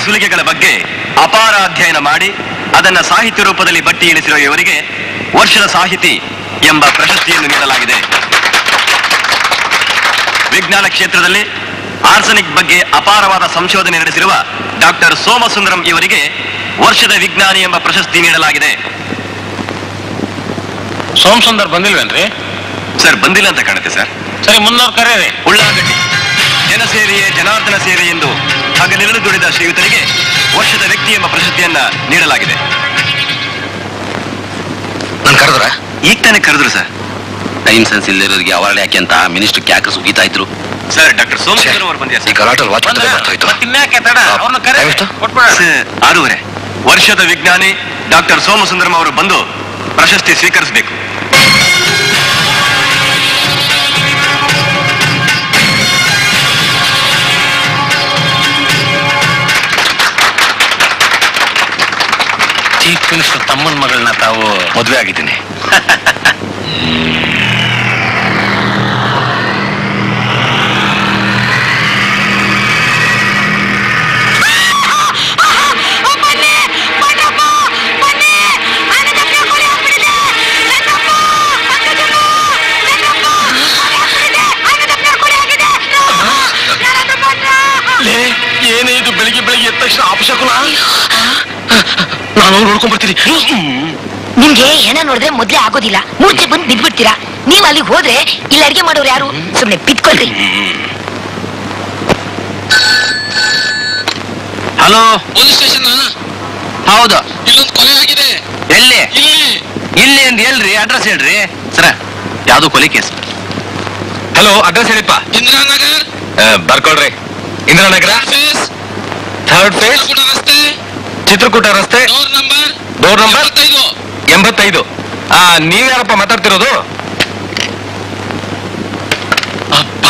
ಸುಲಿಗೆಗಳ ಬಗ್ಗೆ ಅಪಾರ ಅಧ್ಯಯನ ಮಾಡಿ ಅದನ್ನ ಸಾಹಿತ್ಯ ರೂಪದಲ್ಲಿ ಬಟ್ಟಿ ಇಳಿಸಿರುವ ಇವರಿಗೆ ವರ್ಷದ ಸಾಹಿತಿ ಎಂಬ ಪ್ರಶಸ್ತಿಯನ್ನು ನೀಡಲಾಗಿದೆ ವಿಜ್ಞಾನ ಕ್ಷೇತ್ರದಲ್ಲಿ ಆರ್ಸನಿಕ್ ಬಗ್ಗೆ ಅಪಾರವಾದ ಸಂಶೋಧನೆ ನಡೆಸಿರುವ ಡಾಕ್ಟರ್ ಸೋಮಸುಂದರಂ ಇವರಿಗೆ ವರ್ಷದ ವಿಜ್ಞಾನಿ ಎಂಬ ಪ್ರಶಸ್ತಿ ನೀಡಲಾಗಿದೆ ಸೋಮ್ ಸುಂದರ್ ಬಂದಿಲ್ವೇನ್ರಿ ಸರ್ ಬಂದಿಲ್ಲ ಅಂತ ಕಾಣುತ್ತೆ ಸರ್ ಸರಿ ಮುನ್ನೋರ್ ಕರೀರಿ ಉಳ್ಳಾಗಡ್ಡಿ ಜನಸೇವೆಯೇ ಜನಾರ್ದನ ಸೇವೆ ಎಂದು ಹಗಲಿರುಳು ದುಡಿದ ಶ್ರೀಯುತರಿಗೆ ವರ್ಷದ ವ್ಯಕ್ತಿ ಎಂಬ ಪ್ರಶಸ್ತಿಯನ್ನ ನೀಡಲಾಗಿದೆ ನನ್ ಕರೆದ್ರ ಈಗ ತಾನೇ ಕರೆದ್ರು ಸರ್ ಟೈಮ್ ಸೆನ್ಸ್ ಇಲ್ಲದಿರೋರಿಗೆ ಅವಾರ್ಡ್ ಯಾಕೆ ಅಂತ ಮಿನಿಸ್ಟರ್ ಯಾಕೆ ಸುಗೀತಾ ಇದ್ರು ಸರ್ ಡಾಕ್ಟರ್ ಸೋಮಶೇಖರ್ ಅವರು ಬಂದಿದ್ದಾರೆ ಈ ಗಲಾಟಲ್ ವಾಚ್ ಮತ್ತಿನ್ಯಾಕೆ ತಡ ಅವ್ರನ್ನ ಕರೆ ಟೈಮ್ ಎಷ್ಟು? ಕೊಟ್ಬಿಡ ಸರ್ ಆರೂವರೆ ವರ್ಷದ ವಿಜ್ಞಾನಿ ಡಾಕ್ಟರ್ ಸೋಮಸುಂದರಂ ಅವರು ಬಂದು ಪ್ರಶಸ್ತಿ ಸ್ವೀಕರಿಸಬೇಕು ಚೀಫ್ ಮಿನಿಸ್ಟರ್ ತಮ್ಮನ ಮಗಳನ್ನ ತಾವು ಮದುವೆ ಆಗಿದ್ದೀನಿ ಬನ್ನಿ ಬನ್ನಪ್ಪ ಬನ್ನಿ ಅಣ್ಣದಪ್ಪ ಕೊಲೆ ಆಗ್ಬಿಟ್ಟಿದೆ ನನ್ನಪ್ಪ ಪಕ್ಕದಮ್ಮ ನನ್ನಪ್ಪ ಕೊಲೆ ಆಗ್ಬಿಟ್ಟಿದೆ ಅಣ್ಣದಪ್ಪ ಕೊಲೆ ಆಗಿದೆ ಯಾರಾದ್ರೂ ಬಂದ್ರ ಏನೇ ಇದು ಬೆಳಿಗ್ಗೆ ಬೆಳಿಗ್ಗೆ ಎದ್ದ ತಕ್ಷಣ ಅಪಶಕುನ ನಾನು ನೋಡ್ಕೊಂಡ್ ಬರ್ತೀನಿ ನಿಮ್ಗೆ ಹೆಣ ನೋಡಿದ್ರೆ ಮೊದ್ಲೇ ಆಗೋದಿಲ್ಲ ಮೂರ್ಛೆ ಬಂದು ಬಿದ್ಬಿಡ್ತೀರಾ ನೀವ್ ಅಲ್ಲಿಗೆ ಹೋದ್ರೆ ಇಲ್ಲಿ ಅಡಿಗೆ ಮಾಡೋರು ಯಾರು ಸುಮ್ನೆ ಬಿದ್ಕೊಳ್ರಿ ಹಲೋ ಪೊಲೀಸ್ ಸ್ಟೇಷನ್ ಹೌದು ಇಲ್ಲೊಂದು ಕೊಲೆ ಆಗಿದೆ ಎಲ್ಲಿ ಇಲ್ಲಿ ಇಲ್ಲಿ ಅಂತ ಹೇಳ್ರಿ ಅಡ್ರೆಸ್ ಹೇಳ್ರಿ ಸರ ಯಾವ್ದು ಕೊಲೆ ಕೇಸ್ ಹಲೋ ಅಡ್ರೆಸ್ ಹೇಳಿಪ್ಪ ಇಂದಿರಾನಗರ್ ಬರ್ಕೊಳ್ರಿ ಇಂದಿರಾನಗರ ಫೇಸ್ ಥರ್ಡ್ ಫೇಸ್ ಕೂಡ ರಸ್ತೆ ಚಿತ್ರಕೂಟ ರಸ್ತೆ ಡೋರ್ ನಂಬರ್ ಡೋರ್ ನಂಬರ್ ಇಪ್ಪತ್ತೈದು ಎಂಬತ್ತೈದು ಆ ನೀವ್ಯಾರಪ್ಪ ಮಾತಾಡ್ತಿರೋದು ಅಪ್ಪ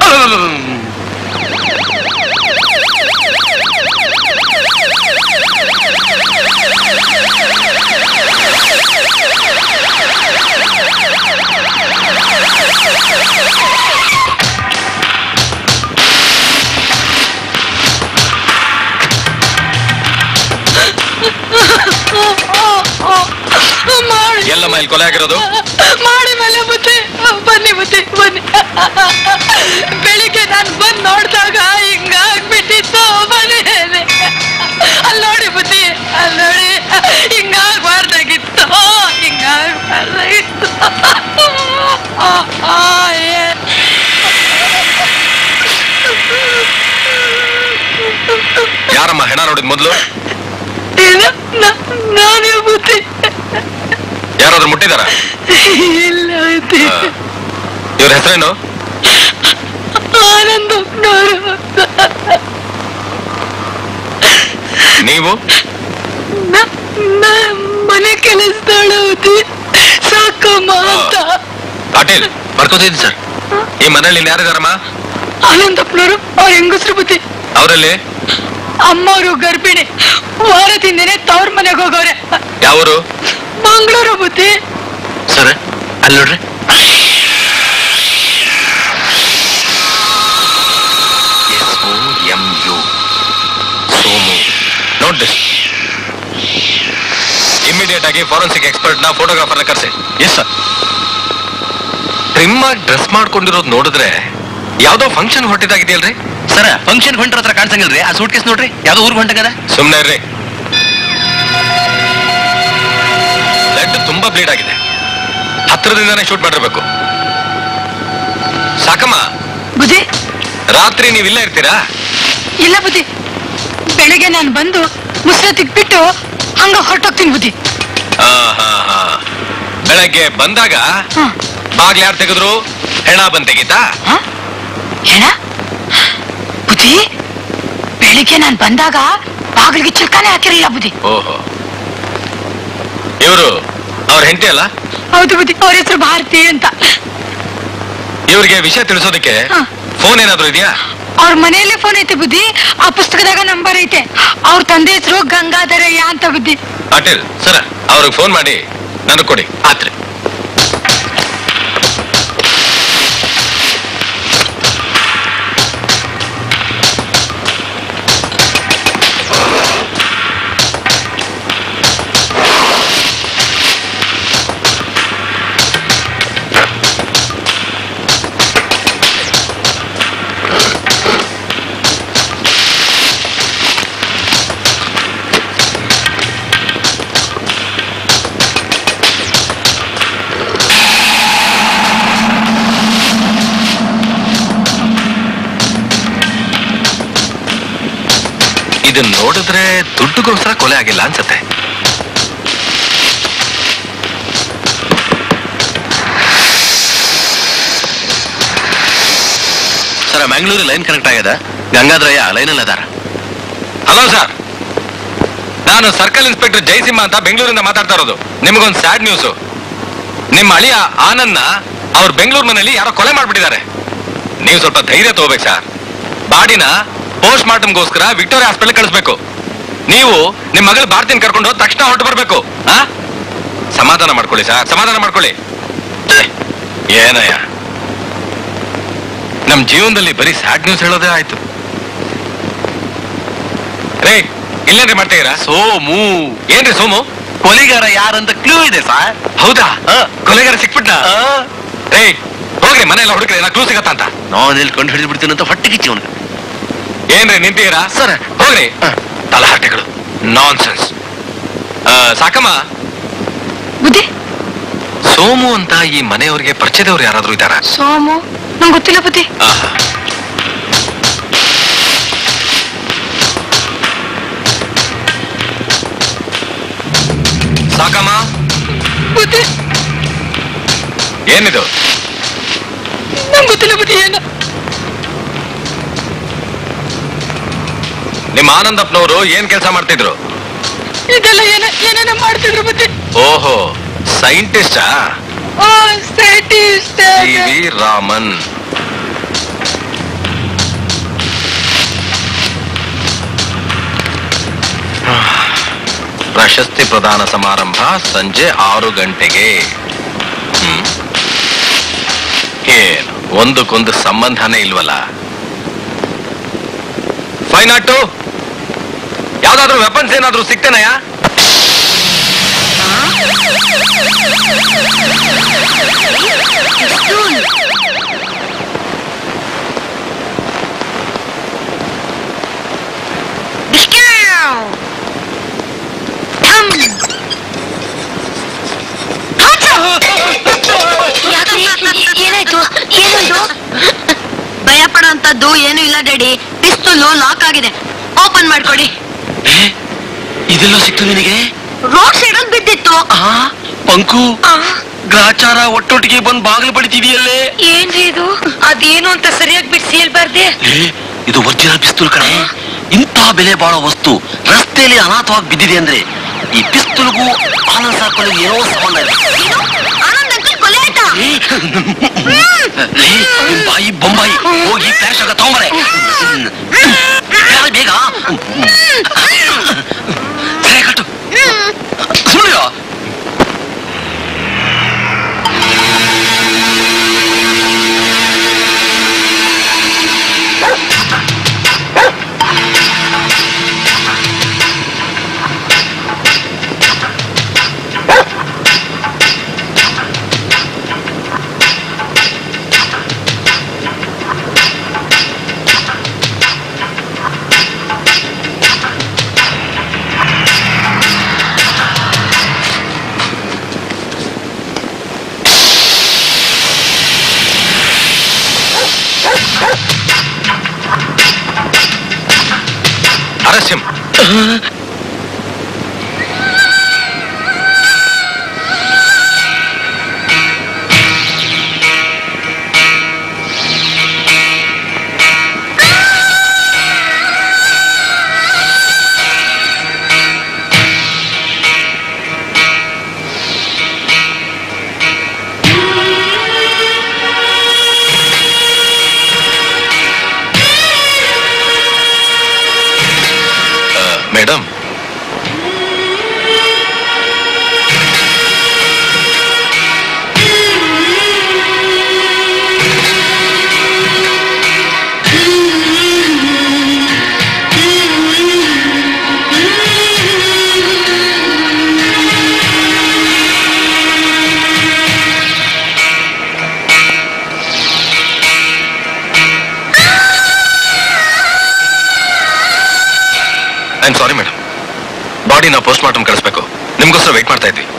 ಮಾಡಿ ಎಲ್ಲಮ್ಮ ಇಲ್ಲಿ ಕೊಲೆ ಆಗಿರೋದು ಮಾಡಿ ಮೇಲೆ ಬುದ್ಧಿ ಬನ್ನಿ ಬುದ್ಧಿ ಬನ್ನಿ ಬೆಳಿಗ್ಗೆ ನಾನು ಬಂದು ನೋಡಿದಾಗ ಹಿಂಗಾಗ್ಬಿಟ್ಟಿತ್ತು ಬನ್ನಿ ಅಲ್ಲಿ ನೋಡಿ ಬುದ್ಧಿ ಅಲ್ಲಿ ನೋಡಿ ಹಿಂಗಾಗ್ಬಾರ್ದಾಗಿತ್ತು ಹಿಂಗಾಗ್ಬಾರ್ದಾಗಿತ್ತು ಆ, ಏ. ಯಾರಮ್ಮ ಹೆಣ ನೋಡಿದ್ ಮೊದ್ಲು ಇದು ನ- ನಾನೇ ಬುದ್ಧಿ ಯಾರಾದ್ರೂ ಮುಟ್ಟಿದಾರ ಇಲ್ಲ ಬುದ್ಧಿ ಇವ್ರ ಹೆಸರೇನು ಆನಂದಪ್ಪನವರು ನೀವು ನ- ನ- ಮನೆ ಕೆಲಸದವಳು ಬುದ್ಧಿ ಸಾಕಮ್ಮ ಅಂತ ಪಾಟೀಲ್ ಬರ್ಕೋತಿದ್ದೀನಿ ಸರ್ ಈ ಮನೇಲಿ ಇನ್ನು ಯಾರಿದಾರಮ್ಮ ಆನಂದಪ್ಪನವರು ಅವ್ರ ಹೆಂಗಸ್ರು ಬುದ್ಧಿ ಅವರಲ್ಲಿ ಅಮ್ಮವರು ಗರ್ಭಿಣಿ ವಾರದಿಂದನೇ ತವ್ರ ಮನೆಗೆ ಹೋಗೋರೆ ಯಾವರು ಮಂಗಳೂರು ಬುದ್ಧಿ ಸರ್ ಅಲ್ಲಿ ನೋಡ್ರಿ ಎಂ ಯು ಸೋಮು ನೋಡ್ರಿ ಇಮಿಡಿಯೇಟ್ ಆಗಿ ಫಾರೆನ್ಸಿಕ್ ಎಕ್ಸ್ಪರ್ಟ್ ನ ಫೋಟೋಗ್ರಾಫರ್ನ ಕರೆಸಿ ಎಸ್ ಸರ್ ಟ್ರಿಮ್ ಆಗಿ ಡ್ರೆಸ್ ಮಾಡ್ಕೊಂಡಿರೋದು ನೋಡಿದ್ರೆ ಯಾವ್ದೋ ಫಂಕ್ಷನ್ ಹೊಟ್ಟಿದಾಗಿದೆಯಲ್ರಿ ಸರ್ ಫಂಕ್ಷನ್ ಹೊಂಟ್ರ ಹತ್ರ ಕಾಣಿಸಂಗಿಲ್ರಿ ಆ ಸೂಟ್ ಕೇಸ್ ನೋಡ್ರಿ ಯಾವ್ದೋ ಊರ್ ಹೊಂಟಗದ ಸುಮ್ಮನೆ ಇರ್ರಿ ಬ್ಲಡ್ ತುಂಬಾ ಬ್ಲೀಡ್ ಆಗಿದೆ ಹತ್ರದಿಂದಾನೇ ಶೂಟ್ ಮಾಡಿರ್ಬೇಕು ಸಾಕಮ್ಮ ಬುದ್ಧಿ ರಾತ್ರಿ ನೀವು ಇಲ್ಲೇ ಇರ್ತೀರಾ ಇಲ್ಲ ಬುದ್ಧಿ ಬೆಳಿಗ್ಗೆ ನಾನು ಬಂದು ಮುಸ್ರೆ ತಿಕ್ಬಿಟ್ಟು ಹಂಗ ಹೊರಟೋಗ್ತೀನಿ ಬುದ್ಧಿ ಆ, ಹಾ, ಹಾ. ಬೆಳಗ್ಗೆ ಬಂದಾಗ ಹ ಬಾಗ್ಲ ಯಾರು ತೆಗೆದ್ರು ಹೆಣ ಬಂದ್ ತೆಗೀತಾ ಹ? ಏನ ಬುದ್ಧಿ ಬೆಳಿಗ್ಗೆ ನಾನು ಬಂದಾಗ ಬಾಗಿಲಿಗೆ ಚಿಲ್ಕಾನೆ ಹಾಕಿರಲಿಲ್ಲ ಬುದ್ಧಿ ಓಹೋ ಇವರು ಅವ್ರ ಹೆಂಡತಿ ಅಲ್ಲ ಹೌದು ಬುದ್ಧಿ ಅವ್ರ ಹೆಸರು ಭಾರತಿ ಅಂತ ಇವ್ರಿಗೆ ವಿಷಯ ತಿಳಿಸೋದಕ್ಕೆ ಹ. ಫೋನ್ ಏನಾದ್ರು ಇದೆಯಾ ಅವ್ರ ಮನೆಯಲ್ಲೇ ಫೋನ್ ಐತೆ ಬುದ್ಧಿ ಆ ಪುಸ್ತಕದಾಗ ನಂಬರ್ ಐತೆ ಅವ್ರ ತಂದೆ ಹೆಸರು ಗಂಗಾಧರಯ್ಯ ಅಂತ ಬುದ್ಧಿ ಪಾಟೀಲ್ ಸರ ಅವ್ರಿಗೆ ಫೋನ್ ಮಾಡಿ ನನಗೆ ಕೊಡಿ ಆತ್ರಿ ಇದನ್ನ ನೋಡಿದ್ರೆ ದುಡ್ಡುಗೋಸ್ಕರ ಕೊಲೆ ಆಗಿಲ್ಲ ಅನ್ಸತ್ತೆ ಸರ್ ಮ್ಯಾಂಗ್ಳೂರು ಲೈನ್ ಕನೆಕ್ಟ್ ಆಗ್ಯದ ಗಂಗಾಧರಯ್ಯ ಲೈನಲ್ಲಿ ಅದಾರ ಹಲೋ ಸರ್ ನಾನು ಸರ್ಕಲ್ ಇನ್ಸ್ಪೆಕ್ಟರ್ ಜಯಸಿಂಹ ಅಂತ ಬೆಂಗಳೂರಿಂದ ಮಾತಾಡ್ತಾ ಇರೋದು ನಿಮಗೊಂದು ಸ್ಯಾಡ್ ನ್ಯೂಸ್ ನಿಮ್ಮ ಅಳಿಯ ಆನಂದ್ನ ಅವ್ರ ಬೆಂಗಳೂರು ಮನೆಯಲ್ಲಿ ಯಾರೋ ಕೊಲೆ ಮಾಡ್ಬಿಟ್ಟಿದ್ದಾರೆ ನೀವು ಸ್ವಲ್ಪ ಧೈರ್ಯ ತಗೋಬೇಕು ಸರ್ ಬಾಡಿನ ಪೋಸ್ಟ್ ಮಾರ್ಟಮ್ಗೋಸ್ಕರ ವಿಕ್ಟೋರಿಯಾ ಹಾಸ್ಪಿಟಲ್ ಕಳಿಸ್ಬೇಕು ನೀವು ನಿಮ್ಮ ಮಗಳು ಭಾರತಿನ ಕರ್ಕೊಂಡು ಹೋದ್ ತಕ್ಷಣ ಹೊರಟು ಬರ್ಬೇಕು ಆ ಸಮಾಧಾನ ಮಾಡ್ಕೊಳ್ಳಿ ಸರ್ ಸಮಾಧಾನ ಮಾಡ್ಕೊಳ್ಳಿ ಛೆ, ಏನಯ್ಯ ನಮ್ ಜೀವನದಲ್ಲಿ ಬರೀ ಸ್ಯಾಡ್ ನ್ಯೂಸ್ ಹೇಳೋದೇ ಆಯ್ತು ರೇ ಇಲ್ಲೇನ್ರಿ ಮಾಡ್ತೀರಾ ಸೋಮು ಏನ್ರಿ ಸೋಮು ಕೊಲೆಗಾರ ಯಾರಂತ ಕ್ಲೂ ಇದೆ ಸರ್ ಹೌದಾ ಕೊಲೆಗಾರ ಸಿಕ್ಬಿಟ್ಟ ರೇ ಹೋಗ್ರಿ ಮನೆಯಲ್ಲ ಹುಡುಕ್ರಿ ನಾ ಕ್ಲೂ ಸಿಗತ್ತ ಅಂತ ನಾನು ಎಲ್ಲಿ ಕಂಡು ಹಿಡಿದು ಬಿಡ್ತೀನಿ ಅಂತ ಹೊಟ್ಟೆ ಕಿಚ್ಚಿ ಅವನಿಗೆ ಏನ್ರಿ ನಿಂತೀರಾ ಸರ್. ಹೋಗ್ರಿ ತಲಹಟೆಗಳು ನಾನ್ ಸೆನ್ಸ್ ಸಾಕಮ್ಮ ಬುದ್ಧಿ ಸೋಮು ಅಂತ ಈ ಮನೆಯವರಿಗೆ ಪರಿಚಯದವ್ರು ಯಾರಾದ್ರೂ ಇದ್ದಾರಾ ಸೋಮು ನಂಗೆ ಗೊತ್ತಿಲ್ಲ ಬುದ್ಧಿ ಆಹಾ. ಸಾಕಮ್ಮ ಬುದ್ಧಿ ಏನಿದು ನಂಗೆ ಗೊತ್ತಿಲ್ಲ ಬುದ್ಧಿ ಏನು ನಿಮ್ಮ ಆನಂದಪ್ಪನವರು ಏನ್ ಕೆಲಸ ಮಾಡ್ತಿದ್ರು ಇದೆಲ್ಲ ಏನ ಏನೇನ ಮಾಡ್ತಿದ್ರು ಬುದ್ಧಿ ಓಹೋ ಸೈಂಟಿಸ್ಟಾ ಓ ಸೈಂಟಿಸ್ಟ್ ಸಿ ವಿ ರಾಮನ್ ಪ್ರಶಸ್ತಿ ಪ್ರದಾನ ಸಮಾರಂಭ ಸಂಜೆ ಆರು ಗಂಟೆಗೆ ಹ್ಮ್. ಏನು ಒಂದಕ್ಕೊಂದು ಸಂಬಂಧನೇ ಇಲ್ವಲ್ಲ ಫೈವ್ ನಾಟ್ ಟು ಯಾವ್ದಾದ್ರು ವೆಪನ್ಸ್ ಏನಾದ್ರೂ ಸಿಗ್ತೇನಯ್ಯ ಏನಾಯ್ತು ಏನಾಯ್ತು ಭಯ ಪಡೋಂಥದ್ದು ಏನು ಇಲ್ಲ ಡ್ಯಾಡಿ ಪಿಸ್ತೂಲು ಲಾಕ್ ಆಗಿದೆ ಓಪನ್ ಮಾಡ್ಕೊಡಿ ಇದೆಲ್ಲ ಸಿಕ್ತು ನಿನಗೆ ರೋಡ್ ಸೈಡ್ ಅಲ್ಲಿ ಬಿದ್ದಿತ್ತು ಆ ಪಂಕು ಗ್ರಾಚಾರ ಒಟ್ಟೊಟ್ಟಿಗೆ ಬಂದು ಬಾಗಿಲು ಬಡಿತಿದೆಯಲ್ಲೇ ಏನ್ರಿ ಇದು ಅದೇನು ಅಂತ ಸರಿಯಾಗಿ ಬಿಡಿಸಿ ಹೇಳ್ಬಾರ್ದೆ ಏ, ಇದು ಒರಿಜಿನಲ್ ಪಿಸ್ತೂಲ್ ಕಣೆ ಇಂತಹ ಬೆಲೆ ಬಾಳೋ ವಸ್ತು ರಸ್ತೆಯಲ್ಲಿ ಅನಾಥವಾಗಿ ಬಿದ್ದಿದೆ ಅಂದ್ರೆ ಈ ಪಿಸ್ತೂಲ್ಗೂ ಆನಂದ್ ಸಾಕಲು ಏನೋ ಸಂಬಂಧ ಇದೆ ಆನಂದ್ ಅಂಕಲ್ ಕೊಲೆ ಆಯ್ತಾ ಏ, ಲೇ, ನಿಮ್ ಬಾಯಿ ಬೊಂಬಾಯಿ ಹೋಗಿ ಫ್ಲಾಶ್ ಆಗ ತಗೊಂಬರೆ ಬೇಗ ಸರಿ ಕಟ್ಟು ಸುಳ್ಳು arrest him madam I am sorry madam ಬಾಡಿನ ಪೋಸ್ಟ್ ಮಾರ್ಟಮ್ ಕಳಿಸ್ಬೇಕು ನಿಮ್ಗೋಸ್ಕರ ವೆಯ್ಟ್ ಮಾಡ್ತಾ ಇದ್ವಿ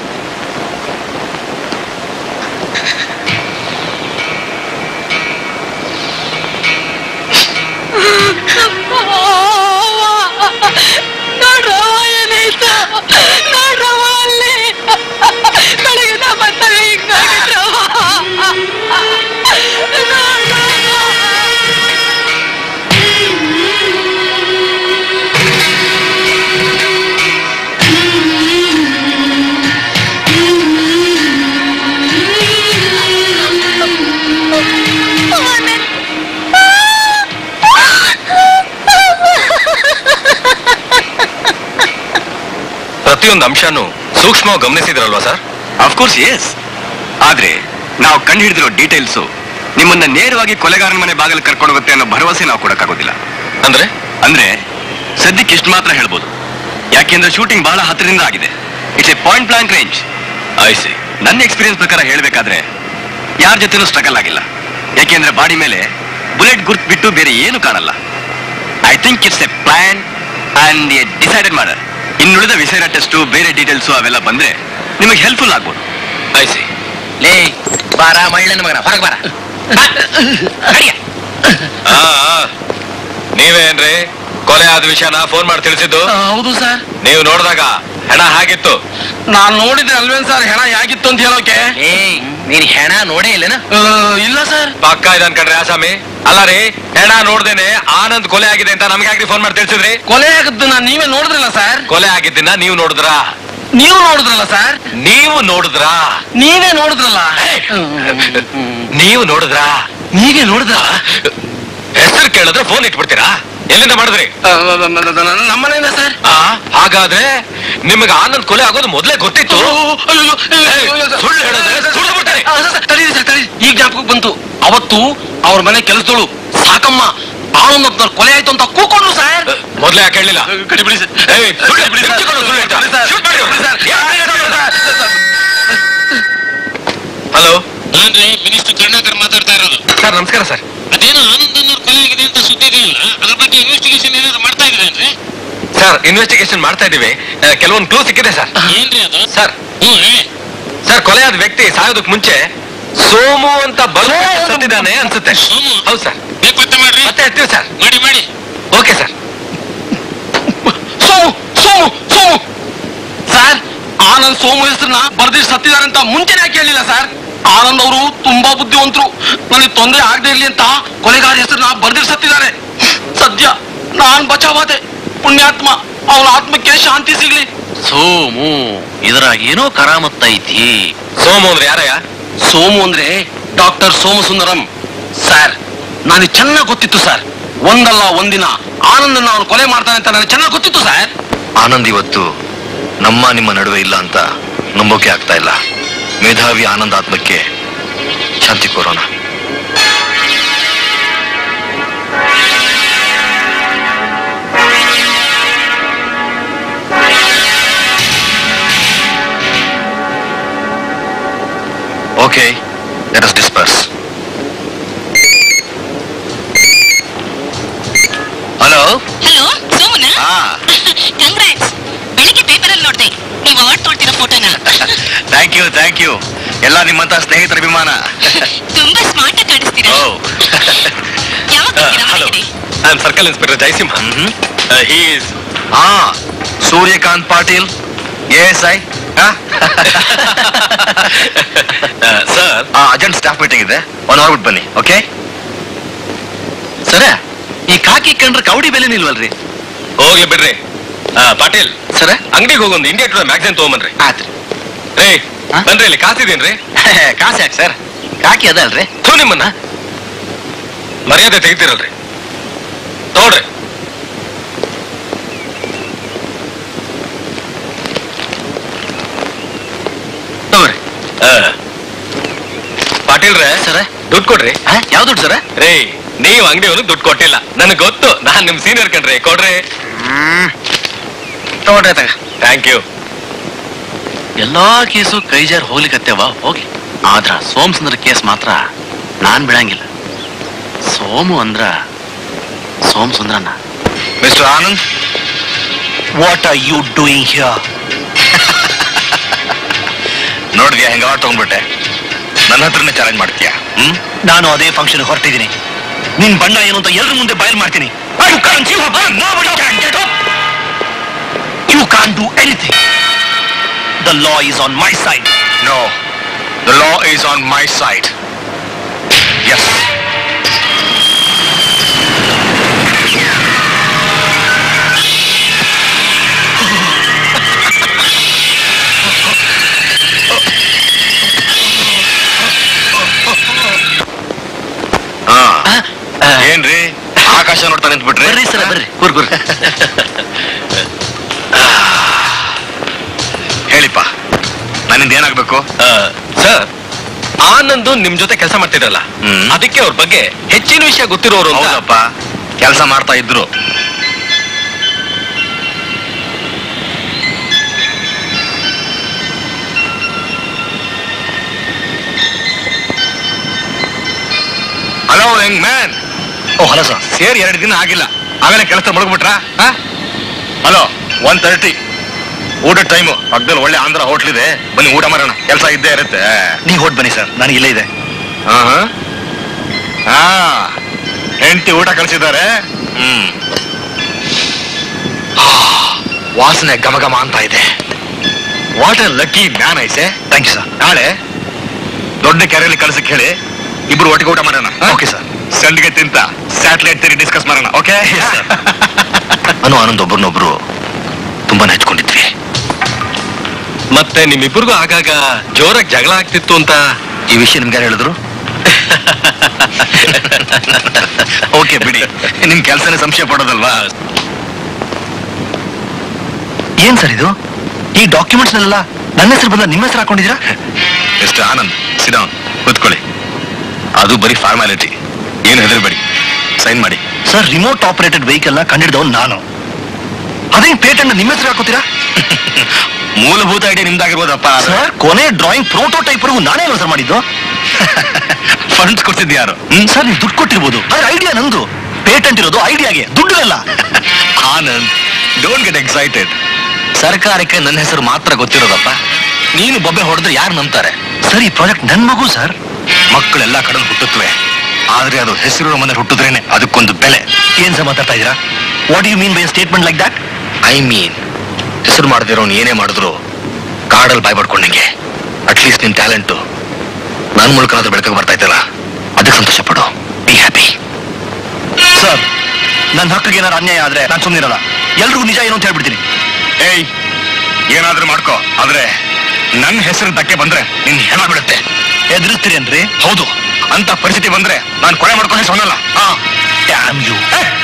ಪ್ರತಿಯೊಂದು ಅಂಶನೂ ಸೂಕ್ಷ್ಮವಾಗಿ ಗಮನಿಸಿದ್ರಲ್ವಾ ಸರ್ ಅಫ್ಕೋರ್ಸ್ ಎಸ್ ಆದ್ರೆ ನಾವು ಕಂಡು ಹಿಡಿದಿರೋ ಡೀಟೇಲ್ಸು ನಿಮ್ಮನ್ನ ನೇರವಾಗಿ ಕೊಲೆಗಾರನ ಮನೆ ಬಾಗಿಲು ಕರ್ಕೊಂಡು ಹೋಗುತ್ತೆ ಅನ್ನೋ ಭರವಸೆ ನಾವು ಕೊಡಕ್ಕಾಗೋದಿಲ್ಲ ಅಂದ್ರೆ ಅಂದ್ರೆ ಸದ್ಯಕ್ಕೆ ಇಷ್ಟು ಮಾತ್ರ ಹೇಳ್ಬೋದು ಯಾಕೆಂದ್ರೆ ಶೂಟಿಂಗ್ ಬಹಳ ಹತ್ತಿರದಿಂದ ಆಗಿದೆ it's a point blank range I see ನನ್ನ ಎಕ್ಸ್ಪೀರಿಯನ್ಸ್ ಪ್ರಕಾರ ಹೇಳಬೇಕಾದ್ರೆ ಯಾರ ಜೊತೆನೂ ಸ್ಟ್ರಗಲ್ ಆಗಿಲ್ಲ ಯಾಕೆಂದ್ರೆ ಬಾಡಿ ಮೇಲೆ ಬುಲೆಟ್ ಗುರ್ತ್ ಬಿಟ್ಟು ಬೇರೆ ಏನು ಕಾಣಲ್ಲ I think it's a plan and a decided murder ಇನ್ನುಳಿದ ವಿಷಯನ ಟೆಸ್ಟು ಬೇರೆ ಡೀಟೇಲ್ಸು ಅವೆಲ್ಲ ಬಂದ್ರೆ ನಿಮಗೆ ಹೆಲ್ಪ್ಫುಲ್ ಆಗ್ಬೋದು ಐಸಿ ಲೇ ಬಾರ ಮಳ್ಳನ ಮಗನ ಹೊರಗೆ ಬಾರ ಬಾ. ನಡಿಯ. ಆ ಆ. ನೀವೇನ್ರಿ ಕೊಲೆ ಆದ ವಿಷಯನ ಫೋನ್ ಮಾಡಿ ತಿಳಿಸಿದ್ದು ಹೌದು ಸರ್ ನೀವು ನೋಡಿದಾಗ ಹೆಣ ಹಾಗಿತ್ತು ನಾನ್ ನೋಡಿದ್ರೆ ಅಲ್ವೇನ್ ಸರ್ ಹೆಣ ಯಾಗಿತ್ತು ಅಂತ ಹೇಳೋಕೆ ಏ ನೀನ್ ಹೆಣ ನೋಡೇ ಇಲ್ಲೇನ ಆ, ಇಲ್ಲ ಸರ್ ಪಕ್ಕ ಇದೆ ಅನ್ಕಂಡ್ರಿ ಆಸಾಮಿ ಅಲ್ಲ ರೀ ಹೆಣ ನೋಡ್ದೇನೆ ಆನಂದ್ ಕೊಲೆ ಆಗಿದೆ ಅಂತ ನಮ್ಗೆ ಯಾಕ್ರಿ ಫೋನ್ ಮಾಡಿ ತಿಳಿಸಿದ್ರಿ ಕೊಲೆ ಆಗದ್ದನ್ನ ನೀವೇ ನೋಡಿದ್ರಲ್ಲ ಸರ್ ಕೊಲೆ ಆಗಿದ್ದನ್ನ ನೀವು ನೋಡಿದ್ರಾ ನೀವು ನೋಡಿದ್ರಲ್ಲ ಸರ್ ನೀವು ನೋಡಿದ್ರಾ ನೀವೇ ನೋಡಿದ್ರಲ್ಲ ನೀವು ನೋಡಿದ್ರಾ ನೀವೇ ನೋಡಿದ್ರ ಹೆಸರು ಕೇಳಿದ್ರೆ ಫೋನ್ ಇಟ್ಬಿಡ್ತೀರಾ ಎಲ್ಲಿಂದ ಮಾಡಿದ್ರಿ ನಮ್ಮನೆಯಿಂದ ಸರ್ ಆ ಹಾಗಾದ್ರೆ ನಿಮಗೆ ಆನಂದ್ ಕೊಲೆ ಆಗೋದು ಮೊದಲೇ ಗೊತ್ತಿತ್ತು ಸುಳ್ಳು ಹೇಳಿದ್ರೆ ಸುಳ್ಳು ಬಿಡ್ತಾರೆ ತಡೀರಿ ಸರ್ ತಡೀರಿ ಈಗ ಜ್ಞಾಪಕಕ್ಕೆ ಬಂತು ಅವತ್ತು ಅವ್ರ ಮನೆ ಕೆಲಸದಳು ಸಾಕಮ್ಮ ಆನಂದ್ ಅಂತ ಕೊಲೆ ಆಯ್ತು ಅಂತ ಕೂಕೊಂಡು ಸರ್ ಮೊದ್ಲೇ ಯಾಕೆ ಹೇಳಿಲ್ಲ ಕಡಿಬಿಡಿ ಸರ್ ಏಯ್, ಸುಳ್ಳು- ಬಿಚ್ಚಿಕೊಂಡು ಸುಳ್ಳು ಹೇಳ್ತಾ. Shoot ಮಾಡಿ ಅವ್ರನ್ನ. ಹಲೋ ನಾನ್ರಿ ಮಿನಿಸ್ಟರ್ ಕರುಣಾಕರ್ ಮಾತಾಡ್ತಾ ಇರೋದು ಸರ್ ನಮಸ್ಕಾರ ಸರ್ ಅದೇನೋ ಆನಂದ್ ಅನ್ನೋರ್ ಕೊಲೆ ಆಗಿದೆ ಅಂತ ಸುದ್ದಿ ಇದೆಯಲ್ಲ ಅದ್ರ ಬಗ್ಗೆ ಇನ್ವೆಸ್ಟಿಗೇಷನ್ ಏನಾದ್ರು ಮಾಡ್ತಾ ಇದ್ರೇನ್ರಿ ಸರ್ ಇನ್ವೆಸ್ಟಿಗೇಷನ್ ಮಾಡ್ತಾ ಇದೀವಿ ಆ, ಕೆಲವೊಂದು ಕ್ಲೂ ಸಿಕ್ಕಿದೆ ಸರ್ ಏನ್ರಿ ಅದು ಸರ್ ಹ್ಞೂ ಹೇಳಿ ಸರ್ ಕೊಲೆಯಾದ ವ್ಯಕ್ತಿ ಸಾಯೋದಕ್ ಮುಂಚೆ ಸೋಮು ಅಂತ ಬರೋ ಸತ್ತಿದ್ದಾನೆ ಅನ್ಸುತ್ತೆ ಸೋಮು? ಹೌದು ಸರ್ ಬೇಗ ಪತ್ತೆ ಮಾಡ್ರಿ ಮತ್ತೆ ಎತ್ತೀವಿ ಸರ್ ಮಾಡಿ ಮಾಡಿ okay sir Somu Somu Somu sir Anand Somu ಹೆಸರನ್ನ ಬರ್ದಿಟ್ಟು ಸತ್ತಿದ್ದಾರೆ ಅಂತ ಮುಂಚೆನೆ ಯಾಕೆ ಹೇಳಿಲ್ಲ ಸರ್ ಆನಂದ್ ಅವರು ತುಂಬಾ ಬುದ್ಧಿವಂತರು ನನಗೆ ತೊಂದರೆ ಆಗದೆ ಇರ್ಲಿ ಅಂತ ಕೊಲೆಗಾರ ಹೆಸರನ್ನ ಬರ್ದಿಟ್ಟು ಸತ್ತಿದ್ದಾರೆ ಸದ್ಯ ನಾನ್ ಬಚಾವಾದೆ ಪುಣ್ಯಾತ್ಮ ಅವನ ಆತ್ಮಕ್ಕೆ ಶಾಂತಿ ಸಿಗ್ಲಿ ಸೋಮು ಇದರಾಗ ಏನೋ ಕರಾಮತ್ತೈತಿ ಸೋಮು ಅಂದ್ರೆ ಯಾರಯ್ಯ ಸೋಮು ಅಂದ್ರೆ ಡಾಕ್ಟರ್ ಸೋಮಸುಂದರಂ ಸರ್ ನನಗೆ ಚೆನ್ನಾಗಿ ಗೊತ್ತಿತ್ತು ಸರ್ ಒಂದಲ್ಲ ಒಂದಿನ ಆನಂದನ ಅವನು ಕೊಲೆ ಮಾಡ್ತಾನೆ ಅಂತ ನನಗೆ ಚೆನ್ನಾಗಿ ಗೊತ್ತಿತ್ತು ಸರ್ ಆನಂದ್ ಇವತ್ತು ನಮ್ಮ ನಿಮ್ಮ ನಡುವೆ ಇಲ್ಲ ಅಂತ ನಂಬೋಕೆ ಆಗ್ತಾ ಇಲ್ಲ ಮೇಧಾವಿ ಆನಂದ ಆತ್ಮಕ್ಕೆ ಶಾಂತಿ ಕೋರೋಣ okay let us disperse hello hello ಸೋಮನ ಹಾ ಕಂಗ್ರಾಟ್ಸ್ ಬೆಳಿಗ್ಗೆ ಪೇಪರಲ್ಲಿ ನೋಡ್ದೆ ನೀವು ಅವಾರ್ಡ್ ತೊಳ್ತಿರೋ ಫೋಟೋನ ಥ್ಯಾಂಕ್ ಯು ಥ್ಯಾಂಕ್ ಯು ಎಲ್ಲ ನಿಮ್ಮಂತ ಸ್ನೇಹಿತರ ಅಭಿಮಾನ ತುಂಬಾ ಸ್ಮಾರ್ಟ್ ಆಗಿ ಕಾಣಿಸ್ತೀರಾ ಯಾವಾಗ ಬರ್ತೀರಾ ಹಲೋ ಮನೆಗೆ? I am circle inspector Jayasimha he is ಹಾ Suryakant Patil S I sir urgent staff meeting ಇದೆ ಒನ್ ಅವರ್ ಬಿಟ್ಟು ಬನ್ನಿ ಓಕೆ ಸರ ಈ ಕಾಕಿ ಕಂಡ್ರೆ ಕವಡಿ ಬೆಲೆ ನಿಲ್ವಲ್ರಿ ಹೋಗ್ಲಿ ಬಿಡ್ರಿ ಆ, ಪಾಟೀಲ್ ಸರ ಅಂಗಡಿಗೆ ಹೋಗೊಂದು ಇಂಡಿಯಾ ಟುಡೇ ಮ್ಯಾಗ್ಝಿನ್ ತಗೊಂಬನ್ರಿ ಆತ್ರಿ ರೇ ಹಾ? ಬನ್ರಿ ಇಲ್ಲಿ ಕಾಸಿದೇನ್ರಿ ಕಾಸು ಯಾಕೆ ಸರ್ ಕಾಕಿ ಅದಲ್ರಿ ಥೂ ನಿಮ್ಮನ್ನ ಮರ್ಯಾದೆ ತೆಗಿತೀರಲ್ರಿ ತಗೊಳ್ರಿ ತಗೋರಿ ಆ. ಪಾಟೀಲ್ರೆ ಸರ ದುಡ್ಡು ಕೊಡ್ರಿ ಯಾವ್ದು ದುಡ್ಡು ಸರ ರೇ ನೀವು ಅಂಗಡಿಯವನು ದುಡ್ಡು ಕೊಟ್ಟಿಲ್ಲ ನನಗೆ ಗೊತ್ತು ನಾನ್ ನಿಮ್ ಸೀನಿಯರ್ ಕಣ್ರಿ ಕೊಡ್ರಿ ತಗೊಳ್ರಿ ತಗ ಥ್ಯಾಂಕ್ ಯು ಎಲ್ಲಾ ಕೇಸು ಕೈಜಾರ್ ಹೋಗ್ಲಿಕತ್ತೇವ ಹೋಗ್ಲಿ ಆದ್ರ ಸೋಮಸುಂದರ ಕೇಸ್ ಮಾತ್ರ ನಾನ್ ಬಿಡಂಗಿಲ್ಲ ಸೋಮು ಅಂದ್ರ ಸೋಮ್ ಸುಂದ್ರನ mister Anand what are you doing here ನೋಡಿದ್ಯಾ ಹೆಂಗ ತಗೊಂಡ್ಬಿಟ್ಟೆ ನನ್ನ ಹತ್ರನೇ ಚಾಲೆಂಜ್ ಮಾಡ್ತೀಯಾ ಹ್ಮ್ ನಾನು ಅದೇ ಫಂಕ್ಷನ್ ಹೊರಟಿದ್ದೀನಿ ನಿನ್ ಬಣ್ಣ ಏನು ಅಂತ ಎಲ್ರ ಮುಂದೆ ಬಯಲ್ ಮಾಡ್ತೀನಿ you can do anything The law is on my side. No. The law is on my side. Yes. ಏನ್ರಿ ಆಕಾಶ ನೋಡ್ತಾ ನಿಂತ್ಬಿಟ್ರಿ ಬರ್ರಿ ಸರ ಬರ್ರಿ ಕೂರ್ ಕೂರ್ ಆನಂದ್ ನಿಮ್ ಜೊತೆ ಕೆಲಸ ಮಾಡ್ತಿದ್ರಲ್ಲ ಹ್ಮ್. ಅದಕ್ಕೆ ಅವ್ರ ಬಗ್ಗೆ ಹೆಚ್ಚಿನ ವಿಷಯ ಗೊತ್ತಿರೋರು ಅಂತ ಹೌದಪ್ಪ ಕೆಲಸ ಮಾಡ್ತಾ ಇದ್ರು hello young man oh hello sir ಸೇರಿ ಎರಡು ದಿನ ಆಗಿಲ್ಲ ಆಗಲೇ ಕೆಲಸ ಮುಳುಗ್ಬಿಟ್ರಾ ಹಲೋ ಒನ್ ತರ್ಟಿ ಊಟದ ಟೈಮು ಪಕ್ಕದಲ್ಲಿ ಒಳ್ಳೆ ಆಂಧ್ರ ಹೋಟ್ಲ್ ಇದೆ ಬನ್ನಿ ಊಟ ಮಾಡೋಣ ಕೆಲಸ ಇದ್ದೇ ಇರುತ್ತೆ ನೀವು ಹೊಟ್ ಬನ್ನಿ ಸರ್ ನನಗೆ ಇಲ್ಲೇ ಇದೆ ಹಾ ಹಾ ಹೆಂಡತಿ ಊಟ ಕಳಿಸಿದ್ದಾರೆ ಹ್ಮ್ ವಾಸನೆ ಘಮ ಘಮ ಅಂತ ಇದೆ what a lucky man I say thank you sir ನಾಳೆ ದೊಡ್ಡ ಕೆರೆಯಲ್ಲಿ ಕಳ್ಸಕ್ ಹೇಳಿ ಇಬ್ರು ಒಟ್ಟಿಗೆ ಊಟ ಮಾಡೋಣ ಓಕೆ ಸರ್ ಸಂಡಿಗೆ ತಿಂತ ಸ್ಯಾಟಲೈಟ್ ತೆರಿ ಡಿಸ್ಕಸ್ ಮಾಡೋಣ ಓಕೆ ನಾನು ಆನಂದ್ ಒಬ್ರನ್ನೊಬ್ರು ತುಂಬಾ ನೆಚ್ಕೊಂಡಿದ್ವಿ ಮತ್ತೆ ನಿಮ್ಮಿಬ್ಬರಿಗೂ ಆಗಾಗ ಜೋರಾಗಿ ಜಗಳ ಆಗ್ತಿತ್ತು ಅಂತ ಈ ವಿಷಯ ನಿಮ್ಗೆ ಯಾರು ಹೇಳಿದ್ರು ಓಕೆ ಬಿಡಿ ನಿಮ್ ಕೆಲಸನೇ ಸಂಶಯ ಪಡೋದಲ್ವಾ ಏನ್ ಸರ್ ಇದು ಈ ಡಾಕ್ಯುಮೆಂಟ್ಸ್ ನೆಲ್ಲ ನನ್ನ ಹೆಸರು ಬಂದ ನಿಮ್ಮ ಹೆಸರು ಹಾಕೊಂಡಿದ್ದೀರಾ ಎಷ್ಟು ಆನಂದ್ ಸಿಡೌನ್ ಕೂತ್ಕೊಳ್ಳಿ ಅದು ಬರೀ ಫಾರ್ಮಾಲಿಟಿ ಏನು ಹೆದರ್ಬೇಡಿ ಸೈನ್ ಮಾಡಿ ಸರ್ ರಿಮೋಟ್ ಆಪರೇಟೆಡ್ ವೆಹಿಕಲ್ ನ ಕಂಡಿಡ್ದವ್ ನಾನು ಅದೇ ಪೇಟೆಂಟ್ ನಿಮ್ಮ ಹೆಸರು ಹಾಕೋತೀರಾ ಮೂಲಭೂತ ಐಡಿಯಾ ನಿಮ್ದಾಗಿರ್ಬೋದಪ್ಪ ಸರ್ ಕೊನೆ ಡ್ರಾಯಿಂಗ್ ಪ್ರೋಟೋಟೈಪ್ ನಾನೇ ಸರ್ ಮಾಡಿದ್ದು ಫಂಡ್ಸ್ ಕೊಡ್ತಿದ್ದು ಯಾರು ಸರ್ ನೀವು ದುಡ್ಡು ಕೊಟ್ಟಿರ್ಬೋದು ಆದ್ರೆ ಐಡಿಯಾ ನಂದು ಪೇಟೆಂಟ್ ಇರೋದು ಐಡಿಯಾಗೆ ದುಡ್ಡು ಅಲ್ಲ ಆನಂದ್ ಡೋಂಟ್ ಗೆಟ್ ಎಕ್ಸೈಟೆಡ್ ಸರ್ಕಾರಕ್ಕೆ ನನ್ನ ಹೆಸರು ಮಾತ್ರ ಗೊತ್ತಿರೋದಪ್ಪ ನೀನು ಬೊಬ್ಬೆ ಹೊಡೆದ್ರೆ ಯಾರು ನಂಬ್ತಾರೆ ಸರ್ ಈ ಪ್ರಾಜೆಕ್ಟ್ ನನ್ ಮಗು ಸರ್ ಮಕ್ಕಳೆಲ್ಲ ಕಡೆ ಹುಟ್ಟುತ್ತವೆ ಆದ್ರೆ ಅದು ಹೆಸರು ಮನೆ ಹುಟ್ಟಿದ್ರೇನೆ ಅದಕ್ಕೊಂದು ಬೆಲೆ ಏನ್ ಸರ್ ಮಾತಾಡ್ತಾ ಇದೀರಾ what you mean by statement like that I mean ಹೆಸರು ಮಾಡದಿರೋನು ಏನೇ ಮಾಡಿದ್ರು ಕಾಡಲ್ಲಿ ಬಾಯ್ ಪಡ್ಕೊಂಡಂಗೆ ಅಟ್ಲೀಸ್ಟ್ ನಿನ್ ಟ್ಯಾಲೆಂಟು ನನ್ನ ಮೂಲಕ ಬೆಳಕಿಗೆ ಬರ್ತಾ ಇದ್ದಲ್ಲ ಅದಕ್ಕೆ ಸಂತೋಷ ಪಡು ಬಿ ಹ್ಯಾಪಿ ಸರ್ ನನ್ನ ಹಕ್ಕಿಗೆ ಏನಾರು ಅನ್ಯಾಯ ಆದ್ರೆ ನಾನು ಸುಮ್ಮನಿರಲ್ಲ ಎಲ್ರಿಗೂ ನಿಜ ಏನು ಅಂತ ಹೇಳ್ಬಿಡ್ತೀನಿ ಏಯ್ ಏನಾದ್ರೂ ಮಾಡ್ಕೋ ಆದ್ರೆ ನನ್ನ ಹೆಸರು ಧಕ್ಕೆ ಬಂದ್ರೆ ನಿನ್ ಹೆಣ ಬಿಡುತ್ತೆ ಎದುರಿಸ್ತೀರೇನ್ರಿ ಹೌದು ಅಂತ ಪರಿಸ್ಥಿತಿ ಬಂದ್ರೆ ನಾನು ಕೊಲೆ ಮಾಡ್ಕೊಂಡು ಸೊನ್ನಲ್ಲ ಹಾ ಡ್ಯಾಮ್ ಯು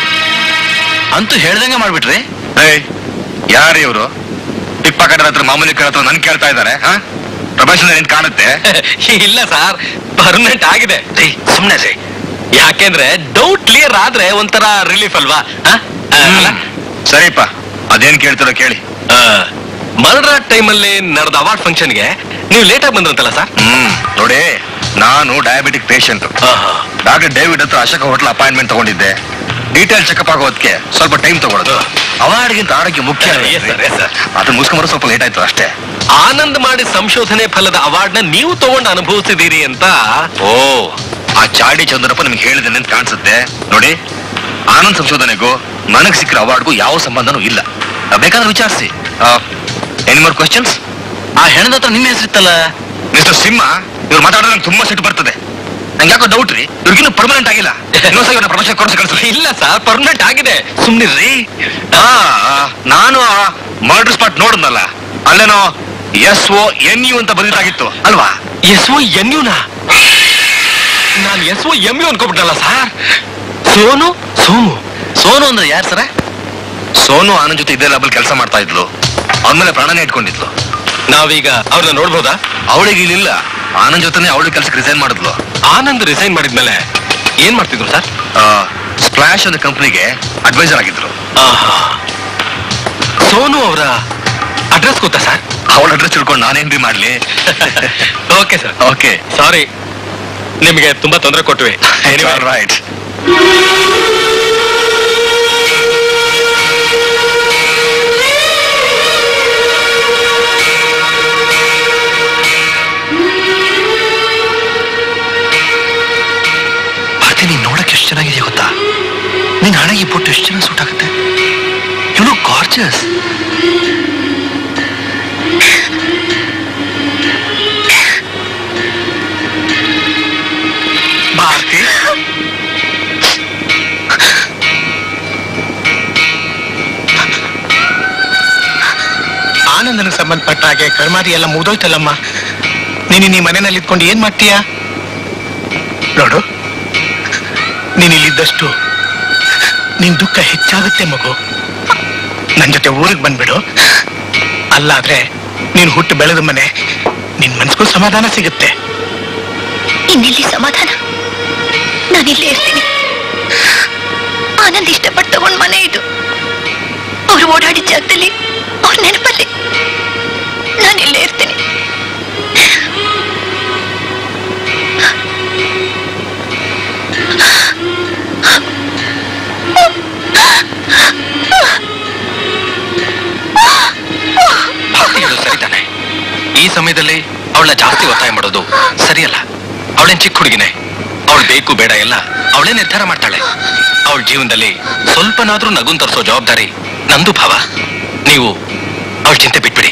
ಅಂತೂ ಹೇಳ್ದಂಗೆ ಮಾಡ್ಬಿಟ್ರಿ ಏಯ್ ಯಾರು ಇವರು ಪಿಕ್ ಪಾಕೆಟ್ ಹತ್ರ ಮಾಮೂಲಿ ಕೇಳತ್ರ ನನ್ ಕೇಳ್ತಾ ಇದ್ದಾರೆ ಹಾ ಪ್ರಪಂಚದಲ್ಲಿ ನಿಂತ್ ಕಾಣುತ್ತೆ ಇಲ್ಲ ಸರ್ ಪರ್ಮನೆಂಟ್ ಆಗಿದೆ ಸುಮ್ನೆ ರೀ ಯಾಕೆಂದ್ರೆ ಡೌಟ್ ಕ್ಲಿಯರ್ ಆದ್ರೆ ಒಂಥರ ರಿಲೀಫ್ ಅಲ್ವಾ ಆ? ಆ, ಅಲ್ಲ? ಸರಿಪ್ಪ ಅದೇನ್ ಕೇಳ್ತಿರೋ ಕೇಳಿ ಮರ್ಡರ್ ಟೈಮಲ್ಲಿ ನಡೆದ ಅವಾರ್ಡ್ ಫಂಕ್ಷನ್ಗೆ ನೀವು ಲೇಟ್ ಆಗಿ ಬಂದ್ರಂತಲ್ಲ ಸರ್ ಹ್ಮ್ ನೋಡಿ ನಾನು ಡಯಾಬಿಟಿಕ್ ಪೇಷಂಟ್ ಡಾಕ್ಟರ್ ಡೇವಿಡ್ ಹತ್ರ ಅಶೋಕ ಹೋಟ್ಲ್ ಅಪಾಯಿಂಟ್ಮೆಂಟ್ ತಗೊಂಡಿದ್ದೆ ಡೀಟೇಲ್ ಚೆಕಪ್ ಆಗೋದಕ್ಕೆ ಸ್ವಲ್ಪ ಟೈಮ್ ತಗೊಳ್ಳೋದು ಅವಾರ್ಡ್ಗಿಂತ ಆರೋಗ್ಯ ಮುಖ್ಯ ಅಲ್ವೇ? Yes, sir, yes, sir. ಅದು ಮುಗಿಸ್ಕೊಂಬರೋ ಸ್ವಲ್ಪ ಲೇಟ್ ಆಯ್ತು ಅಷ್ಟೇ ಆನಂದ್ ಮಾಡಿ ಸಂಶೋಧನೆ ಫಲದ ಅವಾರ್ಡ್ ನ ನೀವು ತಗೊಂಡು ಅನುಭವಿಸಿದೀರಿ ಅಂತ ಓ ಆ ಚಾಡಿ ಚಂದ್ರಪ್ಪ ನಿಮ್ಗೆ ಹೇಳಿದ್ದೇನೆ ಅಂತ ಕಾಣಿಸುತ್ತೆ ನೋಡಿ ಆನಂದ್ ಸಂಶೋಧನೆಗೂ ನನಗ್ ಸಿಕ್ಕಿರೋ ಅವಾರ್ಡ್ಗೂ ಯಾವ ಸಂಬಂಧನೂ ಇಲ್ಲ ಆ, ಬೇಕಾದ್ರೆ ವಿಚಾರಿಸಿ ಎನಿ ಮೋರ್ ಕ್ವಶನ್ಸ್ ಆ ಹೆಣದ ಹತ್ರ ನಿಮ್ಮ ಹೆಸರಿತ್ತಲ್ಲ ಮಿಸ್ಟರ್ ಸಿಂಹ ಇವ್ರು ಮಾತಾಡೋದು ನಂಗೆ ತುಂಬಾ ಸಿಟ್ಟು ಬರ್ತದೆ ನಂಗೆ ಯಾಕೋ ಡೌಟ್ ರೀ ಇವ್ರಿಗಿನ್ನೂ ಪರ್ಮನೆಂಟ್ ಆಗಿಲ್ಲ ಇನ್ನೊಂದ್ಸಲ ಇವ್ರನ್ನ ಪ್ರಮೋಷನ್ ಕೊಡಿಸಿ ಕಳಿಸ್ರಿ ಇಲ್ಲ ಸರ್ ಪರ್ಮನೆಂಟ್ ಆಗಿದೆ ಸುಮ್ನಿರ್ರಿ ಆ, ಆ, ನಾನು ಮರ್ಡರ್ ಸ್ಪಾಟ್ ನೋಡಿದ್ನಲ್ಲ ಅಲ್ಲೇನೋ ಎಸ್ ಓ ಎನ್ ಯು ಅಂತ ಬರೆದಿದ್ದಾಗಿತ್ತು ಅಲ್ವಾ ಎಸ್ ಒ ಎನ್ ಯುನ ನಾನು ಎಸ್ ಒ ಎಂ ಯು ಅನ್ಕೊಬಿಟ್ಟಲ್ಲ ಸರ್ ಸೋನು ಸೋಮು ಸೋನು ಅಂದ್ರೆ ಯಾರು ಸರ ಸೋನು ಆನಂದ್ ಜೊತೆ ಇದೇ ಲೆವೆಲ್ ಕೆಲಸ ಮಾಡ್ತಾ ಇದ್ಲು ಅವನ ಪ್ರಾಣನೇ ಇಟ್ಕೊಂಡಿದ್ಲು ನಾವೀಗ ಅವ್ರನ್ನ ನೋಡ್ಬೋದಾ ಅವಳಿಗೆ ಇಲ್ಲಿಲ್ಲ ಆನಂದ್ ಜೊತೆನೆ ಅವಳಿಗೆ ಕೆಲಸಕ್ಕೆ ರಿಸೈನ್ ಮಾಡಿದ್ಲು ಆನಂದ್ ರಿಸೈನ್ ಮಾಡಿದ್ಮೇಲೆ ಏನ್ ಮಾಡ್ತಿದ್ರು ಸರ್ ಸ್ಪ್ಲಾಶ್ ಅನ್ನೋ ಕಂಪ್ನಿಗೆ ಅಡ್ವೈಸರ್ ಆಗಿದ್ರು ಸೋನು ಅವರ ಅಡ್ರೆಸ್ ಗೊತ್ತಾ ಸರ್ ಅವಳ ಅಡ್ರೆಸ್ ತಿಳ್ಕೊಂಡು ನಾನೇನ್ರಿ ಮಾಡ್ಲಿ ಓಕೆ ಸರ್ ಓಕೆ ಸಾರಿ ನಿಮಗೆ ತುಂಬಾ ತೊಂದರೆ ಕೊಟ್ವಿ ರೈಟ್ ಭಾರತಿ ನೀನ್ ನೋಡಕ್ ಎಷ್ಟು ಚೆನ್ನಾಗಿದೆ ಗೊತ್ತಾ ನಿನ್ ಹಣೆಗೆ ಈ ಪೊಟ್ಟು ಎಷ್ಟು ಚೆನ್ನಾಗಿ ಸೂಟ್ ಆಗುತ್ತೆ ಯು ಲುಕ್ ಗಾರ್ಜಸ್ ಭಾರತಿ ಆನಂದನಿಗೆ ಸಂಬಂಧಪಟ್ಟ ಹಾಗೆ ಕರ್ಮಾದಿ ಎಲ್ಲ ಮುಗ್ದೋಯ್ತಲ್ಲಮ್ಮ ನೀನು ನೀ ಮನೆಯಲ್ಲಿ ಇದ್ಕೊಂಡು ಏನ್ ಮಾಡ್ತೀಯ ನೋಡು ನೀನ್ ಇಲ್ಲಿದ್ದಷ್ಟು ನಿನ್ ದುಃಖ ಹೆಚ್ಚಾಗುತ್ತೆ ಮಗು ನನ್ ಜೊತೆ ಊರಿಗೆ ಬಂದ್ಬಿಡು ಅಲ್ಲಾದ್ರೆ ನೀನ್ ಹುಟ್ಟು ಬೆಳೆದ ಮನೆ ನಿನ್ ಮನ್ಸ್ಗೂ ಸಮಾಧಾನ ಸಿಗುತ್ತೆ ಇನ್ನೆಲ್ಲಿ ಸಮಾಧಾನ ನಾನಿಲ್ಲೇ ಇರ್ತೀನಿ ಆನಂದ್ ಇಷ್ಟಪಟ್ಟು ತಗೊಂಡ್ ಮನೆ ಇದು ಅವ್ರು ಓಡಾಡಿದ ಜಾಗದಲ್ಲಿ ಅವ್ರ ನೆನಪಲ್ಲಿ ನಾನಿಲ್ಲೇ ಇರ್ತೀನಿ ಭಾರತಿ ಹೇಳೋದು ಸರಿ ತಾನೆ ಈ ಸಮಯದಲ್ಲಿ ಅವಳನ್ನ ಜಾಸ್ತಿ ಒತ್ತಾಯ ಮಾಡೋದು ಸರಿಯಲ್ಲ ಅವಳೇನ್ ಚಿಕ್ಕ ಹುಡುಗಿನೇ ಅವಳು ಬೇಕು ಬೇಡ ಎಲ್ಲ ಅವಳೇ ನಿರ್ಧಾರ ಮಾಡ್ತಾಳೆ ಅವಳ ಜೀವನದಲ್ಲಿ ಸ್ವಲ್ಪನಾದ್ರೂ ನಗುನ್ ತರಿಸೋ ಜವಾಬ್ದಾರಿ ನಂದು ಭಾವ ನೀವು ಅವಳ ಚಿಂತೆ ಬಿಟ್ಬಿಡಿ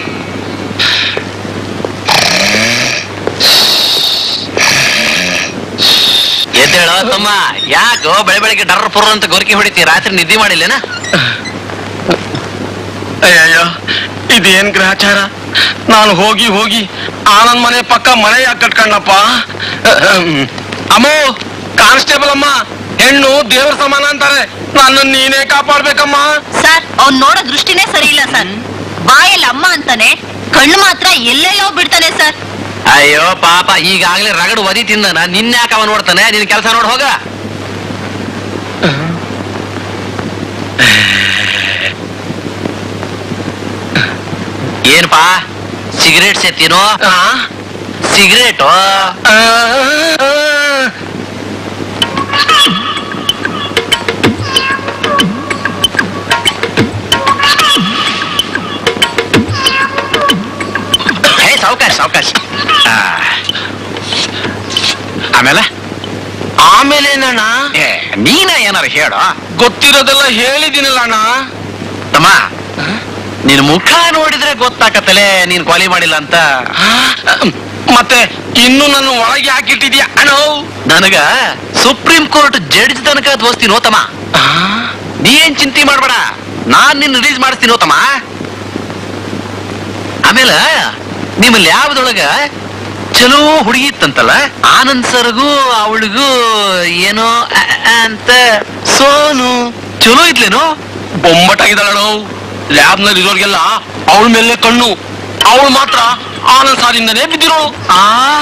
ಎದ್ದೇಳ ತಮ್ಮ ಯಾಕೋ ಬೆಳೆ ಬೆಳಗ್ಗೆ ಡರ್ ಪುರ್ ಅಂತ ಗೊರಕೆ ಹೊಡಿತಿ ರಾತ್ರಿ ನಿದ್ದೆ ಮಾಡಿಲ್ಲೇನ ಅಯ್ಯಯ್ಯೋ ಇದೇನ್ ಗ್ರಹಚಾರ ನಾನು ಹೋಗಿ ಹೋಗಿ ಆನಂದ್ ಮನೆ ಪಕ್ಕ ಮನೆ ಯಾಕೆ ಕಟ್ಕೊಂಡಪ್ಪ ಅಮ್ಮೋ ಕಾನ್ಸ್ಟೇಬಲ್ ಅಮ್ಮ ಹೆಣ್ಣು ದೇವ್ರ ಸಮಾನ ಅಂತಾರೆ ನನ್ನ ನೀನೇ ಕಾಪಾಡ್ಬೇಕಮ್ಮ ಸರ್ ಅವ್ನ್ ನೋಡೋ ದೃಷ್ಟಿನೇ ಸರಿ ಇಲ್ಲ ಸರ್ ಬಾಯಲ್ಲಿ ಅಮ್ಮ ಅಂತಾನೆ ಕಣ್ಣು ಮಾತ್ರ ಎಲ್ಲೆಲ್ಲೋ ಬಿಡ್ತಾನೆ ಸರ್ ಅಯ್ಯೋ ಪಾಪ ಈಗಾಗ್ಲೇ ರಗಡು ಒದಿ ತಿಂದನ ನಿನ್ನೆ ಯಾಕೆ ಅವ ನೋಡ್ತಾನೆ ನಿನ್ ಕೆಲಸ ನೋಡ್ ಹೋಗ ಏನ್ಪಾ ಸಿಗರೇಟ್ ಸೇತೀನೋ ಆ? ಸಿಗರೇಟು ಆ, ಆ, ಹೇ ಸಾವಕಾಶ ಸಾವಕಾಶ ಆಮೇಲೆ ಆಮೇಲೆ ಏನಣ್ಣ ಏ, ನೀನ ಏನಾರ ಹೇಳ ಗೊತ್ತಿರೋದೆಲ್ಲ ಹೇಳಿದಿನಲ್ಲ ಅಣ್ಣ ತಮ್ಮ ನಿನ್ ಮುಖ ನೋಡಿದ್ರೆ ಗೊತ್ತಾಕತ್ತಲೆ ನೀನ್ ಕೊಲೆ ಮಾಡಿಲ್ಲ ಅಂತ ಆ, ಮತ್ತೆ ಇನ್ನು ನನ್ನ ಒಳಗೆ ಹಾಕಿಟ್ಟಿದ್ಯಾ ಅಣ್ಣ ನನಗ ಸುಪ್ರೀಂ ಕೋರ್ಟ್ ಜಡ್ಜ್ ತನಕ ದೋಸ್ತಿ ನೋತಮ್ಮ ಆ? ನೀ ಏನ್ ಚಿಂತೆ ಮಾಡ್ಬೇಡ ನಾನ್ ನಿನ್ ರಿಲೀಸ್ ಮಾಡಿಸ್ತೀನಿ ತಮ್ಮ ಆಮೇಲೆ ನಿಮ್ಮಲ್ಲಿ ಯಾವ್ದೊಳಗ ಚಲೋ ಹುಡುಗಿ ಇತ್ತಂತಲ್ಲ ಆನಂದ್ ಸರ್ಗೂ ಅವಳಿಗೂ ಏನೋ ಅ, ಅ ಅಂತ ಸೋನು ಚಲೋ ಇದ್ಲೇನೋ ಬೊಮ್ಮಟಾಗಿದ್ದಾಳು ಲ್ಯಾಬ್ ನಲ್ಲಿ ಇರೋರ್ಗೆಲ್ಲ ಅವಳ ಮೇಲೆ ಕಣ್ಣು ಅವಳು ಮಾತ್ರ ಆನಂದ್ ಸಾರಿಂದನೇ ಬಿದ್ದಿರೋಳು ಆ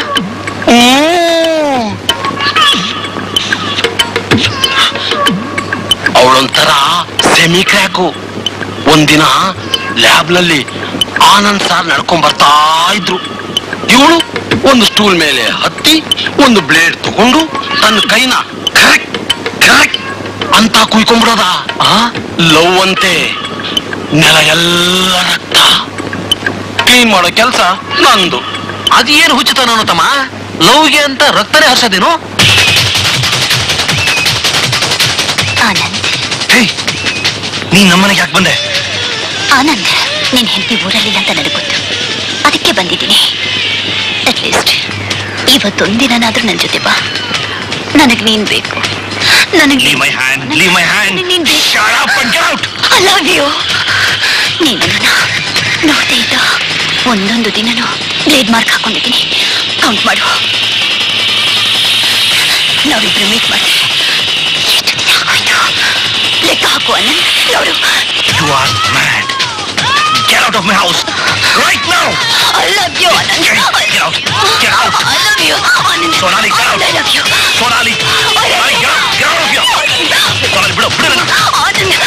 ಅವಳೊಂಥರ ಸೆಮಿ ಕ್ರ್ಯಾಕು ಒಂದಿನ ಲ್ಯಾಬ್ ನಲ್ಲಿ ಆನಂದ್ ಸಾರ್ ನಡ್ಕೊಂಡ್ ಬರ್ತಾ ಇದ್ರು ಇವಳು ಒಂದು ಸ್ಟೂಲ್ ಮೇಲೆ ಹತ್ತಿ ಒಂದು ಬ್ಲೇಡ್ ತಗೊಂಡು ತನ್ನ ಕೈನ ಕರೆಕ್ಟ್ ಕರೆಕ್ಟ್ ಅಂತ ಕುಯ್ಕೊಂಡ್ಬಿಡೋದ ಲವ್ ಅಂತೆ ನೆಲ ಎಲ್ಲ ರಕ್ತ ಕ್ಲೀನ್ ಮಾಡೋ ಕೆಲಸ ನಂದು ಅದೇನು ಹುಚ್ಚುತ್ತಾನೋ ತಮ್ಮ ಲವ್ಗೆ ಅಂತ ರಕ್ತನೇ ಹರ್ಸೋದೇನು ಆನಂದ್ ಹೇ ನೀನ್ ನಮ್ಮನೆಗೆ ಯಾಕೆ ಬಂದೆ ಆನಂದ್ ನಿನ್ ಹೆಂಡತಿ ಊರಲ್ಲಿಲ್ಲ ಅಂತ ನನಗೆ ಗೊತ್ತು ಅದಕ್ಕೆ ಬಂದಿದ್ದೀನಿ ಅಟ್ಲೀಸ್ಟ್ ಇವತ್ತೊಂದಿನಾದ್ರೂ ನನ್ನ ಜೊತೆ ಬಾ ನನಗೆ ನೀನ್ ಬೇಕು ನನಗೆ Leave my hand, leave my hand. ನೀನ್ ಬೇಕು Shut up and get out. I love you ನೀನು ನನ್ನ ನೋಡ್ತಾ ಇದ್ದ ಒಂದೊಂದು ದಿನನೂ ಬ್ಲೇಡ್ ಮಾರ್ಕ್ ಹಾಕೊಂಡಿದ್ದೀನಿ ಕೌಂಟ್ ಮಾಡು ನಾವಿಬ್ರು ಮೀಟ್ ಮಾಡ್ತೀವಿ ಎಷ್ಟು ದಿನ ಆಗೋಯ್ತು ಲೆಕ್ಕ ಹಾಕು ಅನಂದ್ ನೋಡು You are mad. Get out of my house right now. I love you Anand Get out. Get out. I love you Anand Sonali, get out. I love you Sonali. Sonali, get out. Get out of here. Sonali, ಬಿಡು ಬಿಡು ನನ್ನ. Anand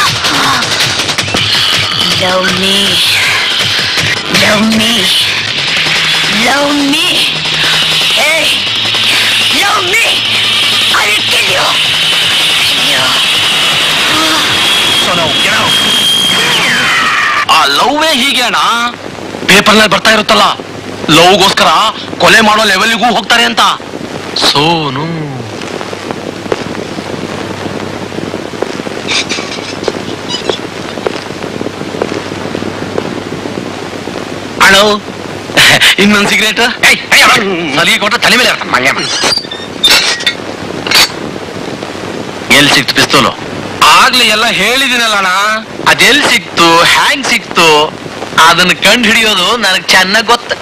love me love me love me ಏ love me I will kill you you Sono, get out. ಆ ಲವ್ವೇ ಹೀಗೆ ಅಣ್ಣ paper ನಲ್ಲಿ ಬರ್ತಾ ಇರುತ್ತಲ್ಲ ಲವ್ಗೋಸ್ಕರ ಕೊಲೆ ಮಾಡೋ ಲೆವೆಲ್ಗೂ ಹೋಗ್ತಾರೆ ಅಂತ ಸೋನು ಅಣ್ಣ ಇನ್ನೊಂದು ಸಿಗರೇಟ್ ಸಲಿಗೆ ಕೊಟ್ರೆ ತಲೆ ಮೇಲೆ ಇರ್ತಾನೆ ಮಂಗೆ ಎಲ್ಲಿ ಸಿಕ್ತು ಪಿಸ್ತೂಲು ಆಗ್ಲಿ ಎಲ್ಲ ಹೇಳಿದಿನಲ್ಲ ಅಣ್ಣ ಅದೆಲ್ಲಿ ಸಿಕ್ತು ಹ್ಯಾಂಗ್ ಸಿಕ್ತು ಅದನ್ನ ಕಂಡು ಹಿಡಿಯೋದು ನನಗೆ ಚೆನ್ನಾಗ್ ಗೊತ್ತ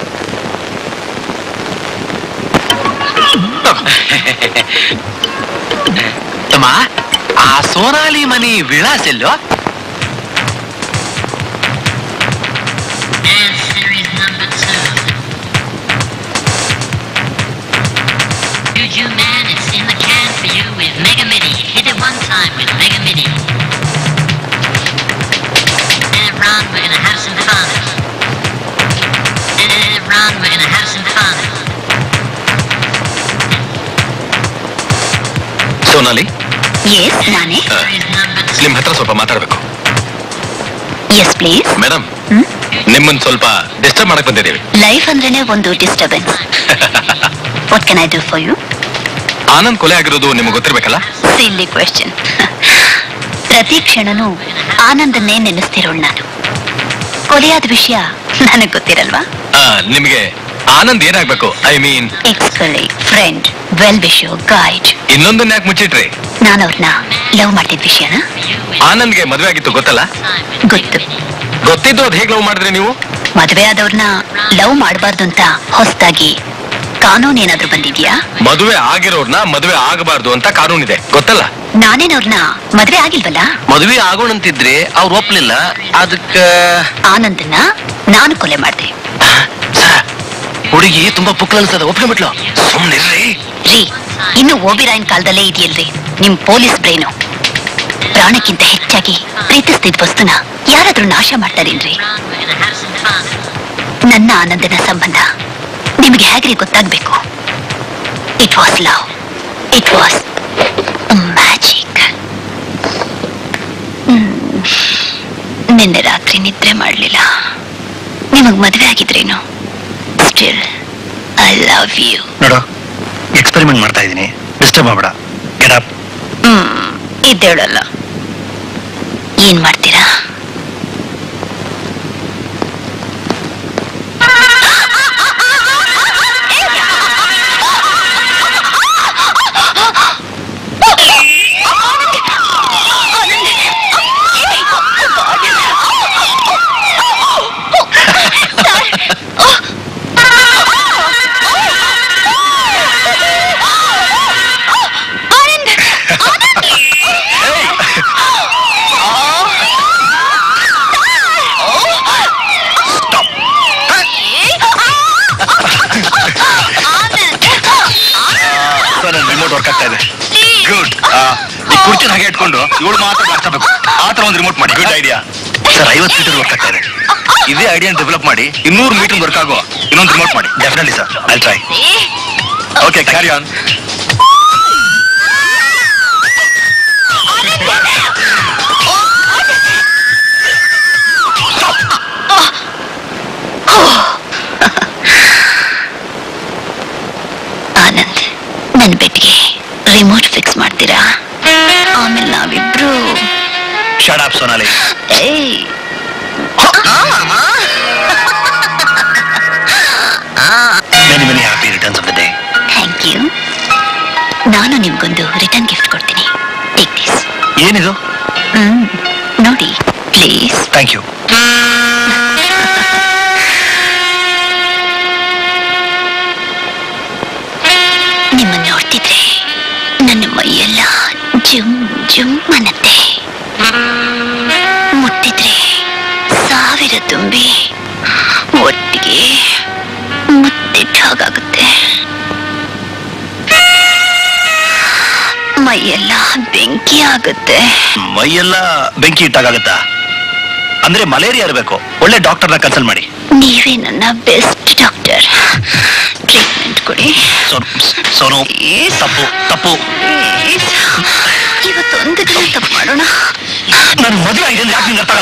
ತಮ್ಮ ಆ ಸೋನಾಲಿ ಮನಿ ವಿಳಾಸ ಎಲ್ಲೋ ಸೋನಾಲಿ ಎಸ್ ನಾನೇ ಆ, ನಿಮ್ ಹತ್ರ ಸ್ವಲ್ಪ ಮಾತಾಡ್ಬೇಕು ಎಸ್ ಪ್ಲೀಸ್ ಮೇಡಮ್ ಹ್ಮ್ ನಿಮ್ಮನ್ನ ಸ್ವಲ್ಪ ಡಿಸ್ಟರ್ಬ್ ಮಾಡಕ್ ಬಂದಿದ್ದೀವಿ ಲೈಫ್ ಅಂದ್ರೇನೆ ಒಂದು disturbance what can I do for you Anand ಕೊಲೆ ಆಗಿರೋದು ನಿಮ್ಗೆ ಗೊತ್ತಿರ್ಬೇಕಲ್ಲ ಸಿಲ್ಲಿ ಕ್ವೆಶ್ಚನ್ ಪ್ರತಿ ಕ್ಷಣನೂ ಆನಂದನ್ನೇ ನೆನೆಸ್ತಿರೋಳು ನಾನು ಕೊಲೆಯಾದ ವಿಷಯ ನನಗೆ ಗೊತ್ತಿರಲ್ವಾ ಆ, ನಿಮ್ಗೆ ಆನಂದ್ ಏನಾಗ್ಬೇಕು I mean ex colleague friend well wisher guide ಇನ್ನೊಂದನ್ನ ಯಾಕೆ ಮುಚ್ಚಿಟ್ರಿ ನಾನು ಅವ್ರನ್ನ ಲವ್ ಮಾಡ್ತಿದ್ದ ವಿಷಯನ ಆನಂದ್ಗೆ ಮದ್ವೆ ಆಗಿತ್ತು ಗೊತ್ತಲ್ಲ ಗೊತ್ತು ಗೊತ್ತಿದ್ದು ಅದ್ ಹೇಗ್ ಲವ್ ಮಾಡಿದ್ರಿ ನೀವು ಮದುವೆ ಆದವ್ರನ್ನ ಲವ್ ಮಾಡಬಾರ್ದು ಅಂತ ಹೊಸದಾಗಿ ಕಾನೂನು ಏನಾದ್ರೂ ಬಂದಿದ್ಯಾ ಮದುವೆ ಆಗಿರೋರ್ನ ಮದುವೆ ಆಗಬಾರ್ದು ಅಂತ ಕಾನೂನಿದೆ ಗೊತ್ತಲ್ಲ ನಾನೇನವ್ರನ್ನ ಮದುವೆ ಆಗಿಲ್ವಲ್ಲ ಮದುವೆ ಆಗೋಣಂತಿದ್ರೆ ಅವ್ರು ಒಪ್ಲಿಲ್ಲ ಅದಕ್ಕ ಆನಂದನ್ನ ನಾನು ಕೊಲೆ ಮಾಡಿದೆ ಹುಡುಗಿ ತುಂಬಾ ಪುಕ್ಲ ಅನ್ಸದ ಒಪ್ಕೊಂಡ್ಬಿಟ್ಲು ಸುಮ್ನಿರ್ರಿ ರೀ ಇನ್ನು ಓಬಿರಾಯನ್ ಕಾಲದಲ್ಲೇ ಇದೆಯಲ್ರಿ ನಿಮ್ ಪೊಲೀಸ್ ಬ್ರೈನು ಪ್ರಾಣಕ್ಕಿಂತ ಹೆಚ್ಚಾಗಿ ಪ್ರೀತಿಸ್ತಿದ್ ವಸ್ತುನ ಯಾರಾದ್ರೂ ನಾಶ ಮಾಡ್ತಾರೇನ್ರಿ ನನ್ನ ಆನಂದನ ಸಂಬಂಧ ನಿಮಗೆ ಹೇಗ್ರಿ ಗೊತ್ತಾಗ್ಬೇಕು it was love it was magic ನಿನ್ನೆ ರಾತ್ರಿ ನಿದ್ರೆ ಮಾಡಲಿಲ್ಲ ನಿಮಗ್ ಮದ್ವೆ ಆಗಿದ್ರೇನು ಸ್ಟಿಲ್ ಐ ಲವ್ ಯು ನೋಡು ಎಕ್ಸ್ಪೆರಿಮೆಂಟ್ ಮಾಡ್ತಾ ಇದ್ದೀನಿ ಡಿಸ್ಟರ್ಬ್ ಮಾಡಬೇಡ ಗೆಟ್ ಅಪ್ ಹ್ಮ್ ಇದ್ದೇಳಲ್ಲ ಏನ್ ಮಾಡ್ತೀರಾ ಸರ್ ನನ್ನ ರಿಮೋಟ್ ವರ್ಕ್ ಆಗ್ತಾ ಇದೆ ಗುಡ್ ಈ ಕುರ್ಚಿನ ಹಾಗೆ ಇಟ್ಕೊಂಡು ಇವಳು ಮಾತ್ರ ಮಾಡ್ಕೋಬೇಕು ಆ ತರ ಒಂದು ರಿಮೋಟ್ ಮಾಡಿ ಗುಡ್ ಐಡಿಯಾ ಸರ್ ಐವತ್ತು ಮೀಟರ್ ವರ್ಕ್ ಆಗ್ತಾ ಇದೆ ಇದೇ ಐಡಿಯಾ ಡೆವಲಪ್ ಮಾಡಿ ಇನ್ನೂರು ಮೀಟರ್ ವರ್ಕ್ ಆಗೋ ಇನ್ನೊಂದು ರಿಮೋಟ್ ಮಾಡಿ definitely sir I try okay carry on Anand ನನ್ನ ಬೆಟ್ಗೆ ರಿಮೋಟ್ ಫಿಕ್ಸ್ ಮಾಡ್ತೀರಾ ಆಮೇಲೆ ನಾವಿಬ್ರು ಶಟ್ ಅಪ್ ಸೋನಾಲಿ ಏಯ್ many many happy returns of the day thank you ನಾನು ನಿಮ್ಗೊಂದು ರಿಟರ್ನ್ ಗಿಫ್ಟ್ ಕೊಡ್ತೀನಿ ಟೇಕ್ ದಿಸ್ ಏನಿದು ಹ್ಮ್ ನೋಡಿ ಪ್ಲೀಸ್ ಥ್ಯಾಂಕ್ ಯು ನಿಮ್ಮನ್ನ ನೋಡ್ತಿದ್ರೆ ನನ್ನ ಮೈಯೆಲ್ಲ ಜುಮ್ ಜುಮ್ ಅನ್ನತ್ತೆ ಮುಟ್ಟಿದ್ರೆ ಸಾವಿರ ತುಂಬಿ ಒಟ್ಟಿಗೆ ಮುತ್ತಿಟ್ಟ ಹಾಗಾಗುತ್ತೆ ಮೈಯೆಲ್ಲ ಬೆಂಕಿ ಆಗುತ್ತೆ ಮೈಯೆಲ್ಲ ಬೆಂಕಿ ಇಟ್ಟಾಗತ್ತಾ ಅಂದ್ರೆ ಮಲೇರಿಯಾ ಇರಬೇಕು ಒಳ್ಳೆ ಡಾಕ್ಟರ್ನ ಕನ್ಸಲ್ಟ್ ಮಾಡಿ ನೀವೇ ನನ್ನ ಬೆಸ್ಟ್ ಡಾಕ್ಟರ್ ಟ್ರೀಟ್ಮೆಂಟ್ ಕೊಡಿ ಸೋ- ಸೋನು Please. ತಪ್ಪು ತಪ್ಪು Please. ಇವತ್ತೊಂದು ದಿನ ತಪ್ಪು ಮಾಡೋಣ ನಾನು ಮದುವೆ ಆಗಿದೆ ಅಂದ್ರೆ ಯಾಕೆ ನಿಂಗೆ ಅರ್ಥ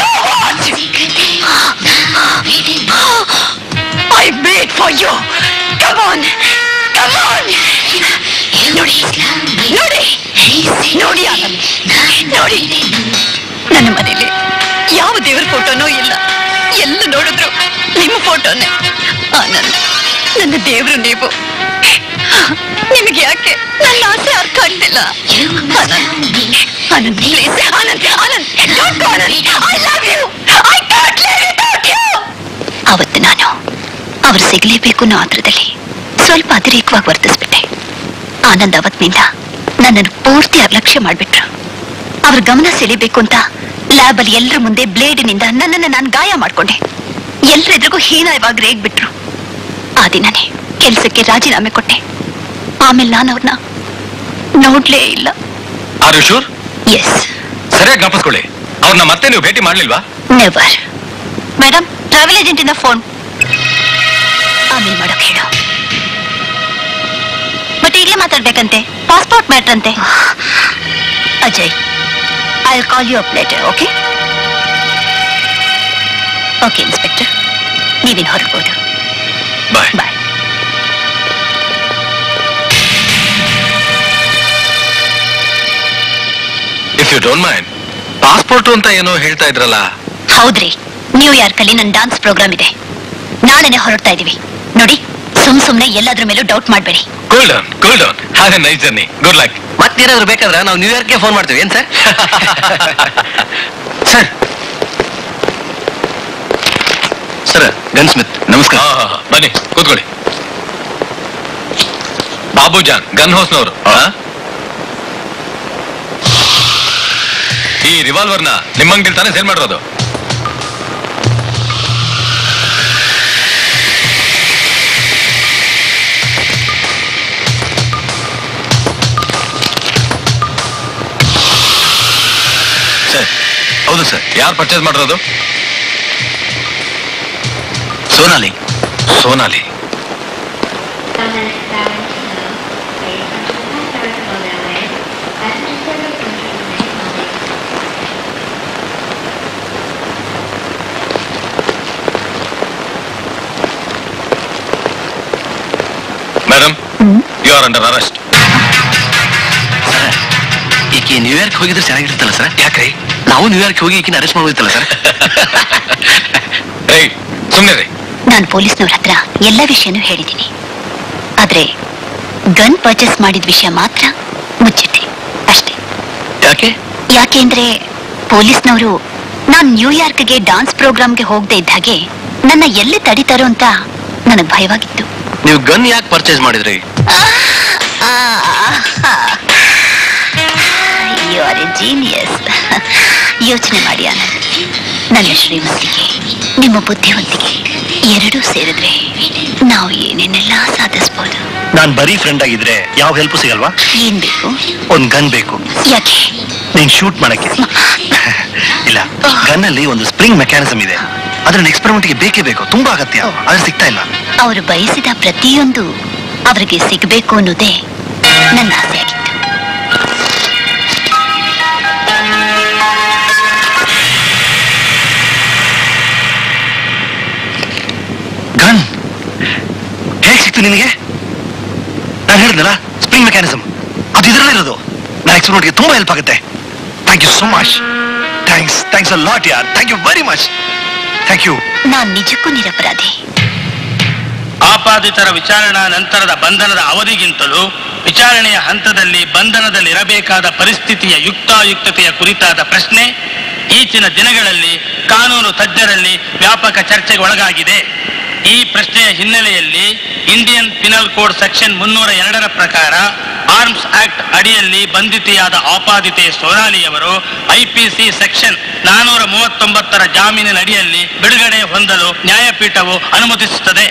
ಆಗಲ್ಲ? I wait for you come on come on ನೋಡಿ ನೋಡಿ ನೋಡಿ ಆನಂದ್ ನೋಡಿ ನನ್ನ ಮನೇಲಿ ಯಾವ ದೇವರ ಫೋಟೋನೂ ಇಲ್ಲ ಎಲ್ಲ ನೋಡಿದ್ರು ನಿಮ್ಮ ಫೋಟೋನೇ ಆನಂದ್ ನನ್ನ ದೇವರು ನೀವು ನಿಮಗೆ ಯಾಕೆ ನನ್ನ ಆಸೆ ಅರ್ಥ ಆಗ್ತಿಲ್ಲ Anand Anand please Anand Anand don't go, Anand I love you I can't live without you ಅವತ್ತು ನಾನು ಅವರು ಸಿಗ್ಲೇಬೇಕು ಅನ್ನೋ ಆತರದಲ್ಲಿ ಸ್ವಲ್ಪ ಅತಿರೇಕವಾಗಿ ವರ್ತಿಸ್ಬಿಟ್ಟೆ ಆನಂದ್ ಅವತ್ತಿನಿಂದ ನನ್ನನ್ನು ಪೂರ್ತಿ ಅಲಕ್ಷ್ಯ ಮಾಡ್ಬಿಟ್ರು ಅವ್ರ ಗಮನ ಸೆಳಿಬೇಕು ಅಂತ ಲ್ಯಾಬಲ್ಲಿ ಎಲ್ಲರ ಮುಂದೆ ಬ್ಲೇಡಿನಿಂದ ನನ್ನನ್ನು ನಾನು ಗಾಯ ಮಾಡ್ಕೊಂಡೆ ಎಲ್ರೆದ್ರಿಗೂ ಹೀನಾಯವಾಗಿ ರೇಗ್ಬಿಟ್ರು ಆ ದಿನನೇ ಕೆಲ್ಸಕ್ಕೆ ರಾಜೀನಾಮೆ ಕೊಟ್ಟೆ ಆಮೇಲೆ ನಾನು ಅವ್ರನ್ನ ನೋಡ್ಲೇ ಇಲ್ಲ ಆರ್ ಯು ಶೂರ್ ಎಸ್ ಸರಿಯಾಗಿ ಜ್ಞಾಪಿಸ್ಕೊಳ್ಳಿ ಅವ್ರನ್ನ ಮತ್ತೆ ನೀವು ಭೇಟಿ ಮಾಡ್ಲಿಲ್ವಾ ನೆವರ್ ಮೇಡಮ್ ಟ್ರಾವೆಲ್ ಏಜೆಂಟ್ ಇಂದ ಫೋನ್ ಆಮೇಲೆ ಮಾಡೋಕ್ ಹೇಳು ಮತ್ತೆ ಇಲ್ಲೇ ಮಾತಾಡ್ಬೇಕಂತೆ ಪಾಸ್ಪೋರ್ಟ್ ಮ್ಯಾಟ್ರ್ ಅಂತೆ Ajay I call you up later okay okay inspector ನೀವಿನ್ ಹೊರಡ್ಬೋದು bye bye if you don't mind passport ಅಂತ ಏನೋ ಹೇಳ್ತಾ ಇದ್ರಲ್ಲ ಹೌದ್ರಿ ನ್ಯೂಯಾರ್ಕ್ ಅಲ್ಲಿ ನನ್ನ ಡಾನ್ಸ್ ಪ್ರೋಗ್ರಾಮ್ ಇದೆ ನಾಳೆನೆ ಹೊರಡ್ತಾ ಇದೀವಿ ನೋಡಿ ಸುಮ್ ಸುಮ್ನೆ ಎಲ್ಲಾದ್ರ ಮೇಲೂ ಡೌಟ್ ಮಾಡ್ಬೇಡಿ ಕೂಲ್ ಡೌನ್ ಕೂಲ್ ಡೌನ್ ಹಾಗೆ ನೈಸ್ ಜರ್ನಿ ಗುಡ್ ಲಕ್ ಮತ್ತೇನಾದ್ರು ಬೇಕಾದ್ರೆ ನಾವು ನ್ಯೂಯಾರ್ಕ್ಗೆ ಫೋನ್ ಮಾಡ್ತೀವಿ ಏನ್ sir sir sir gunsmith ನಮಸ್ಕಾರ ಬನ್ನಿ ಕೂತ್ಕೊಳ್ಳಿ ಬಾಬು ಜಾನ್ ಗನ್ ಹೌಸ್ನವರು ಈ ರಿವಾಲ್ವರ್ನ ನಿಮ್ಮಂಗಿಲ್ ತಾನೇ ಸೇಲ್ ಮಾಡಿರೋದು ಸರ್ ಹೌದು ಸರ್ ಯಾರು ಪರ್ಚೇಸ್ ಮಾಡಿರೋದು Sonali Sonali madam you are under arrest sir ಈಕೆ ನ್ಯೂಯಾರ್ಕ್ ಹೋಗಿದ್ರೆ ಚೆನ್ನಾಗಿರುತ್ತಲ್ಲ ಸರ್ ಯಾಕ್ರಿ ನಾವು ನ್ಯೂಯಾರ್ಕ್ ಹೋಗಿ ಈಕಿನ ಅರೆಸ್ಟ್ ಮಾಡೋದಿತ್ತಲ್ಲ ಸರ್ ರೈ ಸುಮ್ಮನೆ ರೀ ನಾನು ಪೊಲೀಸ್ನವ್ರ ಹತ್ರ ಎಲ್ಲ ವಿಷಯನೂ ಹೇಳಿದ್ದೀನಿ ಆದ್ರೆ ಗನ್ ಪರ್ಚೇಸ್ ಮಾಡಿದ ವಿಷಯ ಮಾತ್ರ ಮುಚ್ಚಿಟ್ಟೆ ಅಷ್ಟೇ ಯಾಕೆ ಯಾಕೆಂದ್ರೆ ಪೊಲೀಸ್ನವರು ನಾನ್ ನ್ಯೂಯಾರ್ಕ್ಗೆ ಡಾನ್ಸ್ ಪ್ರೋಗ್ರಾಮ್ಗೆ ಹೋಗದೆ ಇದ್ದ ಹಾಗೆ ನನ್ನ ಎಲ್ಲಿ ತಡಿತಾರೋ ಅಂತ ನನಗೆ ಭಯವಾಗಿತ್ತು ನೀವು ಗನ್ ಯಾಕೆ ಪರ್ಚೇಸ್ ಮಾಡಿದ್ರಿ ಯು ಆರ್ ಎ ಜೀನಿಯಸ್ ಯೋಚನೆ ಮಾಡಿ ಆನಂದ್ ನನ್ನ ಶ್ರೀಮಂತಿಗೆ ನಿಮ್ಮ ಬುದ್ಧಿವಂತಿಗೆ ಎರಡೂ ಸೇರಿದ್ರೆ ನಾವು ಏನೇನೆಲ್ಲ ಸಾಧಿಸ್ಬೋದು ನಾನ್ ಬರೀ ಫ್ರೆಂಡ್ ಆಗಿದ್ರೆ ಯಾವ ಹೆಲ್ಪ್ ಸಿಗಲ್ವಾ ಏನ್ ಬೇಕು ಒಂದ್ ಗನ್ ಬೇಕು ಯಾಕೆ ನೀನ್ ಶೂಟ್ ಮಾಡಕ್ಕೆ ಇಲ್ಲ ಗನ್ ಅಲ್ಲಿ ಒಂದು ಸ್ಪ್ರಿಂಗ್ ಮೆಕ್ಯಾನಿಸಮ್ ಇದೆ ಅದ್ರ ಎಕ್ಸ್ಪೆರಿಮೆಂಟ್ ಗೆ ಬೇಕೇ ಬೇಕು ತುಂಬಾ ಅಗತ್ಯ ಆದ್ರೆ ಸಿಗ್ತಾ ಇಲ್ಲ ಅವರು ಬಯಸಿದ ಪ್ರತಿಯೊಂದು ಅವರಿಗೆ ಸಿಗಬೇಕು ಅನ್ನೋದೇ ನನ್ನ ಆಸೆ ಆಗಿತ್ತು ಗನ್ ಹೇಗ್ ಸಿಕ್ತು ನಿನಗೆ ನಾನು ಹೇಳಿದ್ನಲ್ಲ ಸ್ಪ್ರಿಂಗ್ ಮೆಕ್ಯಾನಿಸಮ್ ಅದು ಇದರಲ್ಲೇ ಇರೋದು ನನ್ನ ಎಕ್ಸ್ಪೆರಿಮೆಂಟ್ಗೆ ತುಂಬಾ ಹೆಲ್ಪ್ ಆಗುತ್ತೆ thank you so much thanks thanks a lot ಯಾರ್ thank you very much thank you ನಾನ್ ನಿಜಕ್ಕೂ ನಿರಪರಾಧಿ ಆಪಾದಿತರ ವಿಚಾರಣಾ ನಂತರದ ಬಂಧನದ ಅವಧಿಗಿಂತಲೂ ವಿಚಾರಣೆಯ ಹಂತದಲ್ಲಿ ಬಂಧನದಲ್ಲಿರಬೇಕಾದ ಪರಿಸ್ಥಿತಿಯ ಯುಕ್ತಾಯುಕ್ತತೆಯ ಕುರಿತಾದ ಪ್ರಶ್ನೆ ಈಚಿನ ದಿನಗಳಲ್ಲಿ ಕಾನೂನು ತಜ್ಞರಲ್ಲಿ ವ್ಯಾಪಕ ಚರ್ಚೆಗೆ ಒಳಗಾಗಿದೆ ಈ ಪ್ರಶ್ನೆಯ ಹಿನ್ನೆಲೆಯಲ್ಲಿ ಇಂಡಿಯನ್ ಪಿನಲ್ ಕೋಡ್ ಸೆಕ್ಷನ್ ಮುನ್ನೂರ ಎರಡರ ಪ್ರಕಾರ ಆರ್ಮ್ಸ್ ಆಕ್ಟ್ ಅಡಿಯಲ್ಲಿ ಬಂಧಿತೆಯಾದ ಆಪಾದಿತೆ ಸೋನಾಲಿಯವರು ಐಪಿಸಿ ಸೆಕ್ಷನ್ ನಾನೂರ ಮೂವತ್ತೊಂಬತ್ತರ ಜಾಮೀನಿನ ಅಡಿಯಲ್ಲಿ ಬಿಡುಗಡೆ ಹೊಂದಲು ನ್ಯಾಯಪೀಠವು ಅನುಮತಿಸುತ್ತದೆ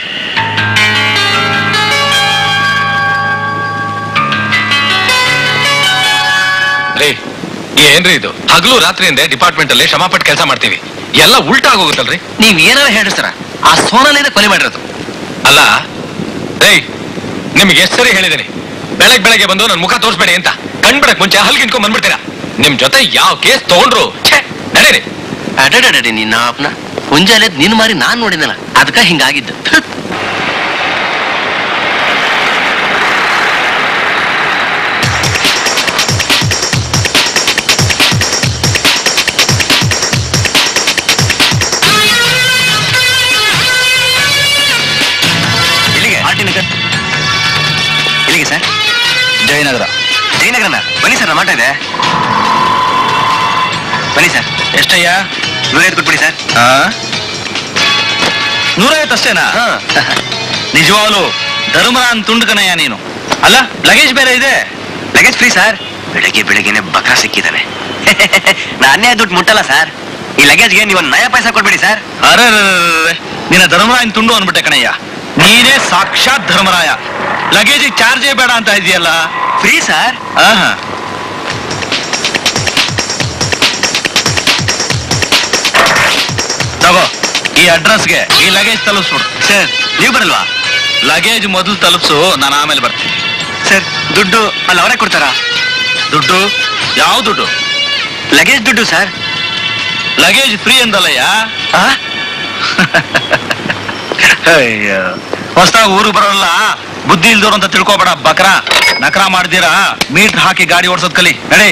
ರೀ ಏನ್ರಿ ಇದು ಹಗಲು ರಾತ್ರಿಯಿಂದ ಡಿಪಾರ್ಟ್ಮೆಂಟ್ ಅಲ್ಲಿ ಶ್ರಮಪಟ್ಟು ಕೆಲಸ ಮಾಡ್ತೀವಿ ಎಲ್ಲ ಉಲ್ಟಾ ಆಗೋಗುತ್ತಲ್ರಿ ನೀವ್ ಏನಾರ ಹೇಳಿ ಸರ ಆ ಸೋನಾಲಿನ ಕೊಲೆ ಮಾಡಿರೋದು ಅಲ್ಲ ರೇ ನಿಮ್ಗೆ ಎಷ್ಟು ಸರಿ ಹೇಳಿದ್ದೀನಿ ಬೆಳಗ್ ಬೆಳಗ್ಗೆ ಬಂದು ನನ್ನ ಮುಖ ತೋರಿಸ್ಬೇಡಿ ಅಂತ ಕಣ್ಬಿಡಕ್ ಮುಂಚೆ ಹಲ್ಗಿನ್ಕೊಂಡ್ ಬಂದ್ಬಿಡ್ತೀರಾ ನಿಮ್ ಜೊತೆ ಯಾವ ಕೇಸ್ ತಗೊಂಡ್ರು ಛೇ ನಡೀರಿ ಅಡಡಡಡೆ ನಿನ್ನ ಅಪ್ನ ಮುಂಜಾನೆ ನಿನ್ ಮಾರಿ ನಾನ್ ನೋಡಿನಲ್ಲ ಅದಕ್ಕ ಹಿಂಗಾಗಿದ್ದು ಇಲ್ಲಿಗೆ ಆರ್ಟಿನಗರ್ ಇಲ್ಲಿಗೆ ಸರ್ ಜಯನಗರ ಜಯನಗರನ ಬನ್ನಿ ಸರ್ ನಮ್ಮ ಆಟ ಇದೆ ಬನ್ನಿ ಸರ್ ಎಷ್ಟಯ್ಯ ನೂರೈದು ಕೊಟ್ಬಿಡಿ ಸರ್ ನೂರೈವತ್ತು ಅಷ್ಟೇನಾ ನಿಜವಾಗ್ಲು ಧರ್ಮರಾನ್ ತುಂಡ್ಕನಯ್ಯ ನೀನು ಅಲ್ಲ ಲಗೇಜ್ ಬೇರೆ ಇದೆ ಲಗೇಜ್ ಫ್ರೀ ಸರ್ ಬೆಳಗ್ಗೆ ಬೆಳಗ್ಗೆನೆ ಬಕ್ರ ಸಿಕ್ಕಿದ್ದಾನೆ ನಾನೇ ದುಡ್ಡು ಮುಟ್ಟಲ್ಲ ಸರ್ ಈ ಲಗೇಜ್ಗೆ ನೀವು ಒಂದು ನಯ ಪೈಸಾ ಕೊಡ್ಬೇಡಿ ಸರ್ ಅರೆ ನಿನ್ನ ಧರ್ಮರಾಯನ್ ತುಂಡು ಅನ್ಬಿಟ್ಟೆ ಕಣಯ್ಯ ನೀನೇ ಸಾಕ್ಷಾತ್ ಧರ್ಮರಾಯ ಲಗೇಜಿಗೆ ಚಾರ್ಜೇ ಬೇಡ ಅಂತ ಇದೆಯಲ್ಲ ಫ್ರೀ ಸರ್ ಆಹಾ ತಗೋ ಈ ಅಡ್ರೆಸ್ಗೆ ಈ ಲಗೇಜ್ ತಲುಪಿಸ್ಬಿಡು ಸರ್ ನೀವು ಬರಲ್ವಾ ಲಗೇಜ್ ಮೊದಲು ತಲುಪಿಸು ನಾನು ಆಮೇಲೆ ಬರ್ತೀನಿ ಸರ್ ದುಡ್ಡು ಅಲ್ಲಿ ಅವರೇ ಕೊಡ್ತಾರಾ ದುಡ್ಡು ಯಾವ ದುಡ್ಡು ಲಗೇಜ್ ದುಡ್ಡು ಸರ್ ಲಗೇಜ್ ಫ್ರೀ ಅಂದಲ್ಲಯ್ಯ ಹೊಸದಾಗಿ ಊರು ಬರೋಲ್ಲ ಬುದ್ಧಿ ಇಲ್ದವ್ರು ಅಂತ ತಿಳ್ಕೊಬೇಡ ಬಕ್ರ ನಕರ ಮಾಡ್ದಿರಾ ಮೀಟರ್ ಹಾಕಿ ಗಾಡಿ ಓಡಿಸೋದ್ ಕಲಿ ನಡಿ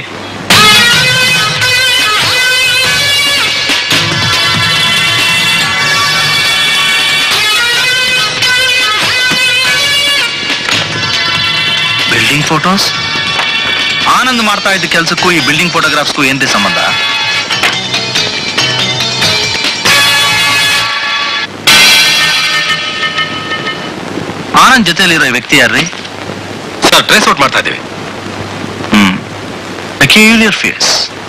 ಬಿಲ್ಡಿಂಗ್ ಫೋಟೋಸ್ ಆನಂದ್ ಮಾಡ್ತಾ ಇದ್ದ ಕೆಲಸಕ್ಕೂ ಈ ಬಿಲ್ಡಿಂಗ್ ಫೋಟೋಗ್ರಾಫ್ಸ್ಗೂ ಏನ್ರಿ ಸಂಬಂಧ ಆನಂದ್ ಜೊತೆಲಿರೋ ಈ ವ್ಯಕ್ತಿ ಯಾರ್ರಿ ಸರ್ ಟ್ರೇಸ್ ಔಟ್ ಮಾಡ್ತಾ ಇದೀವಿ ಹ್ಮ್ ಪೆಕ್ಯೂಲಿಯರ್ ಫೇಸ್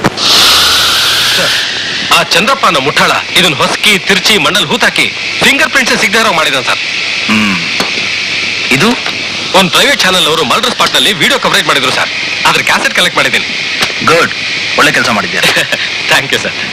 ಆ ಚಂದ್ರಪ್ಪ ಅನ್ನೋ ಮುಠಾಳ ಇದನ್ನ ಹೊಸಕಿ ತಿರ್ಚಿ ಮಣ್ಣಲ್ಲಿ ಹೂತಾಕಿ ಫಿಂಗರ್ ಪ್ರಿಂಟ್ಸ್ ಸಿಗದೆ ಇರೋ ಮಾಡಿದಾನೆ ಸರ್ ಹ್ಮ್ ಇದು ಒಂದು ಪ್ರೈವೇಟ್ ಚಾನಲ್ ಅವರು ಮರ್ಡರ್ ಸ್ಪಾಟ್ ನಲ್ಲಿ ವಿಡಿಯೋ ಕವರೇಜ್ ಮಾಡಿದ್ರು ಸರ್ ಅದ್ರ ಕ್ಯಾಸೆಟ್ ಕಲೆಕ್ಟ್ ಮಾಡಿದ್ದೀನಿ ಗುಡ್ ಒಳ್ಳೆ ಕೆಲಸ ಮಾಡಿದ್ದೀರಾ ಥ್ಯಾಂಕ್ ಯು ಸರ್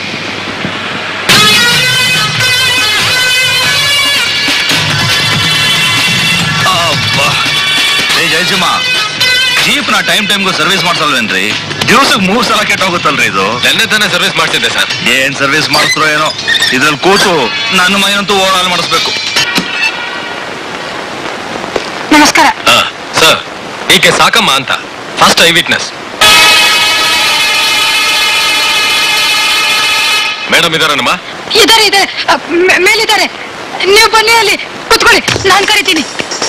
ಏ ಜಯಸಿಂಹ ಜೀಪ್ ನ ಟೈಮ್ ಟೈಮ್ಗೂ ಸರ್ವಿಸ್ ಮಾಡ್ಸಲ್ವೇನ್ರಿ ದಿವಸಕ್ಕೆ ಮೂರ್ ಸಲ ಕೆಟ್ಟೋಗುತ್ತಲ್ರಿ ಇದು ನೆನ್ನೆ ತಾನೇ ಸರ್ವಿಸ್ ಮಾಡ್ತಿದ್ದೆ ಸರ್ ಏನ್ ಸರ್ವಿಸ್ ಮಾಡಿಸ್ರೋ ಏನೋ ಇದ್ರಲ್ಲಿ ಕೂತು ನನ್ನ ಮೈನಂತೂ ಓವರ್ ಮಾಡಿಸ್ಬೇಕು ನಮಸ್ಕಾರ ಸರ್ ಈಕೆ ಸಾಕಮ್ಮ ಅಂತ ಫಸ್ಟ್ ಐ ವಿಟ್ನೆಸ್ ಮೇಡಮ್ ಇದಾರನಮ್ಮ ಇದಾರೆ ಇದೆ ಮೇಲಿದ್ದಾರೆ ನೀವು ಬನ್ನಿ ಅಲ್ಲಿ ಕುತ್ಕೊಳ್ಳಿ ನಾನ್ ಕರಿತೀನಿ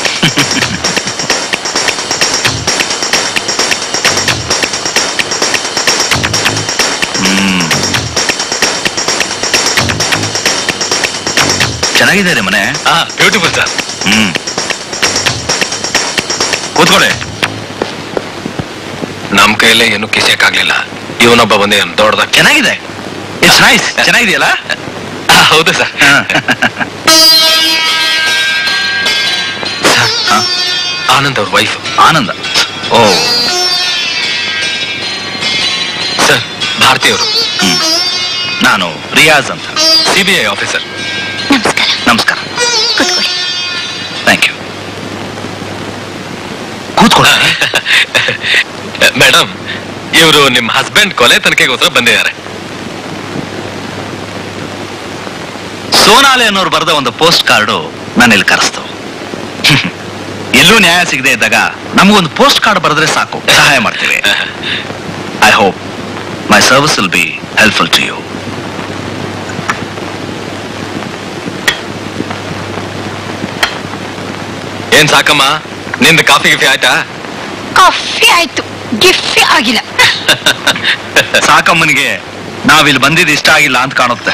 ಹ್ಮ್ ಚೆನ್ನಾಗಿದೆ ರೀ ಮನೆ ಹಾ ಬ್ಯೂಟಿಫುಲ್ ಸರ್ ಹ್ಮ್ ಕೂತ್ಕೊಳ್ಳಿ ನಮ್ ಕೈಯಲ್ಲೇ ಏನು ಕಿಸಿಯಕ್ಕಾಗ್ಲಿಲ್ಲ ಇವನೊಬ್ಬ ಬಂದೆ ದೊಡ್ಡದ ಚೆನ್ನಾಗಿದೆ ಇಟ್ಸ್ ನೈಸ್ ಚೆನ್ನಾಗಿದೆಯಲ್ಲ ಹೌದು ಸರ್ ಹಾ. ಆನಂದ್ ಅವ್ರ ವೈಫ್ ಆನಂದ ಓ ಸರ್ ಭಾರತಿ ಅವರು ಹ್ಮ್ ನಾನು ರಿಯಾಜ್ ಅಂತ ಸಿಬಿಐ ಆಫೀಸರ್ ನಮಸ್ಕಾರ ನಮಸ್ಕಾರ ಕೂತ್ಕೊಳ್ಳಿ ಥ್ಯಾಂಕ್ ಯು ಕೂತ್ಕೊಳ್ಳಿ ಮೇಡಮ್ ಇವರು ನಿಮ್ಮ ಹಸ್ಬೆಂಡ್ ಕೊಲೆ ತನಿಖೆಗೋಸ್ಕರ ಬಂದಿದ್ದಾರೆ ಸೋನಾಲೆ ಅನ್ನೋರು ಬರೆದ ಒಂದು ಪೋಸ್ಟ್ ಕಾರ್ಡು ನಾನು ಇಲ್ಲಿ ಕರೆಸ್ತು ಎಲ್ಲೂ ನ್ಯಾಯ ಸಿಗದೆ ಇದ್ದಾಗ ನಮಗೊಂದು ಪೋಸ್ಟ್ ಕಾರ್ಡ್ ಬರೆದ್ರೆ ಸಾಕು ಸಹಾಯ ಮಾಡ್ತೀವಿ I hope my service will be helpful to you ಏನ್ ಸಾಕಮ್ಮ ನಿಂದ ಕಾಫಿ ಗಿಫಿ ಆಯ್ತಾ ಕಾಫಿ ಆಯ್ತು ಗಿಫ್ಟಿ ಆಗಿಲ್ಲ ಸಾಕಮ್ಮನಿಗೆ ನಾವಿಲ್ಲಿ ಬಂದಿದ್ದು ಇಷ್ಟ ಆಗಿಲ್ಲ ಅಂತ ಕಾಣುತ್ತೆ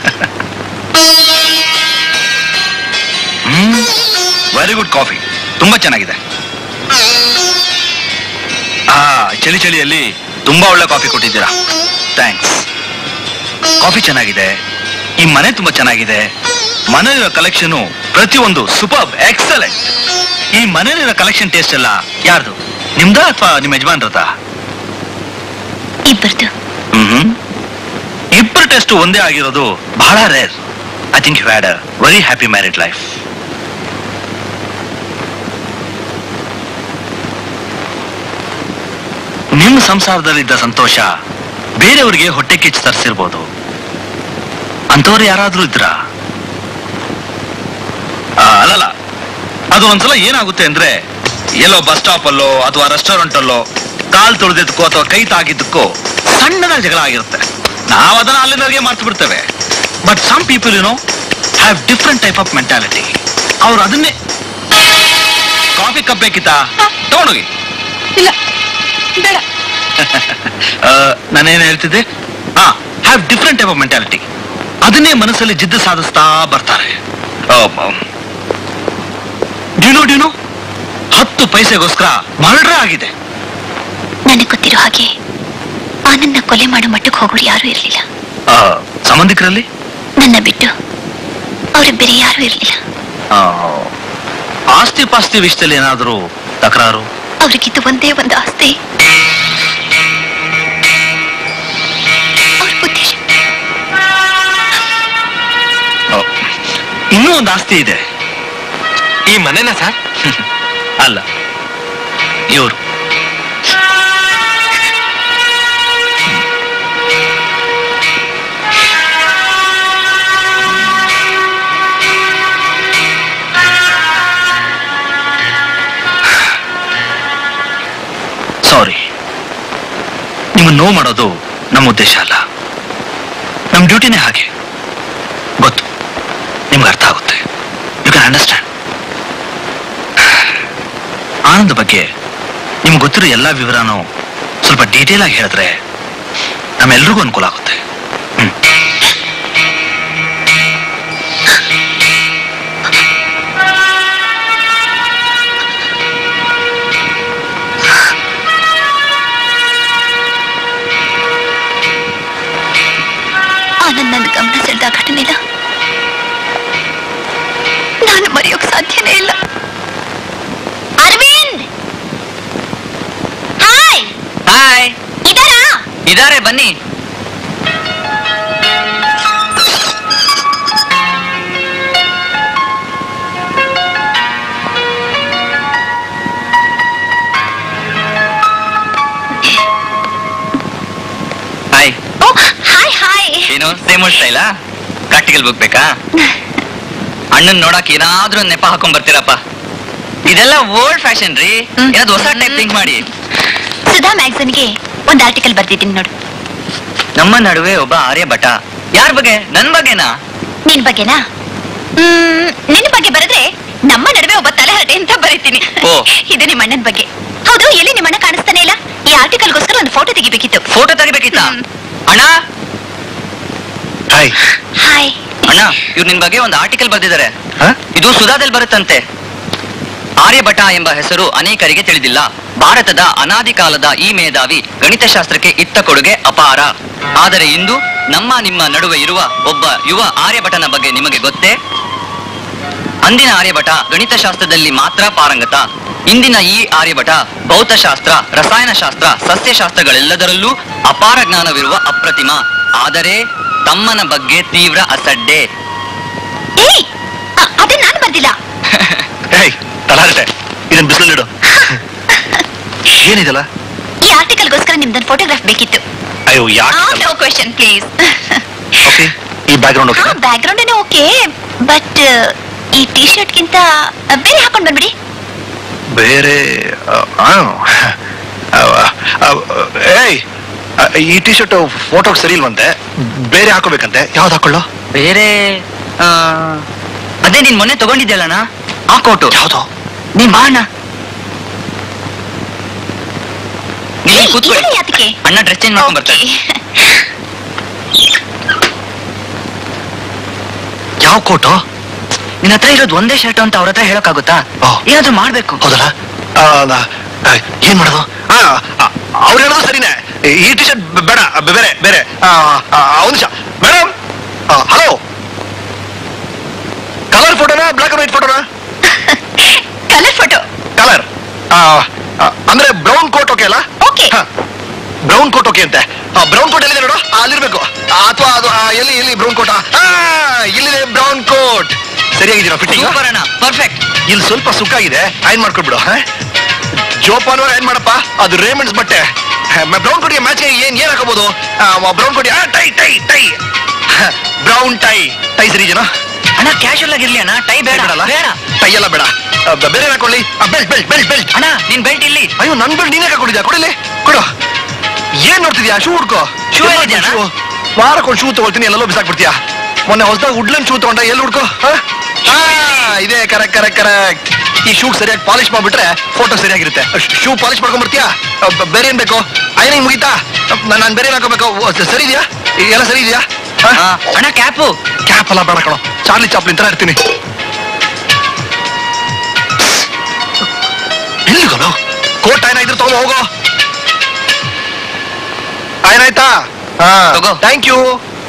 ವೆರಿ ಗುಡ್ ಕಾಫಿ ತುಂಬಾ ಚೆನ್ನಾಗಿದೆ ಆ ಚಳಿ ಚಳಿಯಲ್ಲಿ ತುಂಬಾ ಒಳ್ಳೆ ಕಾಫಿ ಕೊಟ್ಟಿದ್ದೀರಾ ಥ್ಯಾಂಕ್ಸ್ ಕಾಫಿ ಚೆನ್ನಾಗಿದೆ ಈ ಮನೆ ತುಂಬಾ ಚೆನ್ನಾಗಿದೆ ಮನೆಯಲ್ಲಿರೋ ಕಲೆಕ್ಷನ್ ಪ್ರತಿಯೊಂದು ಸೂಪರ್ ಎಕ್ಸಲೆಂಟ್ ಈ ಮನೆಯಲ್ಲಿರೋ ಕಲೆಕ್ಷನ್ ಟೇಸ್ಟ್ ಎಲ್ಲ ಯಾರ್ದು ನಿಮ್ದ ಅಥವಾ ನಿಮ್ಮ ಯಜಮಾನ್ರದ ಇಬ್ಬರದು ಹ್ಮ್ ಇಬ್ಬರ ಟೆಸ್ಟ್ ಒಂದೇ ಆಗಿರೋದು ಬಹಳ rare I think you had a very happy married life ನಿಮ್ಮ ಸಂಸಾರದಲ್ಲಿದ್ದ ಸಂತೋಷ ಬೇರೆಯವರಿಗೆ ಹೊಟ್ಟೆ ಕಿಚ್ಚು ತರಿಸಿರ್ಬೋದು ಅಂಥವ್ರು ಯಾರಾದ್ರೂ ಇದ್ರಾ ಆ, ಅಲ್ಲಲ್ಲ ಅದು ಒಂದ್ಸಲ ಏನಾಗುತ್ತೆ ಅಂದ್ರೆ ಎಲ್ಲೋ ಬಸ್ ಸ್ಟಾಪ್ ಅಲ್ಲೋ ಅಥವಾ ರೆಸ್ಟೋರೆಂಟ್ ಅಲ್ಲೋ ಕಾಲ್ ತೊಳೆದಿದ್ದಕ್ಕೋ ಅಥವಾ ಕೈ ತಾಗಿದ್ದಕ್ಕೋ ಸಣ್ಣದಾಗಿ ಜಗಳ ಆಗಿರುತ್ತೆ ನಾವು ಅದನ್ನ ಅಲ್ಲಿಂದಾಗೆ ಮರ್ತು ಬಿಡ್ತೇವೆ but some people you know have different type of mentality ಅವ್ರು ಅದನ್ನೇ ಕಾಫಿ ಕಪ್ ಬೇಕಿತ್ತಾ ತಗೊಂಡೋಗಿ ಇಲ್ಲ ಬೇಡ ನಾನೇನು ಹೇಳ್ತಿದ್ದೆ ಹಾ have different type of mentality ಅದನ್ನೇ ಮನಸ್ಸಲ್ಲಿ ಜಿದ್ದು ಸಾಧಿಸ್ತಾ ಬರ್ತಾರೆ ಡ್ಯೂನೋ ಡ್ಯೂನೋ ಹತ್ತು ಪೈಸೆಗೋಸ್ಕರ ಮರ್ಡ್ರೇ ಆಗಿದೆ ನನಗೆ ಗೊತ್ತಿರೋ ಹಾಗೆ ಆನಂದ್ನ ಕೊಲೆ ಮಾಡೋ ಮಟ್ಟಕ್ಕೆ ಹೋಗೋರು ಯಾರೂ ಇರಲಿಲ್ಲ ಆ, ಸಂಬಂಧಿಕರಲ್ಲಿ ನನ್ನ ಬಿಟ್ಟು ಅವ್ರಿಗೆ ಬೇರೆ ಯಾರೂ ಇರಲಿಲ್ಲ ಆ, ಆಸ್ತಿ ಪಾಸ್ತಿ ವಿಷಯದಲ್ಲಿ ಏನಾದರೂ ತಕರಾರು ಅವ್ರಿಗಿದ್ದು ಒಂದೇ ಒಂದು ಆಸ್ತಿ ಅವ್ರ ಬುದ್ಧಿಶಕ್ತಿ ಆ, ಇನ್ನೂ ಒಂದು ಆಸ್ತಿ ಇದೆ ಈ ಮನೆನ ಸರ್ ಅಲ್ಲ ಇವರು ಸಾರಿ ನಿಮ್ಮ ನೋವು ಮಾಡೋದು ನಮ್ಮ ಉದ್ದೇಶ ಅಲ್ಲ ನಮ್ಮ ಡ್ಯೂಟಿನೇ ಹಾಗೆ ಗೊತ್ತು ನಿಮ್ಗೆ ಅರ್ಥ ಆಗುತ್ತೆ ಯು ಕ್ಯಾನ್ ಅಂಡರ್ಸ್ಟ್ಯಾಂಡ್ ಆನಂದ್ ಬಗ್ಗೆ ನಿಮ್ಗೆ ಗೊತ್ತಿರೋ ಎಲ್ಲ ವಿವರನೂ ಸ್ವಲ್ಪ ಡೀಟೇಲ್ ಆಗಿ ಹೇಳಿದ್ರೆ ನಮ್ಮೆಲ್ರಿಗೂ ಅನುಕೂಲ ಆಗುತ್ತೆ ಹ್ಮ್ ಆನಂದ್ ನನ್ನ ಗಮನ ಸೆಳೆದ ಘಟನೆನ ನಾನು ಮರೆಯೋಕ್ ಸಾಧ್ಯನೇ ಇಲ್ಲ ಅರವಿಂದ್ ಹಾಯ್ ಹಾಯ್ ಇದಾರಾ ಇದಾರೆ ಬನ್ನಿ ಹಾಯ್ ಓ ಹಾಯ್ ಹಾಯ್ ಏನು ಸೇಮ್ ಸ್ಟೈಲಾ ಪ್ರಾಕ್ಟಿಕಲ್ ಬುಕ್ ಬೇಕಾ ಅಣ್ಣನ್ ನೋಡಕ್ ಏನಾದ್ರೂ ಒಂದ್ ನೆಪ ಹಾಕೊಂಡ್ ಬರ್ತೀರಪ್ಪ ಇದೆಲ್ಲ ಓಲ್ಡ್ ಫ್ಯಾಷನ್ ರೀ ಹ್ಮ್. ಏನಾದ್ರು ಹೊಸ ಟೈಪ್ ಥಿಂಕ್ ಮಾಡಿ ಸುಧಾ ಮ್ಯಾಗಝನ್ಗೆ ಒಂದು ಆರ್ಟಿಕಲ್ ಬರ್ದಿದ್ದೀನಿ ನೋಡು ನಮ್ಮ ನಡುವೆ ಒಬ್ಬ ಆರ್ಯಭಟ ಯಾರ ಬಗ್ಗೆ ನನ್ ಬಗ್ಗೆನಾ ನಿನ್ ಬಗ್ಗೆನಾ ಹ್ಮ್ ನಿನ್ ಬಗ್ಗೆ ಬರೆದ್ರೆ ನಮ್ಮ ನಡುವೆ ಒಬ್ಬ ತಲೆಹರಟೆ ಅಂತ ಬರೀತೀನಿ ಓ. ಇದು ನಿಮ್ಮ ಅಣ್ಣನ ಬಗ್ಗೆ ಹೌದು ಎಲ್ಲಿ ನಿಮ್ಮ ಅಣ್ಣ ಕಾಣಿಸ್ತಾನೆ ಇಲ್ಲ ಈ ಆರ್ಟಿಕಲ್ಗೋಸ್ಕರ ಒಂದು ಫೋಟೋ ತೆಗಿಬೇಕಿತ್ತು ಫೋಟೋ ತೆಗಿಬೇಕಿತ್ತ ಹ್ಮ್. ಅಣ್ಣ ಹಾಯ್ ಹಾಯ್ ಅಣ್ಣ ಇವ್ರು ನಿನ್ ಬಗ್ಗೆ ಒಂದು ಆರ್ಟಿಕಲ್ ಬರ್ದಿದ್ದಾರೆ ಹ? ಇದು ಸುಧಾದಲ್ಲಿ ಬರುತ್ತಂತೆ ಆರ್ಯಭಟ ಎಂಬ ಹೆಸರು ಅನೇಕರಿಗೆ ತಿಳಿದಿಲ್ಲ ಭಾರತದ ಅನಾದಿ ಕಾಲದ ಈ ಮೇಧಾವಿ ಗಣಿತಶಾಸ್ತ್ರಕ್ಕೆ ಇತ್ತ ಕೊಡುಗೆ ಅಪಾರ ಆದರೆ ಇಂದು ನಮ್ಮ ನಿಮ್ಮ ನಡುವೆ ಇರುವ ಒಬ್ಬ ಯುವ ಆರ್ಯಭಟನ ಬಗ್ಗೆ ನಿಮಗೆ ಗೊತ್ತೇ ಅಂದಿನ ಆರ್ಯಭಟ ಗಣಿತಶಾಸ್ತ್ರದಲ್ಲಿ ಮಾತ್ರ ಪಾರಂಗತ ಇಂದಿನ ಈ ಆರ್ಯಭಟ ಭೌತಶಾಸ್ತ್ರ ರಸಾಯನಶಾಸ್ತ್ರ ಸಸ್ಯಶಾಸ್ತ್ರಗಳೆಲ್ಲದರಲ್ಲೂ ಅಪಾರ ಜ್ಞಾನವಿರುವ ಅಪ್ರತಿಮ ಆದರೆ ತಮ್ಮನ ಬಗ್ಗೆ ತೀವ್ರ ಅಸಡ್ಡೆ ಏಯ್ ಅ- ಅದನ್ನ ನಾನು ಬರ್ದಿಲ್ಲ ಹೇಯ್ ತಲಾಟೆ ಇದನ್ ಬಿಸಿಲಿಡು ಏನಿದಲ್ಲ ಈ ಆರ್ಟಿಕಲ್ಗೋಸ್ಕರ ನಿಮ್ದೊಂದು ಫೋಟೋಗ್ರಾಫ್ ಬೇಕಿತ್ತು ಅಯ್ಯೋ ಯಾಕೆ ನೋ ಕ್ವೆಶನ್ ಪ್ಲೀಸ್ ಓಕೆ ಈ ಬ್ಯಾಕ್ಗ್ರೌಂಡ್ ಹಾ okay background okay but ಈ ಟಿ ಶರ್ಟ್ಗಿಂತ ಬೇರೆ ಹಾಕೊಂಡ್ ಬಂದ್ಬಿಡಿ ಬೇರೆ ಆ, ಆ, ಆ, ಆ, ಏಯ್ ಆ, ಈ ಟಿ ಶರ್ಟ್ ಫೋಟೋಗೆ ಸರಿ ಇಲ್ವಂತೆ ಬೇರೆ ಹಾಕೋಬೇಕಂತೆ ಯಾವ್ದು ಹಾಕೊಳ್ಳೋ ಬೇರೆ ಆ, ಅದೇ ನೀನ್ ಮೊನ್ನೆ ತಗೊಂಡಿದ್ಯಲ್ಲಣ್ಣ ಆ ಕೋಟು ಯಾವ್ದು ನೀ ಬಾಣ ನೀನ್ ಏಯ್, ಕೂತ್ಕೊಳ್ಳಿ ಇದೆಲ್ಲ ಯಾತಕ್ಕೆ ಅಣ್ಣ ಡ್ರೆಸ್ ಚೇಂಜ್ ಮಾಡ್ಕೊಂಡ್ ಬರ್ತಾರೆ ಯಾವ ಕೋಟು ನಿನ್ನ ಹತ್ರ ಇರೋದು ಒಂದೇ ಶರ್ಟ್ ಅಂತ ಅವ್ರ ಹತ್ರ ಹೇಳಕ್ಕಾಗುತ್ತಾ ಓ. ಏನಾದ್ರೂ ಮಾಡ್ಬೇಕು ಹೌದಲ್ಲ ಆ, ನಾ- ಆ, ಏನ್ ಮಾಡೋದು ಅವ್ರು ಹೇಳೋದು ಸರಿನೇ ಈ ಟಿ ಶರ್ಟ್ ಬೇಡ ಬೆ- ಬೇರೆ ಬೇರೆ ಒಂದು ನಿಮಿಷ ಮೇಡಮ್ ಹಲೋ ಕಲರ್ ಫೋಟೋನಾ ಬ್ಲಾಕ್ ಅಂಡ್ ವೈಟ್ ಫೋಟೋನಾ ಕಲರ್ ಫೋಟೋ ಕಲರ್ ಅಂದ್ರೆ ಬ್ರೌನ್ ಕೋಟ್ ಓಕೆ ಅಲ್ಲ ಓಕೆ ಬ್ರೌನ್ ಕೋಟ್ ಓಕೆ ಅಂತೆ ಬ್ರೌನ್ ಕೋಟ್ ಎಲ್ಲಿದೆ ನೋಡು ಆ, ಅಲ್ಲಿರ್ಬೇಕು ಅಥವಾ ಅದು ಆ, ಎಲ್ಲಿ ಎಲ್ಲಿ ಬ್ರೌನ್ ಕೋಟ್ ಇಲ್ಲಿದೆ ಬ್ರೌನ್ ಕೋಟ್ ಸರಿಯಾಗಿದ್ದೀರಾ ಫಿಟ್ಟಿಂಗ್ ಸೂಪರ್ ಅಣ್ಣ ಪರ್ಫೆಕ್ಟ್ ಇಲ್ಲಿ ಸ್ವಲ್ಪ ಸುಕ್ಕಾಗಿದೆ ಐನ್ ಮಾಡ್ಕೊಟ್ಬಿಡು ಹಾ? ಜೋಪಾನವಾಗಿ ಐನ್ ಮಾಡಪ್ಪ ಅದು ರೇಮಂಡ್ಸ್ ಬಟ್ಟೆ ಬ್ರೌನ್ ಕೋಟಿಗೆ ಮ್ಯಾಚ್ ಏನ್ ಏನ್ ಹಾಕೋಬಹುದು ಬ್ರೌನ್ ಕೋಟಿ tie tie tie brown tie tie ಸರಿ ಜನ ಅಣ್ಣ ಕ್ಯಾಶುವಲ್ ಆಗಿರ್ಲಿ ಅಣ್ಣ ಟೈ ಬೇಡ ಬೇಡಲ್ಲ ಬೇಡ ಟೈ ಎಲ್ಲ ಬೇಡ ಆ, ಬ- ಬೇರೆ ಹಾಕೊಳ್ಳಿ ಬೆಲ್ಟ್ ಬೆಲ್ಟ್ ಬೆಲ್ಟ್ ಬೆಲ್ಟ್ ಅಣ್ಣ ನಿನ್ ಬೆಲ್ಟ್ ಇಲ್ಲಿ ಅಯ್ಯೋ ನನ್ ಬೆಲ್ಟ್ ನೀನೇ ಹಾಕೊಂಡಿದ್ಯಾ ಕೊಡಿಲಿ ಕೊಡು ಏನ್ ನೋಡ್ತಿದ್ಯಾ ಶೂ ಹುಡ್ಕೋ Shoe ಎಲ್ಲಿ ಎಲ್ಲಿದ್ಯಾ shoe? ವಾರಕ್ಕೊಂದು ಶೂ ತಗೊಳ್ತೀನಿ ಎಲ್ಲೆಲ್ಲೋ ಬಿಸಾಕ್ಬಿಡ್ತೀಯಾ ಮೊನ್ನೆ ಹೊಸದಾಗ ವುಡ್ಲನ್ ಶೂ ತಗೊಂಡ ಎಲ್ಲಿ ಹುಡ್ಕೋ ಹ? ಆ, ಇದೆ ಕರೆಕ್ಟ್ ಕರೆಕ್ಟ್ ಕರೆಕ್ಟ್ ಈ ಶೂ ಸರಿಯಾಗಿ ಪಾಲಿಶ್ ಮಾಡ್ಬಿಟ್ರೆ ಫೋಟೋ ಸರಿಯಾಗಿರುತ್ತೆ ಶೂ ಪಾಲಿಶ್ ಮಾಡ್ಕೊಂಡ್ ಬರ್ತೀಯಾ ಅ, ಬ- ಬೇರೆ ಏನ್ ಬೇಕು ಐನಿಂಗ್ ಮುಗಿತಾ ನಾನು ಬೇರೆ ಏನ್ ಹಾಕೋಬೇಕು ಓ, ಸ- ಸರಿ ಇದೆಯಾ ಎಲ್ಲ ಸರಿ ಇದೆಯಾ ಆ, ಅಣ್ಣ ಕ್ಯಾಪು ಕ್ಯಾಪ್ ಎಲ್ಲ ಬೇಡ ಕಣೋ ಚಾರ್ಲಿ ಚಾಪ್ಲಿನ್ ತರ ಇರ್ತೀನಿ ಎಲ್ಲಿಗೋನು ಕೋಟ್ ಏನಾಯ್ತು ತಗೊಂಡು ಹೋಗೋ ಏನಾಯ್ತಾ ತಗೋ. ಥ್ಯಾಂಕ್ ಯು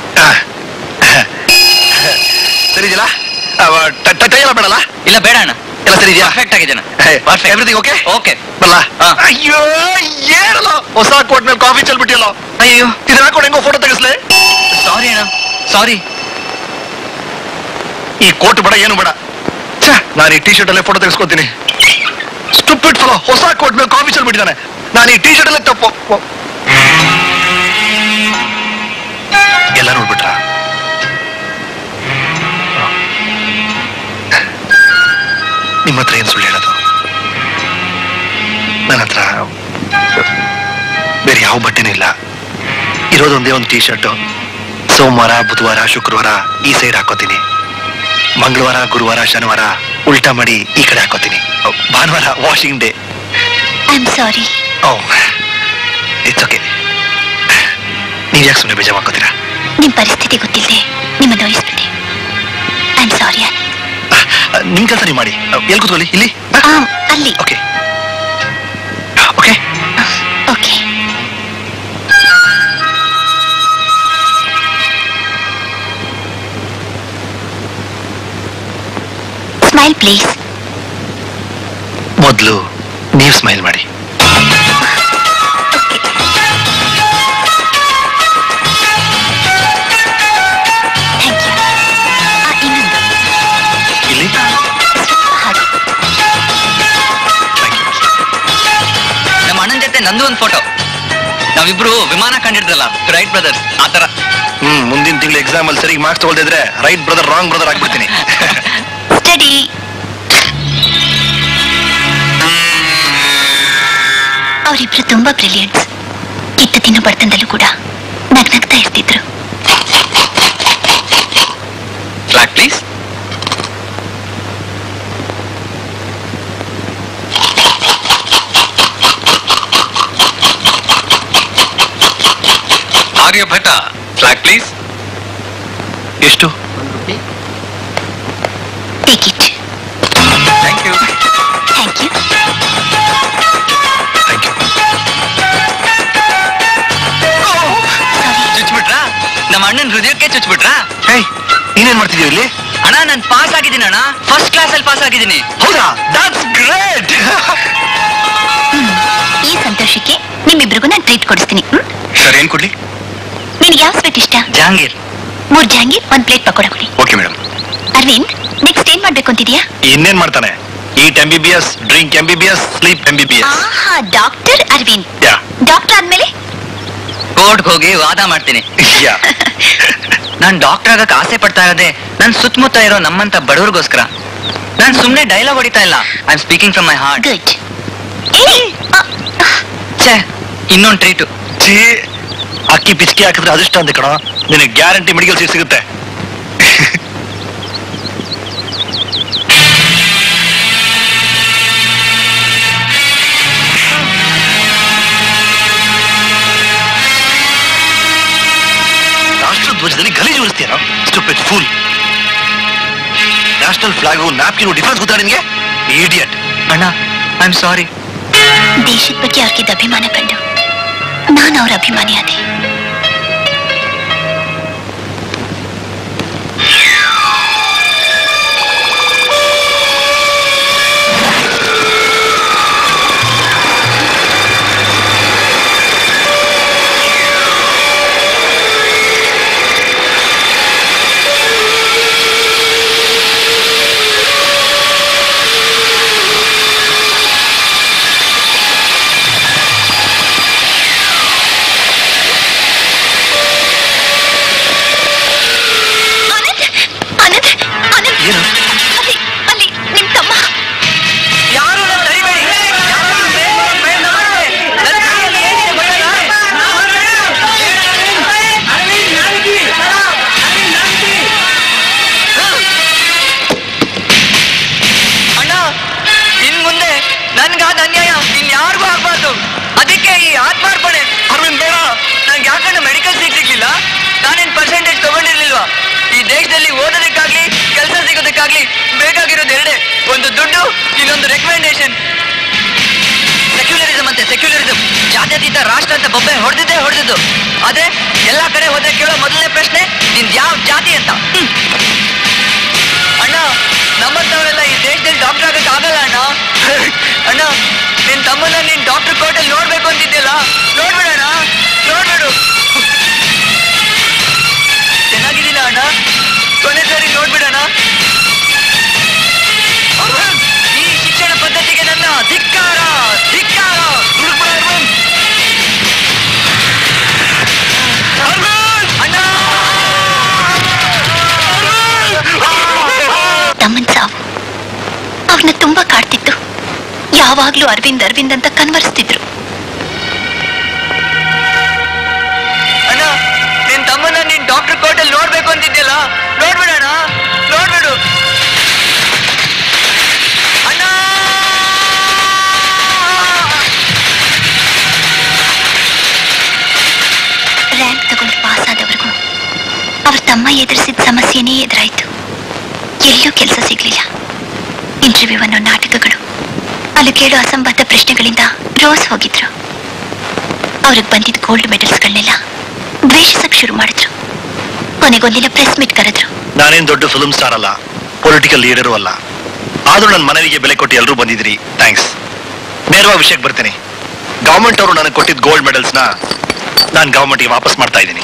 ಸರಿ ಇದೆಯಲ್ಲ ಟೈ ಎಲ್ಲ ಬೇಡಲ್ಲ ಇಲ್ಲ ಬೇಡ ಅಣ್ಣ ಎಲ್ಲ ಸರಿ ಇದೆಯಾ ಪರ್ಫೆಕ್ಟ್ ಆಗಿದ್ದೇನೆ ಎವ್ರಿಥಿಂಗ್ ಓಕೆ ಓಕೆ ಬಲ್ಲ ಹಾ. ಅಯ್ಯೋ ಏನಲ್ಲ ಹೊಸ ಕೋಟ್ ಮೇಲೆ ಕಾಫಿ ಚೆಲ್ಬಿಟ್ಟಿಯಲ್ಲ ಅಯ್ಯೋ ಇದನ್ನ ಹಾಕೊಂಡು ಹೆಂಗೋ ಫೋಟೋ ತೆಗಿಸ್ಲೆ ಸಾರಿ ಅಣ್ಣ ಸಾರಿ ಈ ಕೋಟ್ ಬೇಡ ಏನು ಬೇಡ ಛೆ, ನಾನು ಈ ಟಿ ಶರ್ಟ್ ಅಲ್ಲೇ ಫೋಟೋ ತೆಗೆಸ್ಕೊತೀನಿ ಸ್ಟುಪಿಡ್ ಫಲ ಹೊಸ ಕೋಟ್ ಮೇಲೆ ಕಾಫಿ ಬಿಟ್ಟಿದ್ದಾನೆ ನಾನು ಈ ಟಿ ಶರ್ಟ್ ಅಲ್ಲೇ ತಪ್ಪು ಓ. ಎಲ್ಲ ನೋಡ್ಬಿಟ್ರ ನಿಮ್ಮ ಹತ್ರ ಏನ್ ಸುಳ್ಳು ಹೇಳೋದು ನನ್ನ ಹತ್ರ ಬೇರೆ ಯಾವ ಬಟ್ಟೆನೂ ಇಲ್ಲ ಇರೋದೊಂದೇ ಒಂದು ಟಿ ಶರ್ಟು ಸೋಮವಾರ ಬುಧವಾರ ಶುಕ್ರವಾರ ಈ ಸೈಡ್ ಹಾಕೋತೀನಿ ಮಂಗಳವಾರ ಗುರುವಾರ ಶನಿವಾರ ಉಲ್ಟಾ ಮಾಡಿ ಈ ಕಡೆ ಹಾಕೋತೀನಿ ಓ, ಭಾನುವಾರ washing day I am sorry oh it's okay ನೀವು ಯಾಕೆ ಸುಮ್ಮನೆ ಬೇಜಾರು ಮಾಡ್ಕೋತೀರಾ ನಿಮ್ ಪರಿಸ್ಥಿತಿ ಗೊತ್ತಿಲ್ಲದೆ ನಿಮ್ಮನ್ನು ನೋಯಿಸ್ಬಿಟ್ಟೆ ಐ ಆಮ್ ಸಾರಿ ನಿಮ್ ಕೆಲಸ ನೀವು ಮಾಡಿ ಎಲ್ಲಿ ಕೂತ್ಕೊಳ್ಳಿ ಇಲ್ಲಿ ಅಲ್ಲಿ okay okay okay smile please ಮೊದಲು ನೀವು ಸ್ಮೈಲ್ ಮಾಡಿ ಥ್ಯಾಂಕ್ ಯು ಇನ್ನೊಂದು ಇಲ್ಲಿ ಸ್ವಲ್ಪ ಹಾಗೆ ಥ್ಯಾಂಕ್ ಯು ನಮ್ಮ ಅಣ್ಣನ ಜೊತೆ ನಂದು ಒಂದು ಫೋಟೋ ನಾವಿಬ್ರು ವಿಮಾನ ಕಂಡಿದ್ರಲ್ಲ ರೈಟ್ ಬ್ರದರ್ಸ್ ಆತರ ಹ್ಮ್ ಮುಂದಿನ ತಿಂಗಳು ಎಕ್ಸಾಮ್ ಅಲ್ಲಿ ಸರಿ ಮಾರ್ಕ್ಸ್ ತಗೊಳ್ದಿದ್ರೆ ರೈಟ್ ಬ್ರದರ್ ರಾಂಗ್ ಬ್ರದರ್ ಆಗ್ಬಿಡ್ತೀನಿ ಸ್ಟಡಿ ಅವರಿಬ್ರು ತುಂಬಾ ಬ್ರಿಲಿಯಂಟ್ಸ್ ಕಿತ್ತು ತಿನ್ನು ಬಡತನದಲ್ಲೂ ಕೂಡ ನಗ್ನಗ್ತಾ ಇರ್ತಿದ್ರು flag please Aryabhata flag please ಎಷ್ಟು take it thank you thank you thank you sorry ಚುಚ್ಬಿಟ್ರಾ ನಮ್ಮ ಅಣ್ಣನ ಹೃದಯಕ್ಕೆ ಚುಚ್ಬಿಟ್ರಾ ಹೇಯ್ ನೀನೇನ್ ಮಾಡ್ತಿದೀವಿ ಇಲ್ಲಿ ಅಣ್ಣ ನಾನು ಪಾಸ್ ಆಗಿದ್ದೀನಿ ಅಣ್ಣ ಫಸ್ಟ್ ಕ್ಲಾಸ್ ಅಲ್ಲಿ ಪಾಸ್ ಆಗಿದ್ದೀನಿ ಹೌದಾ ದಟ್ಸ್ ಗ್ರೇಟ್ ಈ ಸಂತೋಷಕ್ಕೆ ನಿಮ್ಮಿಬ್ರಿಗೂ ನಾನು ಟ್ರೀಟ್ ಕೊಡಿಸ್ತೀನಿ ಹ್ಮ್? ಸರ್ ಏನ್ ಕೊಡ್ಲಿ ನಿನ್ಗೆ ಯಾವ ಸ್ವೀಟ್ ಇಷ್ಟ ಜಹಾಂಗೀರ್ ಮೂರ್ ಜಹಾಂಗೀರ್ ಒಂದ್ ಪ್ಲೇಟ್ ಪಕೋಡ ಕೊಡಿ ಓಕೆ ಮೇಡಮ್ ಅರವಿಂದ್ ನೆಕ್ಸ್ಟ್ ಏನ್ ಮಾಡ್ಬೇಕು ಅಂತಿದ್ಯಾ ಇನ್ನೇನ್ ಮಾಡ್ತಾನೆ eat M B B S drink M B B S sleep M B B S ಆಹಾ ಡಾಕ್ಟರ್ ಅರವಿಂದ್ ಯಾ ಡಾಕ್ಟರ್ ಆದ್ಮೇಲೆ ಕೋರ್ಟ್ ಹೋಗಿ ವಾದ ಮಾಡ್ತೀನಿ ಯಾ ನಾನ್ ಡಾಕ್ಟರ್ ಆಗಕ್ ಆಸೆ ಪಡ್ತಾ ಇರೋದೇ ನನ್ ಸುತ್ತಮುತ್ತ ಇರೋ ನಮ್ಮಂತ ಬಡವ್ರಿಗೋಸ್ಕರ ನಾನ್ ಸುಮ್ನೆ ಡೈಲಾಗ್ ಹೊಡಿತಾ ಇಲ್ಲ I am speaking from my heart good ಛೇ ಇನ್ನೊಂದ್ ಟ್ರೀಟು ಛೀ ಅಕ್ಕಿ ಪಿಚ್ಕಿ ಹಾಕಿದ್ರೆ ಅದೃಷ್ಟ ಅಂತ ಕಣ ನಿನಗೆ ಗ್ಯಾರಂಟಿ ಮೆಡಿಕಲ್ ಸೀಟ್ ಸಿಗುತ್ತೆ ರಾಷ್ಟ್ರ ಧ್ವಜದಲ್ಲಿ ಗಲೀಜು ಉಳಿಸ್ತೀಯ stupid fool national flag napkin difference ಗೊತ್ತಾ ನಿನ್ಗೆ ಇಡಿಯಟ್ ಅಣ್ಣ ಐ ಆಮ್ ಸಾರಿ ದೇಶದ ಬಗ್ಗೆ ಅವ್ರಿಗಿದ್ದ ಅಭಿಮಾನ ಕಂಡು ನಾನು ಅವ್ರ ಅಭಿಮಾನಿ ಆದೆ ಆನಂದ್ ಆನಂದ್ ಆನಂದ್ ಏನು ಅಲ್ಲಿ ಅಲ್ಲಿ ನಿಮ್ ತಮ್ಮ ಯಾರು ನನ್ನ ತಡಿಬೇಡಿ ಯಾರು ನನ್ನ ಬೇಗ- ಬೇಗ ಮಾಡಿ. ನನ್ನ ಕೈಯಲ್ಲಿ ಏನಿದೆ ಗೊತ್ತಲ್ಲ? ಅಣ್ಣ ಇನ್ ಮುಂದೆ ನನ್ಗಾದ ಅನ್ಯಾಯ ಇನ್ ಯಾರಿಗೂ ಆಗ್ಬಾರ್ದು ಅದಕ್ಕೆ ಈ ಆತ್ಮಾರ್ಪಣೆ ಅರವಿಂದ್ ಬೇಡ ನಂಗೆ ಯಾಕಂದ್ರೆ ಮೆಡಿಕಲ್ ಸೀಟ್ ಸಿಗ್ಲಿಲ್ಲ ನಾನೇನ್ ಪರ್ಸೆಂಟೇಜ್ ತಗೊಂಡಿರ್ಲಿಲ್ವಾ ಈ ದೇಶದಲ್ಲಿ ಓದೋದಕ್ಕಾಗ್ಲಿ ಕೆಲಸ ಸಿಗೋದಕ್ಕಾಗ್ಲಿ ಬೇಕಾಗಿರೋದು ಎರಡೇ ಒಂದು ದುಡ್ಡು ಇನ್ನೊಂದು ರೆಕಮೆಂಡೇಶನ್ ಸೆಕ್ಯುಲರಿಸಂ ಅಂತೆ ಸೆಕ್ಯುಲರಿಸಂ ಜಾತ್ಯತೀತ ರಾಷ್ಟ್ರ ಅಂತ ಬೊಬ್ಬೆ ಹೊಡೆದಿದ್ದೇ ಹೊಡೆದಿದ್ದು ಅದೇ ಎಲ್ಲಾ ಕಡೆ ಹೋದ್ರೆ ಕೇಳೋ ಮೊದಲನೇ ಪ್ರಶ್ನೆ ನಿನ್ ಯಾವ ಜಾತಿ ಅಂತ ಹ್ಮ್. ಅಣ್ಣ ನಮ್ಮಂತವರೆಲ್ಲ ಈ ದೇಶದಲ್ಲಿ ಡಾಕ್ಟರ್ ಆಗಕ್ ಆಗಲ್ಲ ಅಣ್ಣ ಅಣ್ಣ ನಿನ್ ತಮ್ಮನ್ನ ನೀನ್ ಡಾಕ್ಟರ್ ಕೋರ್ಟಲ್ಲಿ ನೋಡ್ಬೇಕು ಅಂತಿದ್ದಿಲ್ಲ ನೋಡ್ಬಿಡೋಣ ನೋಡ್ಬಿಡು ಚೆನ್ನಾಗಿದ್ದೀನ ಅಣ್ಣ ಕೊನೆ ಸರಿ ನೋಡ್ಬಿಡೋಣ ಈ ಶಿಕ್ಷಣ ಪದ್ಧತಿಗೆ ನನ್ನ ಧಿಕ್ ತಮ್ಮನ್ ಸಾವು ಅವ್ರನ್ನ ತುಂಬಾ ಕಾಡ್ತಿತ್ತು ಯಾವಾಗ್ಲೂ ಅರವಿಂದ್ ಅರವಿಂದ್ ಅಂತ ಕನ್ವರ್ಸ್ತಿದ್ರು ಅಣ್ಣ ನಿನ್ ತಮ್ಮನ ನೀನ್ ಡಾಕ್ಟರ್ ಕೋರ್ಟಲ್ಲಿ ನೋಡ್ಬೇಕು ಅಂತಿದ್ಯಲ್ಲ ನೋಡ್ಬಿಡೋಣ ನೋಡ್ಬಿಡು ಅಣ್ಣ ರ್ಯಾಂಕ್ ತಗೊಂಡು ಪಾಸ್ ಆದವ್ರಿಗೂ ಅವ್ರ ತಮ್ಮ ಎದುರಿಸಿದ ಸಮಸ್ಯೆನೇ ಎದುರಾಯ್ತು ಎಲ್ಲೂ ಕೆಲಸ ಸಿಗ್ಲಿಲ್ಲ ಇಂಟರ್ವ್ಯೂ ಅನ್ನೋ ನಾಟಕಗಳು ಅಲ್ಲಿ ಕೇಳೋ ಅಸಂಬದ್ಧ ಪ್ರಶ್ನೆಗಳಿಂದ ರೋಸ್ ಹೋಗಿದ್ರು ಅವ್ರಿಗೆ ಬಂದಿದ್ದ ಗೋಲ್ಡ್ ಮೆಡಲ್ಸ್ಗಳನ್ನೆಲ್ಲ ದ್ವೇಷಿಸಕ್ ಶುರು ಮಾಡಿದ್ರು ಕೊನೆಗೊಂದಿನ ಪ್ರೆಸ್ ಮೀಟ್ ಕರೆದ್ರು ನಾನೇನ್ ದೊಡ್ಡ ಫಿಲ್ಮ್ ಸ್ಟಾರ್ ಅಲ್ಲ ಪೊಲಿಟಿಕಲ್ ಲೀಡರು ಅಲ್ಲ ಆದ್ರೂ ನನ್ನ ಮನವಿಗೆ ಬೆಲೆ ಕೊಟ್ಟು ಎಲ್ಲರೂ ಬಂದಿದ್ರಿ ಥ್ಯಾಂಕ್ಸ್ ನೇರವಾಗಿ ವಿಷಯಕ್ಕೆ ಬರ್ತೇನೆ ಗವರ್ಮೆಂಟ್ ಅವರು ನನಗೆ ಕೊಟ್ಟಿದ್ದ ಗೋಲ್ಡ್ ಮೆಡಲ್ಸ್ನ ನಾನು ಗವರ್ಮೆಂಟ್ಗೆ ವಾಪಸ್ ಮಾಡ್ತಾ ಇದ್ದೀನಿ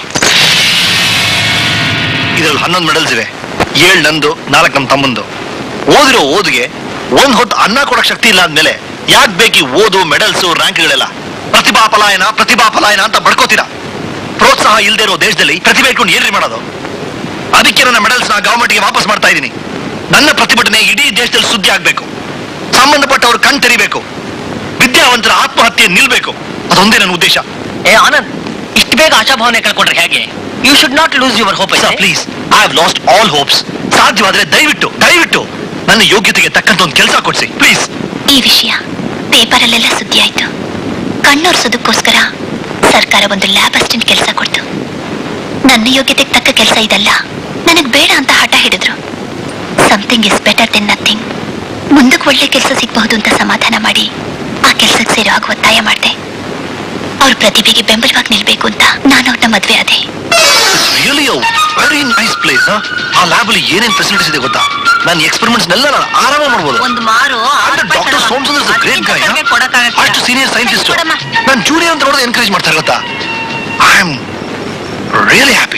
ಇದರಲ್ಲಿ ಹನ್ನೊಂದು ಮೆಡಲ್ಸ್ ಇವೆ ಏಳು ನಂದು ನಾಲ್ಕು ನಮ್ಮ ತಮ್ಮಂದು ಓದಿರೋ ಓದಿಗೆ ಒಂದ್ ಹೊತ್ತು ಅನ್ನ ಕೊಡಕ್ ಶಕ್ತಿ ಇಲ್ಲ ಅಂದ್ಮೇಲೆ ಯಾಕೆ ಬೇಕಿ ಓದು ಮೆಡಲ್ಸು ರ್ಯಾಂಕ್ಗಳೆಲ್ಲ ಪ್ರತಿಭಾ ಪಲಾಯನ ಪ್ರತಿಭಾ ಪಲಾಯನ ಅಂತ ಬಡ್ಕೋತೀರಾ ಪ್ರೋತ್ಸಾಹ ಇಲ್ದೇ ಇರೋ ದೇಶದಲ್ಲಿ ಪ್ರತಿಭೆ ಇಟ್ಕೊಂಡು ಏನ್ರಿ ಮಾಡೋದು ಅದಕ್ಕೆ ನನ್ನ ಮೆಡಲ್ಸ್ ನ ಗವರ್ಮೆಂಟ್ಗೆ ವಾಪಸ್ ಮಾಡ್ತಾ ಇದ್ದೀನಿ ನನ್ನ ಪ್ರತಿಭಟನೆ ಇಡೀ ದೇಶದಲ್ಲಿ ಸುದ್ದಿ ಆಗ್ಬೇಕು ಸಂಬಂಧಪಟ್ಟವರು ಕಣ್ ತೆರಿಬೇಕು ವಿದ್ಯಾವಂತರ ಆತ್ಮಹತ್ಯೆ ನಿಲ್ಬೇಕು ಅದೊಂದೇ ನನ್ನ ಉದ್ದೇಶ ಏ ಆನಂದ್ ಇಷ್ಟು ಬೇಗ ಆಶಾಭಾವನೆ ಕಳ್ಕೊಂಡ್ರೆ ಹೇಗೆ you should not lose your hope please I have lost all hopes ಸಾಧ್ಯವಾದ್ರೆ ದಯವಿಟ್ಟು ದಯವಿಟ್ಟು ನನ್ನ ಯೋಗ್ಯತೆಗೆ ತಕ್ಕಂತ ಒಂದು ಕೆಲಸ ಕೊಡ್ಸಿ ಪ್ಲೀಸ್ ಈ ವಿಷಯ ಪೇಪರಲ್ಲೆಲ್ಲ ಸುದ್ದಿ ಆಯ್ತು ಕಣ್ಣೊರ್ಸೋದಕ್ಕೋಸ್ಕರ ಸರ್ಕಾರ ಒಂದು ಲ್ಯಾಬ್ ಅಸಿಸ್ಟೆಂಟ್ ಕೆಲಸ ಕೊಡ್ತು ನನ್ನ ಯೋಗ್ಯತೆಗೆ ತಕ್ಕ ಕೆಲಸ ಇದಲ್ಲ ನನಗ್ ಬೇಡ ಅಂತ ಹಠ ಹಿಡಿದ್ರು something is better then nothing ಮುಂದಕ್ಕೆ ಒಳ್ಳೆ ಕೆಲಸ ಸಿಗಬಹುದು ಅಂತ ಸಮಾಧಾನ ಮಾಡಿ ಆ ಕೆಲ್ಸಕ್ಕೆ ಸೇರೋ ಹಾಗೆ ಒತ್ತಾಯ ಮಾಡಿದೆ ಅವ್ರ ಪ್ರತಿಭೆಗೆ ಬೆಂಬಲವಾಗಿ ನಿಲ್ಬೇಕು ಅಂತ ನಾನು ಅವ್ರನ್ನ ಮದ್ವೆ ಆದೆ ರಿಯಲಿ ವೆರಿ ನೈಸ್ ಪ್ಲೇಸ್ ಆ ಲ್ಯಾಬ್ ಅಲ್ಲಿ ಏನೇನ್ ಫೆಸಿಲಿಟೀಸ್ ಇದೆ ಗೊತ್ತಾ ನನ್ನ ಎಕ್ಸ್ಪೆರಿಮೆಂಟ್ಸ್ ಎಲ್ಲ ನಾನು ಆರಾಮ ಮಾಡ್ಬೋದು ಒಂದು ಮಾರು doctor Somasundar is great guy ಅಷ್ಟು ಸೀನಿಯರ್ ಸೈಂಟಿಸ್ಟ್ ನಾನು ಜೂನಿಯರ್ ಅಂತ ನೋಡೋದು ಎನ್ಕರೇಜ್ ಮಾಡ್ತಾರೆ ಗೊತ್ತಾ ಐ ಆಮ್ ರಿಯಲಿ ಹ್ಯಾಪಿ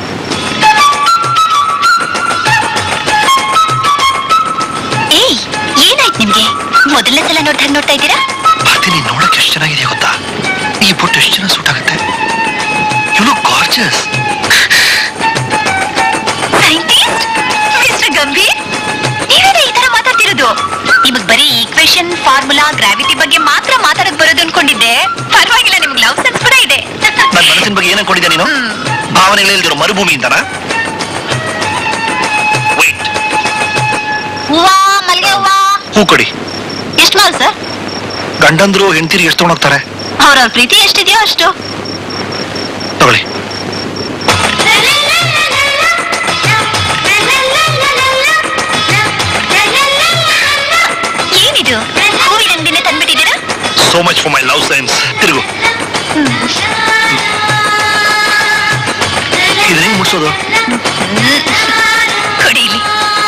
ಏಯ್ ಏನಾಯ್ತು ನಿಮ್ಗೆ ಮೊದಲನೇ ಸಲ ನೋಡ್ದಾಗ ನೋಡ್ತಾ ಇದ್ದೀರಾ ಭಾರತಿ ನೀನ್ ನೋಡಕ್ ಎಷ್ಟು ಚೆನ್ನಾಗಿದೆ ಗೊತ್ತಾ ಈ ಬೊಟ್ಟು ಎಷ್ಟು ಚೆನ್ನಾಗಿ ಸೂಟ್ ಆಗುತ್ತೆ you look gorgeous scientist mister Gambhir ನೀವೇನ ಈ ತರ ಮಾತಾಡ್ತಿರೋದು ನಿಮಗ್ ಬರೀ ಈಕ್ವೇಶನ್ ಫಾರ್ಮುಲಾ ಗ್ರಾವಿಟಿ ಬಗ್ಗೆ ಮಾತ್ರ ಮಾತಾಡಕ್ ಬರೋದು ಅನ್ಕೊಂಡಿದ್ದೆ ಪರವಾಗಿಲ್ಲ ನಿಮ್ಗೆ ಲವ್ ಸೆನ್ಸ್ ಕೂಡ ಇದೆ ನನ್ನ ಮನಸ್ಸಿನ ಬಗ್ಗೆ ಏನ್ ಅನ್ಕೊಂಡಿದ್ದೆ ನೀನು ಭಾವನೆಗಳಿಲ್ದಿರೋ ಮರುಭೂಮಿ ಅಂತನಾ ವೇಟ್ ಹೂವಾ ಮಲ್ಗೆ ಹೂವಾ ಹೂ ಕೊಡಿ ಎಷ್ಟು ಮಾಲ್ ಸರ್ ಗಂಡಂದ್ರು ಹೆಂಡತಿರಿಗೆ ಎಷ್ಟು ತಗೊಂಡೋಗ್ತಾರೆ ಅವ್ರವ್ರ ಪ್ರೀತಿ ಎಷ್ಟಿದೆಯೋ ಅಷ್ಟು ತಗೊಳ್ಳಿ ಏನಿದು ಹೂವಿನ ಅಂಗಡಿನ ತಂದ್ಬಿಟ್ಟಿದ್ದೀರಾ so much for my love science ತಿರುಗು ಇದನ್ನ ಹೆಂಗ್ ಮುಡ್ಸೋದು ಕೊಡಿ ಇಲ್ಲಿ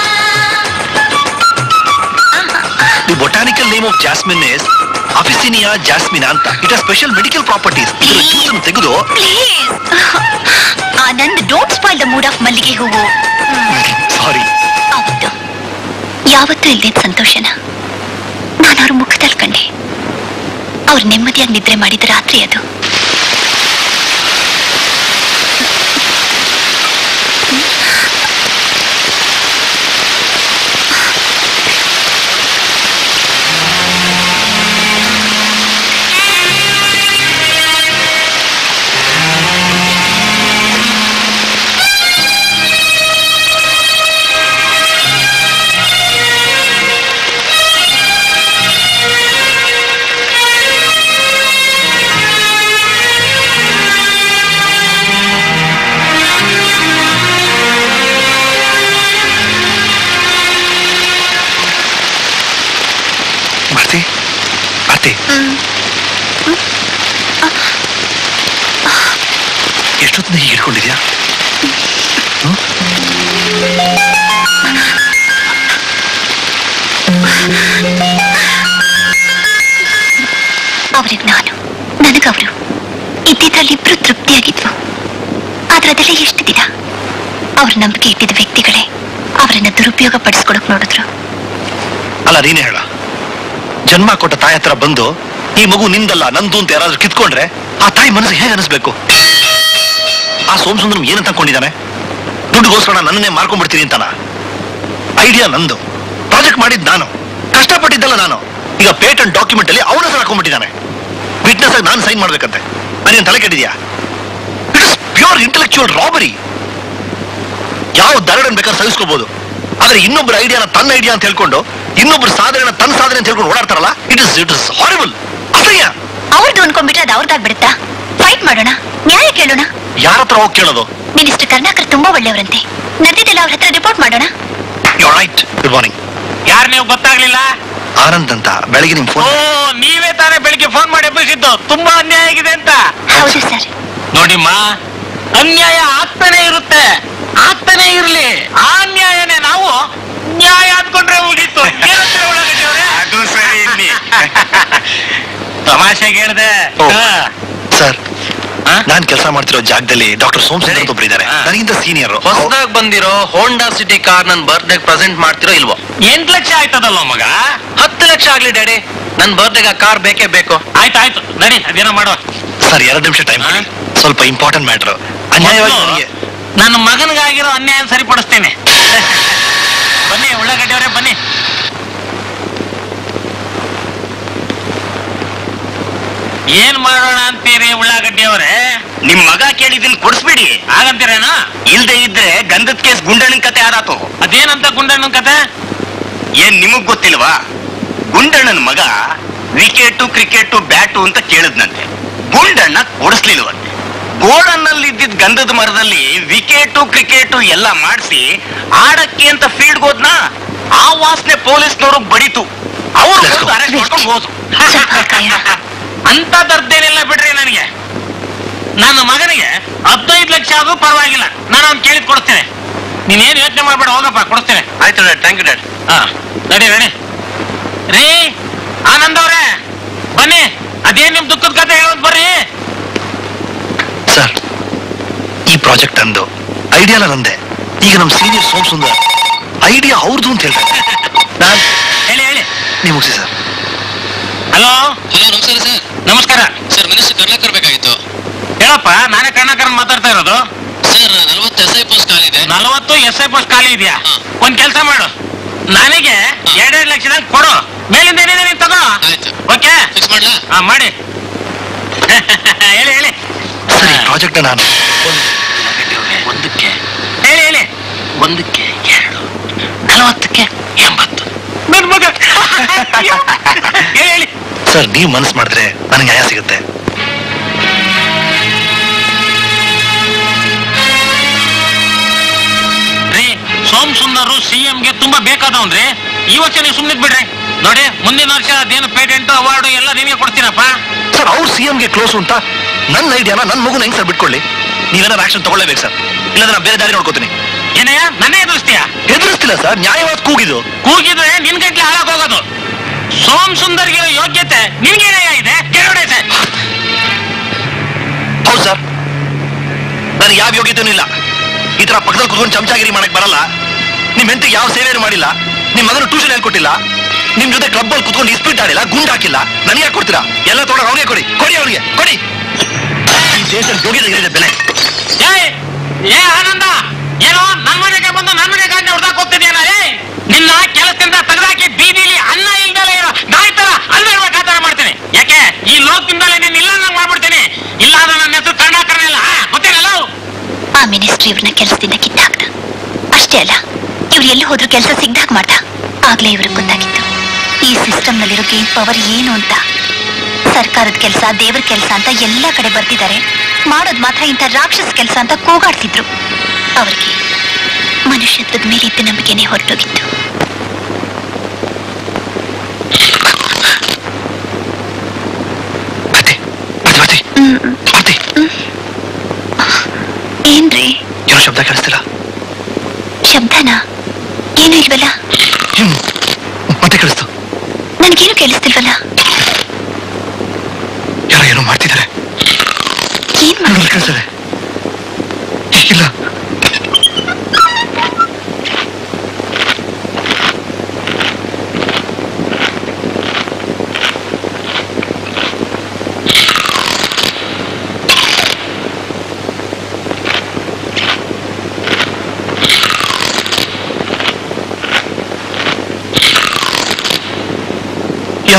the botanical name of jasmine is officinale jasmine ಅಂತ ಇಟ್ ಸ್ಪೆಷಲ್ ಮೆಡಿಕಲ್ ಪ್ರಾಪರ್ಟೀಸ್ ಇದರ ಜ್ಯೂಸ್ ಅನ್ನು ತೆಗೆದು please Anand don't spoil the mood of ಮಲ್ಲಿಗೆ ಹೂವು ಸಾರಿ ಅವತ್ತು ಯಾವತ್ತೂ ಇಲ್ದಿದ್ದ ಸಂತೋಷನ ನಾನು ಅವ್ರ ಮುಖದಲ್ಲಿ ಕಂಡೆ ಅವ್ರು ನೆಮ್ಮದಿಯಾಗಿ ನಿದ್ರೆ ಮಾಡಿದ ರಾತ್ರಿ ಅದು ಭಾರತಿ ಭಾರತಿ ಎಷ್ಟೊತ್ತಿನ ಹೀಗೆ ಹಿಡ್ಕೊಂಡಿದ್ಯಾ ಅವ್ರಿಗೆ ನಾನು ನನಗವರು ಇದ್ದಿದ್ರಲ್ಲಿ ಇಬ್ರು ತೃಪ್ತಿಯಾಗಿದ್ವು ಆದ್ರೆ ಅದೆಲ್ಲ ಎಷ್ಟು ದಿನ ಅವ್ರ ನಂಬಿಕೆ ಇಟ್ಟಿದ್ದ ವ್ಯಕ್ತಿಗಳೇ ಅವರನ್ನ ದುರುಪಯೋಗ ಪಡಿಸ್ಕೊಳಕ್ ನೋಡಿದ್ರು ಅಲ್ಲ ನೀನೇ ಹೇಳ ಜನ್ಮ ಕೊಟ್ಟ ತಾಯಿ ಹತ್ರ ಬಂದು ಈ ಮಗು ನಿಂದಲ್ಲ ನಂದು ಅಂತ ಯಾರಾದ್ರೂ ಕಿತ್ಕೊಂಡ್ರೆ ಆ ತಾಯಿ ಮನಸ್ಸು ಹೇಗೆ ಅನಿಸ್ಬೇಕು ಆ ಸೋಮಸುಂದರಂ ಏನಂತ ಅನ್ಕೊಂಡಿದ್ದಾನೆ ದುಡ್ಡುಗೋಸ್ಕರ ನನ್ನನ್ನೇ ಮಾರ್ಕೊಂಡ್ಬಿಡ್ತೀನಿ ಅಂತಾನ ಐಡಿಯಾ ನಂದು ಪ್ರಾಜೆಕ್ಟ್ ಮಾಡಿದ್ ನಾನು ಕಷ್ಟಪಟ್ಟಿದ್ದಲ್ಲ ನಾನು ಈಗ ಪೇಟೆಂಟ್ ಡಾಕ್ಯುಮೆಂಟ್ ಅಲ್ಲಿ ಅವನ ಹೆಸರು ಹಾಕೊಂಡ್ಬಿಟ್ಟಿದ್ದಾನೆ ವಿಟ್ನೆಸ್ ಆಗಿ ನಾನು ಸೈನ್ ಮಾಡ್ಬೇಕಂತೆ ನನಗೇನು ತಲೆ ಕೆಟ್ಟಿದ್ಯಾ it is pure intellectual robbery ಯಾವ ದರಡನ್ ಬೇಕಾದ್ರೆ ಸಹಿಸ್ಕೋಬಹುದು ಆದ್ರೆ ಇನ್ನೊಬ್ಬರ ಐಡಿಯಾನ ತನ್ನ ಐಡಿಯಾ ಅಂತ ಹೇಳ್ಕೊಂಡು ಇನ್ನೊಬ್ಬರ ಸಾಧನೆನ ತನ್ನ ಸಾಧನೆ ಅಂತ ಹೇಳ್ಕೊಂಡು ಓಡಾಡ್ತಾರಲ್ಲ it is it is horrible ಅಸಹ್ಯ ಅವ್ರದ್ದು ಅನ್ಕೊಂಡ್ಬಿಟ್ರೆ ಅದು ಅವ್ರದ್ದಾಗ್ಬಿಡುತ್ತಾ ಫೈಟ್ ಮಾಡೋಣ ನ್ಯಾಯ ಕೇಳೋಣ ಯಾರ ಹತ್ರ ಹೋಗಿ ಕೇಳೋದು ಮಿನಿಸ್ಟರ್ ಕರ್ನಾಕರ್ ತುಂಬಾ ಒಳ್ಳೆಯವರಂತೆ ನಡೆದಿದ್ದೆಲ್ಲ ಅವ್ರ ಹತ್ರ ರಿಪೋರ್ಟ್ ಮಾಡೋಣ ಯು ರೈಟ್ ಗುಡ್ ಮಾರ್ನಿಂಗ್ ಯಾರು ನೀವು ಗೊತ್ತಾಗ್ಲಿಲ್ಲ ಆನಂದ್ ಅಂತ ಬೆಳಗ್ಗೆ ನಿಮ್ ಓ ಫೋನ್ ನೀವೇ ತಾನೇ ಬೆಳಿಗ್ಗೆ ಫೋನ್ ಮಾಡಿ ಎಬ್ಬಿಸಿದ್ದು ತುಂಬಾ ಅನ್ಯಾಯ ಆಗಿದೆ ಅಂತ ಹೌದು ಸರ್ ನೋಡಿಮ್ಮ ಅನ್ಯಾಯ ಆಗ್ತಾನೆ ಇರುತ್ತೆ ಆಗ್ತಾನೆ ಇರ್ಲಿ ಆ ಅನ್ಯಾಯನೇ ನಾವು ನ್ಯಾಯ ಅಂದ್ಕೊಂಡ್ರೆ ಮುಗೀತು ಏನಂತೀರ ಉಳ್ಳಾಗಡ್ಡಿಯವ್ರೆ? ಅದು ಸರಿ ಇನ್ನಿ. ತಮಾಷೆಗೆ ಹೇಳ್ದೆ ಓ. ಹಾ. ಸರ್ ಹಾ? ನಾನ್ ಕೆಲಸ ಮಾಡ್ತಿರೋ ಜಾಗದಲ್ಲಿ ಡಾಕ್ಟರ್ ಸೋಮಶೇಖರ್ ಅಂತ ಒಬ್ರು ಇದ್ದಾರೆ ಹಾ. ನನಗಿಂತ ಸೀನಿಯರ್ ಹೊಸದಾಗಿ ಬಂದಿರೋ ಹೋಂಡಾ ಸಿಟಿ ಕಾರ್ ನನ್ ಬರ್ಡೇ ಪ್ರೆಸೆಂಟ್ ಮಾಡ್ತಿರೋ ಇಲ್ವೋ ಎಂಟ್ ಲಕ್ಷ ಆಯ್ತದಲ್ಲ ಮಗ ಹತ್ತು ಲಕ್ಷ ಆಗ್ಲಿ ಡ್ಯಾಡಿ ನನ್ ಬರ್ಡೇಗೆ ಆ ಕಾರ್ ಬೇಕೇ ಬೇಕು ಆಯ್ತು ಆಯ್ತು ನಡಿ ಅದೇನೋ ಮಾಡುವ ಸರ್ ಎರಡು ನಿಮಿಷ ಟೈಮ್ ಹಾ? ಸ್ವಲ್ಪ ಇಂಪಾರ್ಟೆಂಟ್ ಮ್ಯಾಟರ್ ಅನ್ಯಾಯವಾಗಿ ಮೊದ್ಲು ನನಗೆ ನನ್ನ ಮಗನಿಗಾಗಿರೋ ಅನ್ಯಾಯ ಸರಿಪಡಿಸ್ತೇನೆ ಬನ್ನಿ ಉಳ್ಳಾಗಡ್ಡಿಯವರೇ ಬನ್ನಿ ಏನ್ ಮಾಡೋಣ ಅಂತೀರಿ ಉಳ್ಳಾಗಡ್ಡಿಯವರೇ ನಿಮ್ ಮಗ ಕೇಳಿದಿನ್ ಕೊಡಿಸ್ಬಿಡಿ ಹಾಗಂತೀರೇನೋ ಇಲ್ದೆ ಇದ್ರೆ ಗಂಧದ ಕೇಸ್ ಗುಂಡಣ್ಣನ ಕತೆ ಆದಾತು ಅದೇನಂತ ಗುಂಡಣ್ಣನ ಕತೆ ಏನ್ ನಿಮಗ್ ಗೊತ್ತಿಲ್ವಾ ಗುಂಡಣ್ಣನ ಮಗ ವಿಕೆಟು ಕ್ರಿಕೆಟು ಬ್ಯಾಟು ಅಂತ ಕೇಳಿದ್ನಂತೆ ಗುಂಡಣ್ಣ ಕೊಡಿಸ್ಲಿಲ್ವಂತೆ ಗೋಡನ್ನಲ್ಲಿ ಇದ್ದಿದ್ ಗಂಧದ ಮರದಲ್ಲಿ ವಿಕೆಟು ಕ್ರಿಕೆಟು ಎಲ್ಲ ಮಾಡಿಸಿ ಆಡಕ್ಕೆ ಅಂತ ಫೀಲ್ಡ್ ಹೋದ್ನ ಆ ವಾಸನೆ ಪೊಲೀಸ್ನವರು ಬಡಿತು ಅವರು Let's go. ಅರೆಸ್ಟ್ ಮಾಡ್ಕೊಂಡು ಹೋದ್ರು ಸ್ವಲ್ಪ ಕಾಯೋಣ. ಅಂತ ದರ್ದೇನಿಲ್ಲ ಬಿಡ್ರಿ ನನಗೆ ನನ್ನ ಮಗನಿಗೆ ಹದಿನೈದು ಲಕ್ಷ ಆದ್ರೂ ಪರವಾಗಿಲ್ಲ ನಾನು ಅವ್ನು ಕೇಳಿದ್ ಕೊಡ್ತೇನೆ ನೀನೇನು ಯೋಚನೆ ಮಾಡ್ಬೇಡ ಹೋಗಪ್ಪ ಕೊಡ್ತೇನೆ ಆಯ್ತು ಡ್ಯಾಡ್ ಥ್ಯಾಂಕ್ ಯು ಡ್ಯಾಡ್ ಹಾ ನಡಿ ನಡಿ ರೀ ಆನಂದ್ ಅವ್ರೆ ಬನ್ನಿ ಅದೇನ್ ನಿಮ್ ದುಃಖದ ಕತೆ ಹೇಳೋದ್ ಬರ್ರಿ ಸರ್ ಈ ಪ್ರಾಜೆಕ್ಟ್ ಅಂದು ಐಡಿಯಾಲ ನಂದೆ ಈಗ ನಮ್ ಸೀನಿಯರ್ ಸೋಮ್ ಸುಂದರ್ ಐಡಿಯಾ ಅವ್ರದ್ದು ಅಂತ ಹೇಳ್ತಾರೆ ನಾನ್ ಹೇಳಿ ಹೇಳಿ ನೀವು ಮುಗಿಸಿ ಸರ್ ಹಲೋ ಹಲೋ ನಮಸ್ಕಾರ ಸರ್ ನಮಸ್ಕಾರ ಸರ್ ಮಿನಿಸ್ಟರ್ ಕರ್ನಾಕರ್ ಬೇಕಾಗಿತ್ತು ಹೇಳಪ್ಪ ನಾನೇ ಕರ್ನಾಕರನ್ ಮಾತಾಡ್ತಾ ಇರೋದು ಸರ್ ನಲವತ್ತು ಎಸ್ ಐ ಪೋಸ್ಟ್ ಖಾಲಿ ಇದೆ ನಲವತ್ತು ಎಸ್ ಐ ಪೋಸ್ಟ್ ಖಾಲಿ ಇದೆಯಾ ಹಾ. ಒಂದ್ ಕೆಲಸ ಮಾಡು ನನಗೆ ಎರಡೆರಡು ಲಕ್ಷದಾಗ ಕೊಡು ಮೇಲಿಂದ ಏನಿದೆ ನೀನ್ ತಗೋ ಆಯ್ತು ಓಕೆ ಫಿಕ್ಸ್ ಮಾಡ್ಲಾ ಹಾ ಮಾಡಿ ಹೇಳಿ ಹೇಳಿ ಸರ್ ಈ ಪ್ರಾಜೆಕ್ಟ್ ನಾನು ಒಂದಕ್ಕೆ ಹೇಳಿ ಹೇಳಿ ಒಂದಕ್ಕೆ ಎರಡು ನಲವತ್ತಕ್ಕೆ ಎಂಬತ್ತು ನನ್ ಮಗ ಹೇಳಿ ಹೇಳಿ ಸರ್ ನೀವು ಮನಸ್ಸು ಮಾಡಿದ್ರೆ ನನಗೆ ನ್ಯಾಯ ಸಿಗುತ್ತೆ ರೀ ಸೋಮ್ ಸುಂದರು ಸಿಎಂ ಗೆ ತುಂಬಾ ಬೇಕಾದವನ್ರಿ ಈ ವರ್ಷ ನೀವು ಸುಮ್ನಿದ್ ಬಿಡ್ರಿ ನೋಡಿ ಮುಂದಿನ ವರ್ಷ ಅದೇನು ಪೇಟೆಂಟ್ ಅವಾರ್ಡ್ ಎಲ್ಲ ನಿಮಗೆ ಕೊಡ್ತೀನಪ್ಪ ಸರ್ ಅವ್ರು ಸಿ ಗೆ ಕ್ಲೋಸ್ ಅಂತ ನನ್ನ ಐಡಿಯಾನ ನನ್ನ ಮಗುನ ಹೆಂಗ್ ಸರ್ ಬಿಟ್ಕೊಳ್ಳಿ ನೀವೇನಾದ್ರು ಆಕ್ಷನ್ ತಗೊಳ್ಳೇಬೇಕು ಸರ್ ಇಲ್ಲಾಂದ್ರೆ ನಾನು ಬೇರೆ ದಾರಿ ನೋಡ್ಕೋತೀನಿ ಏನಯ್ಯ ನನ್ನ ಎದುರಿಸ್ತೀಯ ಹೆದರಿಸ್ತಿಲ್ಲ ಸರ್ ನ್ಯಾಯವಾದ ಕೂಗಿದು ಕೂಗಿದ್ರೆ ನಿನ್ ಗಂಟ್ಲೆ ಹಾಳಾಗ್ ಹೋಗೋದು ಸೋಮ್ ಸುಂದರ್ಗೆ ಯೋಗ್ಯತೆ ನಿನ್ಗೆ ಇದೆ ಕೆಳಗಡೆ ಸರ್ ಹೌದು ಸರ್ ನನಗೆ ಯಾವ ಯೋಗ್ಯತೆನೂ ಇಲ್ಲ ಈ ತರ ಪಕ್ಕದಲ್ಲಿ ಕುತ್ಕೊಂಡು ಚಮಚಾಗಿರಿ ಮಾಡಕ್ ಬರಲ್ಲ ನಿಮ್ ಹೆಂಡತಿಗೆ ಯಾವ ಸೇವೆಯನ್ನು ಮಾಡಿಲ್ಲ ನಿಮ್ ಮಗನ ಟ್ಯೂಷನ್ ಹೇಳ್ಕೊಟ್ಟಿಲ್ಲ ನಿಮ್ ಜೊತೆ ಕ್ಲಬ್ ಅಲ್ಲಿ ಕುತ್ಕೊಂಡು ಇಸ್ಪಿಟ್ ಆಡಿಲ್ಲ ಗುಂಡ್ ಹಾಕಿಲ್ಲ ನನಗೆ ಯಾಕೆ ಕೊಡ್ತೀರಾ ಎಲ್ಲ ತೊಗೊಂಡು ಅವ್ರಿಗೆ ಕೊಡಿ ಕೊಡಿ ಅವ್ರಿಗೆ ಕೊಡಿ ಈ ದೇಶದಲ್ಲಿ ಯೋಗ್ಯತೆ ಇದೆ ಬೆಲೆ ಏಯ್ ಏ ಆನಂದ ಏನೋ ನನ್ ಮನೆಗೆ ಬಂದು ನನ್ ಮನೆ ಗಾಂಧಿ ಹೊಡ್ದಾಕ್ ಹೋಗ್ತಿದ್ಯಾನ ಏ ನಿನ್ನ ಕೆಲಸದಿಂದ ತೆಗೆದಾಕಿ ಬೀದಿಲಿ ಅನ್ನ ಇಲ್ದಲೇ ಇರೋ ನಾಯಿ ತರ ಅಲ್ಲ ಇರ್ಬೇಕಾತರ ಮಾಡ್ತೀನಿ ಯಾಕೆ ಈ ಲೋಕದಿಂದಲೇ ನೀನ್ ಇಲ್ಲ ನಂಗ್ ಮಾಡ್ಬಿಡ್ತೀನಿ ಇಲ್ಲ ಅಂದ್ರೆ ನನ್ನ ಹೆಸರು ಕರ್ಣಾಕರಣ ಇಲ್ಲ ಗೊತ್ತೇನಲ್ಲ ಆ ಮಿನಿಸ್ಟ್ರಿ ಇವ್ರನ್ನ ಕೆಲಸದಿಂದ ಕಿತ್ತಾಕ್ದ ಅಷ್ಟೇ ಅಲ್ಲ ಇವ್ರು ಎಲ್ಲಿ ಹೋದ್ರು ಕೆಲಸ ಸಿಗ್ದಾಗ ಮಾಡ್ದ ಆಗ್ಲೇ ಇವ್ರಿಗೆ ಗೊತ್ತಾಗಿತ್ತು ಈ ಸಿಸ್ಟಮ್ ನಲ್ಲಿರೋ ಗೇಮ್ ಪವರ್ ಏನು ಅಂತ ಸರ್ಕಾರದ ಕೆಲಸ ದೇವ್ರ ಕೆಲಸ ಅಂತ ಎಲ್ಲಾ ಕಡೆ ಬರ್ತಿದ್ದಾರೆ ಮಾಡೋದ್ ಮಾತ್ರ ಇಂಥ ರಾಕ್ಷಸ ಕೆಲಸ ಅಂತ ಕೂಗಾಡ್ತಿದ್ರು ಅವ್ರಿಗೆ ಮನುಷ್ಯತ್ವದ ಮೇಲೆ ಇದ್ದ ನಂಬಿಕೆನೆ ಹೊರಟೋಗಿತ್ತು ಮತ್ತೆ ಮತ್ತೆ ಮತ್ತೆ ಹ್ಮ್ ಮತ್ತೆ ಏನ್ರಿ ಏನೋ ಶಬ್ದ ಕೇಳಿಸ್ತಿಲ್ಲ ಶಬ್ದನ ಏನು ಇಲ್ವಲ್ಲ ಹ್ಮ್ ಮತ್ತೆ ಕೇಳಿಸ್ತು ನನ್ಗೇನು ಕೇಳಿಸ್ತಿಲ್ವಲ್ಲ ಯಾರೋ ಏನೋ ಮಾಡ್ತಿದ್ದಾರೆ ಏನ್ ನೋಡೋದು ಮಾಡಿ ಕೇಳಿಸ್ತದೆ ಇಲ್ಲ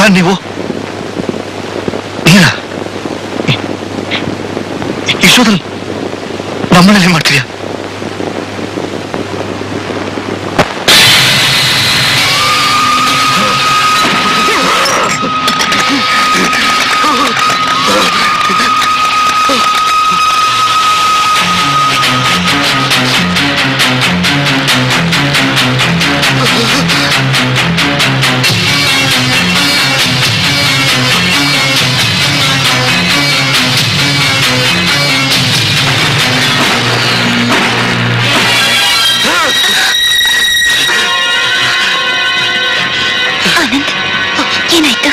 ಯಾರು ನೀವು ನೀನಾ ಇ- ಇಷ್ಟೊತ್ತಲ್ಲಿ ನಮ್ಮನೇಲಿ ಮಾಡ್ತೀಯಾ ಆನಂದ್ ಏನಾಯ್ತು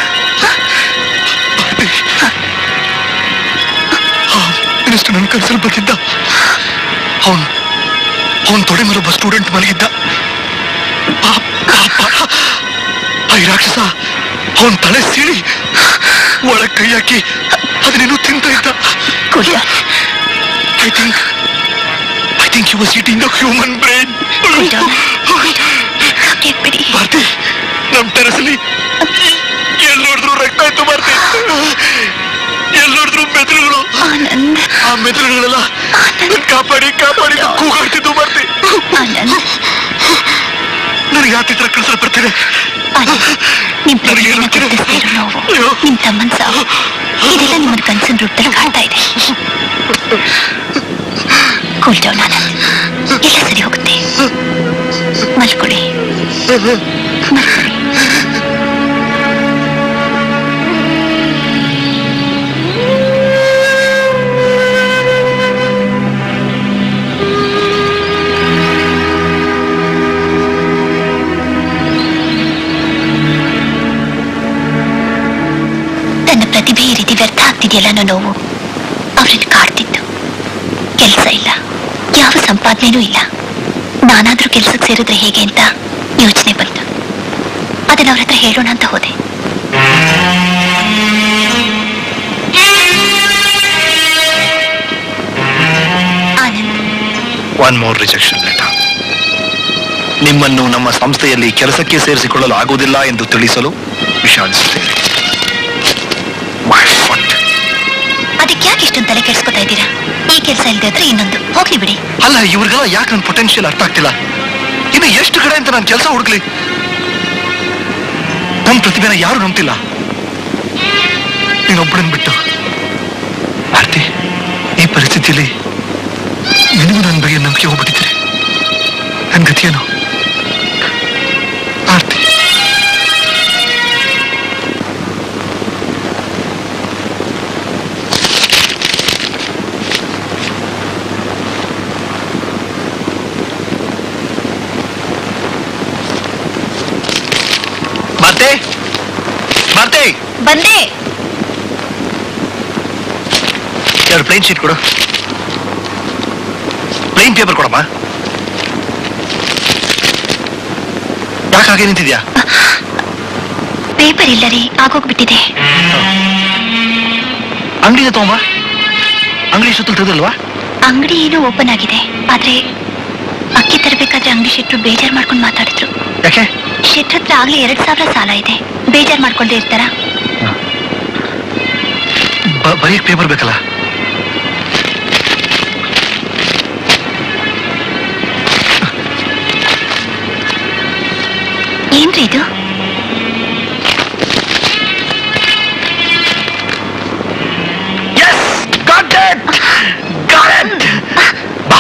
ಮಿನಿಸ್ಟರ್ ನನ್ನ ಕನಸಲ್ಲಿ ಬಂದಿದ್ದ ಅವನು ಅವನ್ ತೊಡೆ ಮೇಲೆ ಒಬ್ಬ ಸ್ಟೂಡೆಂಟ್ ಮಲಗಿದ್ದ ಪಾಪ, ಪಾಪ. ಆ ಈ ರಾಕ್ಷಸ ಅವನ್ ತಲೆ ಸೀಳಿ ಒಳಗ್ ಕೈ ಹಾಕಿ ಅದನ್ನೇನು ತಿಂತ ಇದ್ದ ಕುಡಿಯ I think I think you was eating the human brain ಬಿಡಿ ಭಾರತಿ ನಮ್ ಟೆರಸಲ್ಲಿ ಎಲ್ಲಿ ನೋಡಿದ್ರು ರಕ್ತ ಇತ್ತು ಭಾರತಿ ಎಲ್ಲಿ ನೋಡಿದ್ರು ಮೆದುಳುಗಳು ಆನಂದ್ ಆ ಮೆದುಳುಗಳೆಲ್ಲ ನನ್ ಕಾಪಾಡಿ ಕಾಪಾಡಿ ಅಂತ ಕೂಗಾಡ್ತಿದ್ದು ಭಾರತಿ ಆನಂದ್ ನನಗೆ ಯಾಕೆ ಈ ತರ ಕಳ್ಸಲ್ ಬರ್ತಿದೆ ಆನಂದ್ ನಿಮ್ ನನಗೆ ಪ್ರತಿದಿನ ಗೊತ್ತಿದೆ. ಗುರುತಿಸ್ತಾ ಇರೋ ನೋವು ಅಯ್ಯೋ. ನಿಮ್ ತಮ್ಮನ್ ಸಾವು ಇದೆಲ್ಲ ನಿಮ್ಮನ್ನ ಕನ್ಸಿನ ರೂಪದಲ್ಲಿ ಕಾಡ್ತಾ ಇದೆ ಕೂಲ್ ಡೌನ್ ಆನಂದ್ ಎಲ್ಲ ಸರಿ ಹೋಗುತ್ತೆ ಮಲ್ಕೊಳ್ಳಿ ಮಲ್ಕೊಳ್ಳಿ ತನ್ನ ಪ್ರತಿಭೆ ಈ ರೀತಿ ವ್ಯರ್ಥ ಆಗ್ತಿದೆಯಲ್ಲ ಅನ್ನೋ ನೋವು ಅವ್ರನ್ನ ಕಾಡ್ತಿತ್ತು ಕೆಲಸ ಇಲ್ಲ ಯಾವ ಸಂಪಾದನೆನೂ ಇಲ್ಲ ನಾನಾದ್ರೂ ಕೆಲ್ಸಕ್ಕೆ ಸೇರಿದ್ರೆ ಹೇಗೆ ಅಂತ ಯೋಚನೆ ಬಂತು ಅದನ್ನ ಅವ್ರ ಹತ್ರ ಹೇಳೋಣ ಅಂತ ಹೋದೆ Anand one more rejection letter ನಿಮ್ಮನ್ನು ನಮ್ಮ ಸಂಸ್ಥೆಯಲ್ಲಿ ಕೆಲಸಕ್ಕೆ ಸೇರಿಸಿಕೊಳ್ಳಲು ಆಗುವುದಿಲ್ಲ ಎಂದು ತಿಳಿಸಲು ವಿಷಾದಿಸುತ್ತೇನೆ My foot. ಅದಕ್ಕೆ ಯಾಕೆ ಇಷ್ಟೊಂದು ತಲೆ ಕೆಡಿಸ್ಕೊತಾ ಇದ್ದೀರಾ ಈ ಕೆಲಸ ಇಲ್ಲದೆ ಇದ್ರೆ ಇನ್ನೊಂದು ಹೋಗ್ಲಿ ಬಿಡಿ ಅಲ್ಲ ಇವ್ರಿಗೆಲ್ಲ ಯಾಕೆ ನನ್ನ ಪೊಟೆನ್ಷಿಯಲ್ ಅರ್ಥ ಆಗ್ತಿಲ್ಲ ಇನ್ನು ಎಷ್ಟು ಕಡೆ ಅಂತ ನಾನು ಕೆಲಸ ಹುಡುಕ್ಲಿ ನನ್ನ ಪ್ರತಿಭೆನ ಯಾರು ನಂಬ್ತಿಲ್ಲ ನೀನೊಬ್ಬಳನ್ ಬಿಟ್ಟು ಭಾರತಿ ಈ ಪರಿಸ್ಥಿತಿಯಲ್ಲಿ ನಿನಗೂ ನನ್ನ ಬಗ್ಗೆ ನಂಬಿಕೆ ಹೋಗ್ಬಿಟ್ಟಿದ್ರೆ ನನ್ನ ಗತಿಯೇನು ಭಾರತಿ ಭಾರತಿ ಭಾರತಿ ಬಂದೆ ಎರಡು ಪ್ಲೇನ್ ಶೀಟ್ ಕೊಡು ಪ್ಲೇನ್ ಪೇಪರ್ ಕೊಡಮ್ಮ ಯಾಕೆ ಹಾಗೆ ನಿಂತಿದ್ಯಾ ಪೇಪರ್ ಇಲ್ಲ ರೀ ಆಗೋಗ್ಬಿಟ್ಟಿದೆ ಅಂಗಡಿಗೆ ತಗೊಂಬ ಅಂಗಡಿ ಸುತ್ತಲೂ ತೆಗೆದಲ್ವಾ ಅಂಗಡಿ ಏನೋ ಓಪನ್ ಆಗಿದೆ ಆದ್ರೆ ಅಕ್ಕಿ ತರಬೇಕಾದ್ರೆ ಅಂಗಡಿ ಶೆಟ್ರು ಬೇಜಾರ್ ಮಾಡ್ಕೊಂಡು ಮಾತಾಡಿದ್ರು ಯಾಕೆ ಶೆಟ್ರ ಹತ್ರ ಆಗ್ಲೇ ಎರಡ್ ಸಾವಿರ ಸಾಲ ಇದೆ ಬೇಜಾರ್ ಮಾಡ್ಕೊಳ್ದೆ ಇರ್ತಾರ ಬ- ಬರೀಕ್ ಪೇಪರ್ ಬೇಕಲ್ಲ ಏನ್ರಿ ಇದು Got it! Got it! ಬಾ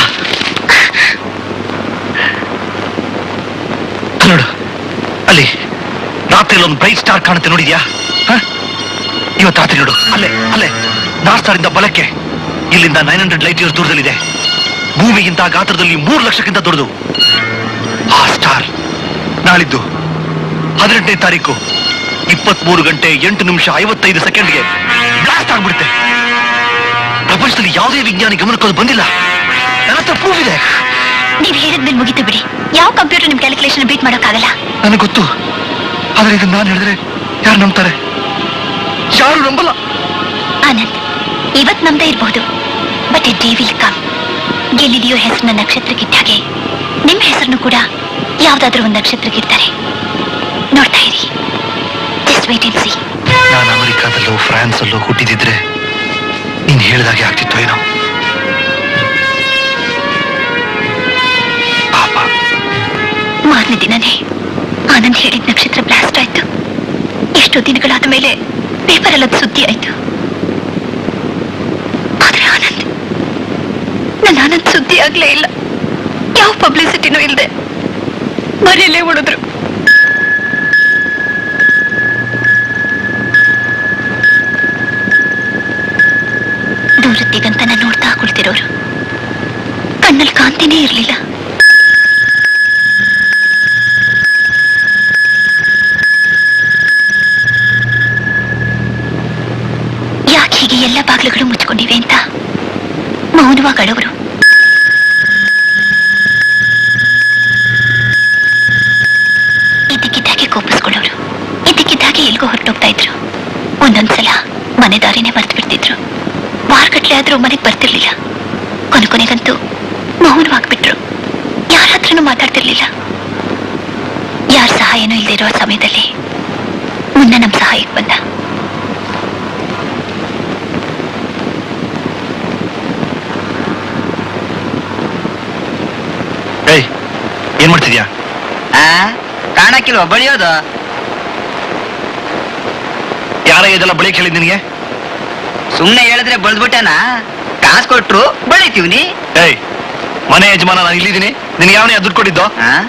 ಅಲ್ಲಿ ನೋಡು ಅಲ್ಲಿ ರಾತ್ರಿಯಲ್ಲಿ ಒಂದು ಬ್ರೈಟ್ ಸ್ಟಾರ್ ಕಾಣುತ್ತೆ ನೋಡಿದ್ಯಾ ಹ? ಇವತ್ತು ರಾತ್ರಿ ನೋಡು ಅಲ್ಲೇ ಅಲ್ಲೇ ನಾರ್ತ್ ಸ್ಟಾರ್ ಇಂದ ಬಲಕ್ಕೆ ಇಲ್ಲಿಂದ ನೈನ್ ಹಂಡ್ರೆಡ್ ಲೈಟ್ ಇಯರ್ಸ್ ದೂರದಲ್ಲಿದೆ ಭೂಮಿಗಿಂತ ಗಾತ್ರದಲ್ಲಿ ಮೂರು ಲಕ್ಷಕ್ಕಿಂತ ದೊಡ್ಡದು ಆ ಸ್ಟಾರ್ ನಾಳಿದ್ದು ಹದಿನೆಂಟನೇ ತಾರೀಕು ಇಪ್ಪತ್ಮೂರು ಗಂಟೆ ಎಂಟು ನಿಮಿಷ ಐವತ್ತೈದು ಸೆಕೆಂಡ್ಗೆ ಬ್ಲಾಸ್ಟ್ ಆಗ್ಬಿಡುತ್ತೆ ಪ್ರಪಂಚದಲ್ಲಿ ಯಾವುದೇ ವಿಜ್ಞಾನಿ ಗಮನಕ್ಕೆ ಅದು ಬಂದಿಲ್ಲ ನನ್ನ ಹತ್ರ ಪ್ರೂಫ್ ಇದೆ ನೀವ್ ಹೇಳಿದ್ಮೇಲೆ ಮುಗಿತು ಬಿಡಿ ಯಾವ ಕಂಪ್ಯೂಟರ್ ನಿಮ್ ಕ್ಯಾಲ್ಕುಲೇಷನ್ ಬೀಟ್ ಮಾಡೋಕ್ಕಾಗಲ್ಲ ನನಗೆ ಗೊತ್ತು ಆದ್ರೆ ಇದನ್ನ ನಾನು ಹೇಳಿದ್ರೆ ಯಾರು ನಂಬ್ತಾರೆ ಯಾರು ನಂಬಲ್ಲ ಆನಂದ್ ಇವತ್ ನಮ್ದೇ ಇರಬಹುದು but a day will come Galileo ಹೆಸರನ್ನ ನಕ್ಷತ್ರಕ್ಕಿಟ್ಟ ಹಾಗೆ ನಿಮ್ ಹೆಸರನ್ನು ಕೂಡ ಯಾವ್ದಾದ್ರೂ ಒಂದು ನಕ್ಷತ್ರಕ್ಕಿರ್ತಾರೆ ನೋಡ್ತಾ ಇರಿ ಜಸ್ಟ್ ವೇಟ್ ಅಂಡ್ ಸಿ ನಾನು ಅಮೆರಿಕಾದಲ್ಲೋ ಫ್ರಾನ್ಸಲ್ಲೋ ಹುಟ್ಟಿದಿದ್ರೆ ನೀನ್ ಹೇಳಿದಾಗೆ ಆಗ್ತಿತ್ತು ಏನೋ ಪಾಪ ಮಾರನೇ ದಿನನೇ ಆನಂದ್ ಹೇಳಿದ ನಕ್ಷತ್ರ ಬ್ಲಾಸ್ಟ್ ಆಯ್ತು ಎಷ್ಟೋ ದಿನಗಳಾದ ಮೇಲೆ ಪೇಪರ್ ಎಲ್ಲ ಸುದ್ದಿ ಆಯ್ತು ಆದ್ರೆ ಆನಂದ್ ನನ್ನ ಆನಂದ್ ಸುದ್ದಿ ಆಗ್ಲೇ ಇಲ್ಲ ಯಾವ ಪಬ್ಲಿಸಿಟಿನೂ ಇಲ್ಲದೆ ಮನೆಯಲ್ಲೇ ಉಳಿದ್ರು ದೂರತ್ತಿಗಂತನ ನೋಡ್ತಾ ಕುಳಿತಿರೋರು ಕಣ್ಣಲ್ಲಿ ಕಾಂತಿನೇ ಇರಲಿಲ್ಲ ಯಾಕೆ ಹೀಗೆ ಎಲ್ಲ ಬಾಗಿಲುಗಳು ಮುಚ್ಕೊಂಡಿವೆ ಅಂತ ಮೌನವಾಗಿ ಅಳವರು ಇದ್ದಕ್ಕಿದ್ದಾಗೆ ಕೋಪಿಸ್ಕೊಳ್ಳೋರು ಇದ್ದಕ್ಕಿದ್ದಾಗೆ ಎಲ್ಗೋ ಹೊರಟೋಗ್ತಾ ಇದ್ರು ಒಂದೊಂದ್ಸಲ ಮನೆ ದಾರಿನೇ ಮರ್ತು ಬಿಡ್ತಿದ್ರು ವಾರಗಟ್ಲೆ ಆದ್ರೂ ಮನೆಗೆ ಬರ್ತಿರ್ಲಿಲ್ಲ ಕೊನೆ ಕೊನೆಗಂತೂ ಮೌನವಾಗ್ಬಿಟ್ರು ಯಾರ ಹತ್ರನೂ ಮಾತಾಡ್ತಿರ್ಲಿಲ್ಲ ಯಾರ ಸಹಾಯನೂ ಇಲ್ಲದೆ ಇರೋ ಸಮಯದಲ್ಲಿ ಮುನ್ನ ನಮ್ಮ ಸಹಾಯಕ್ಕೆ ಬಂದ ಏಯ್ ಏನ್ ಮಾಡ್ತಿದ್ಯಾ ಕಾಣಕ್ಕಿಲ್ವ ಬಳಿಯೋದು ಯಾರ ಇದೆಲ್ಲ ಬಳಿ ಕೇಳಿದ್ ನಿನಗೆ ಸುಮ್ನೆ ಹೇಳಿದ್ರೆ ಬಳ್ದ್ಬಿಟ್ಟನ ಕಾಸು ಕೊಟ್ರು ಬಳಿತೀವ್ನಿ ಏಯ್ ಮನೆ ಯಜಮಾನ ನಾನು ಇಲ್ಲಿದ್ದೀನಿ ನಿನ್ಗೆ ಯಾವನೇ ದುಡ್ಡು ಕೊಟ್ಟಿದ್ದೋ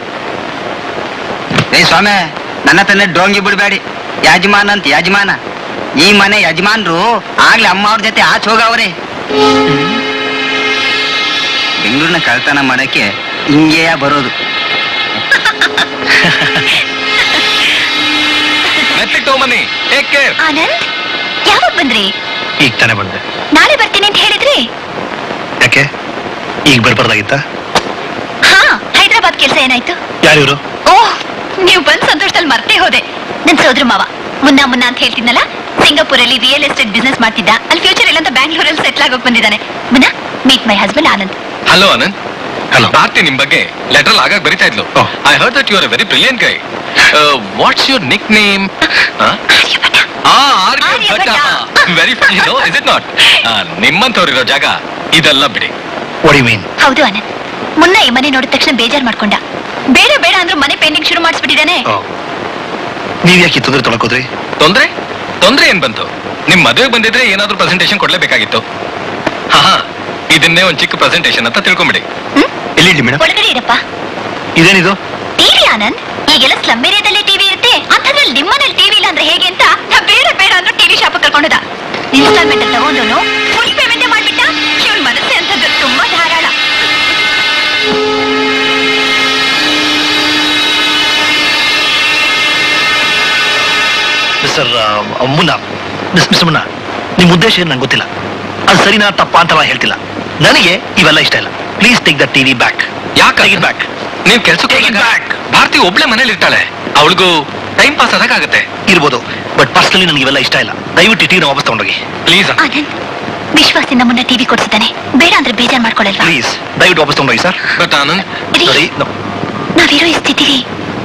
ಏ ಸ್ವಾಮಿ ನನ್ನ ತನ್ನ ಡೋಂಗಿ ಬಿಡ್ಬೇಡಿ ಯಜಮಾನ ಅಂತ ಯಜಮಾನ ಈ ಮನೆ ಯಜಮಾನ್ರು ಆಗ್ಲೇ ಅಮ್ಮ ಅವ್ರ ಜೊತೆ ಆಚೆ ಹೋಗವ್ರೆ ಬೆಂಗಳೂರಿನ ಕಳ್ತನ ಮಾಡಕ್ಕೆ ಹಿಂಗೆಯ ಬರೋದು ಮೆಟ್ಲಿಕ್ ತಗೊಂಬನ್ನಿ ಟೇಕ್ ಕೇರ್ ಆನಂದ್ ಯಾವಾಗ ಬಂದ್ರಿ ಈಗ ತಾನೇ ಬಂದೆ ನಾಳೆ ಬರ್ತೀನಿ ಅಂತ ಹೇಳಿದ್ರಿ ಯಾಕೆ ಈಗ ಬರ್ಬಾರ್ದಾಗಿತ್ತ ಹಾ ಹೈದರಾಬಾದ್ ಕೆಲಸ ಏನಾಯ್ತು ಯಾರಿವ್ರು ಓಹ್ ನೀವು ಬಂದ್ ಸಂತೋಷದಲ್ಲಿ ಮರ್ತೇ ಹೋದೆ ನನ್ ಸೋದ್ರ ಮಾವ ಮುನ್ನ ಮುನ್ನ ಅಂತ ಹೇಳ್ತಿದ್ನಲ್ಲ ಸಿಂಗಾಪುರಲ್ಲಿ ರಿಯಲ್ ಎಸ್ಟೇಟ್ ಬಿಸ್ನೆಸ್ ಮಾಡ್ತಿದ್ದ ಅಲ್ಲಿ ಫ್ಯೂಚರ್ ಇಲ್ಲ ಅಂತ ಬ್ಯಾಂಗ್ಳೂರಲ್ಲಿ ಸೆಟ್ಲ್ ಆಗೋಕ್ ಬಂದಿದ್ದಾನೆ Munna meet my husband Anand hello Anand hello Bharati ನಿಮ್ ಬಗ್ಗೆ ಲೆಟರ್ ಆಗಾಗ ಬರಿತಾ ಇದ್ಲು Oh. I heard that you are very brilliant guy what's your nickname Aryabhata Aryabhata Aryabhata. Very funny no is it not ನಿಮ್ಮಂತವ್ರಿರೋ ಜಾಗ ಇದೆಲ್ಲ ಬಿಡಿ ವಾಟ್ ಯು ಮೀನ್ ಹೌದು ಆನಂದ್ ಮುನ್ನ ಈ ಮನೆ ನೋಡಿದ ತಕ್ಷಣ ಬೇಜಾರ್ ಮಾಡ್ಕೊಂಡ ಬೇಡ ಬೇಡ ಅಂದ್ರೂ ಮನೆ ಪೇಂಟಿಂಗ್ ಶುರು ಮಾಡಿಸ್ಬಿಟ್ಟಿದ್ದಾನೆ ನೀವ್ ಯಾಕೆ ಈ ತೊಂದರೆ ತೊಳಕೋದ್ರಿ ತೊಂದ್ರೆ ತೊಂದ್ರೆ ಏನ್ ಬಂತು ನಿಮ್ ಮದುವೆಗೆ ಬಂದಿದ್ರೆ ಏನಾದ್ರೂ ಪ್ರೆಸೆಂಟೇಶನ್ ಕೊಡ್ಲೇಬೇಕಾಗಿತ್ತು ಹಾ ಹಾ ಇದನ್ನೇ ಒಂದ್ ಚಿಕ್ಕ ಪ್ರೆಸೆಂಟೇಶನ್ ಅಂತ ತಿಳ್ಕೊಂಬಿಡಿ ಹ್ಮ್ ಎಲ್ಲಿಡಿ ಮೇಡಮ್ ಒಳಗಡೆ ಇರಪ್ಪ ಇದೇನಿದು ಟಿವಿ ಆನಂದ್ ಈಗೆಲ್ಲ ಸ್ಲಮ್ ಏರಿಯಾದಲ್ಲಿ ಟಿವಿ ಇರುತ್ತೆ ಅಂಥದ್ರಲ್ಲಿ ನಿಮ್ಮನೇಲಿ ಟಿವಿ ಇಲ್ಲ ಅಂದ್ರೆ ಹೇಗೆ ಅಂತ ನಾ ಬೇಡ ಬೇಡ ಅಂದ್ರೆ ಟಿವಿ ಶಾಪ್ ಕರ್ಕೊಂಡದ ಇನ್ಸ್ಟಾಲ್ಮೆಂಟ್ ಅಲ್ಲಿ ತಗೊಂಡನು ಫುಲ್ ಪೇಮೆಂಟ್ ಮಾಡ್ಬಿಟ್ಟ ಇವನ್ ಮನಸ್ಸೆ ಅಂತದ್ದು ತುಂಬಾ ಧಾರಾಳ mister Munna miss mister Munna ನಿಮ್ ಉದ್ದೇಶ ಏನು ನಂಗೆ ಗೊತ್ತಿಲ್ಲ ಅದು ಸರಿನಾ ತಪ್ಪಾ ಅಂತ ನಾನು ಹೇಳ್ತಿಲ್ಲ ನನಗೆ ಇವೆಲ್ಲ ಇಷ್ಟ ಇಲ್ಲ please take the TV back ಯಾಕೆ ಬ್ಯಾಕ್ ನೀವ್ ಕೆಲ್ಸಕ್ಕೆ Take it ಹೋದಾಗ back. ಭಾರತಿ ಒಬ್ಳೆ ಮನೇಲಿ ಇರ್ತಾಳೆ ಅವಳಿಗೂ ಟೈಮ್ ಪಾಸ್ ಆದಾಗತ್ತೆ ಇರ್ಬೋದು ಬಟ್ ಪರ್ಸನಲಿ ನನಗೆ ಇವೆಲ್ಲ ಇಷ್ಟ ಇಲ್ಲ ದಯವಿಟ್ಟು ಟಿವಿನ ವಾಪಸ್ ತಗೊಂಡೋಗಿ ಪ್ಲೀಸ್ ಆನಂದ್ ವಿಶ್ವಾಸದಿಂದ ಮುನ್ನ ಟಿವಿ ಕೊಡ್ಸಿದ್ದಾನೆ ಬೇಡ ಅಂದ್ರೆ ಬೇಜಾರ್ ಮಾಡ್ಕೊಳಲ್ವಾ ಪ್ಲೀಸ್ ದಯವಿಟ್ಟು ವಾಪಸ್ ತಗೊಂಡೋಗಿ ಸರ್ ಬಟ್ ಆನಂದ್ ರೀ, ಸರಿ ನಾವಿರೋ ಈ ಸ್ಥಿತಿಲಿ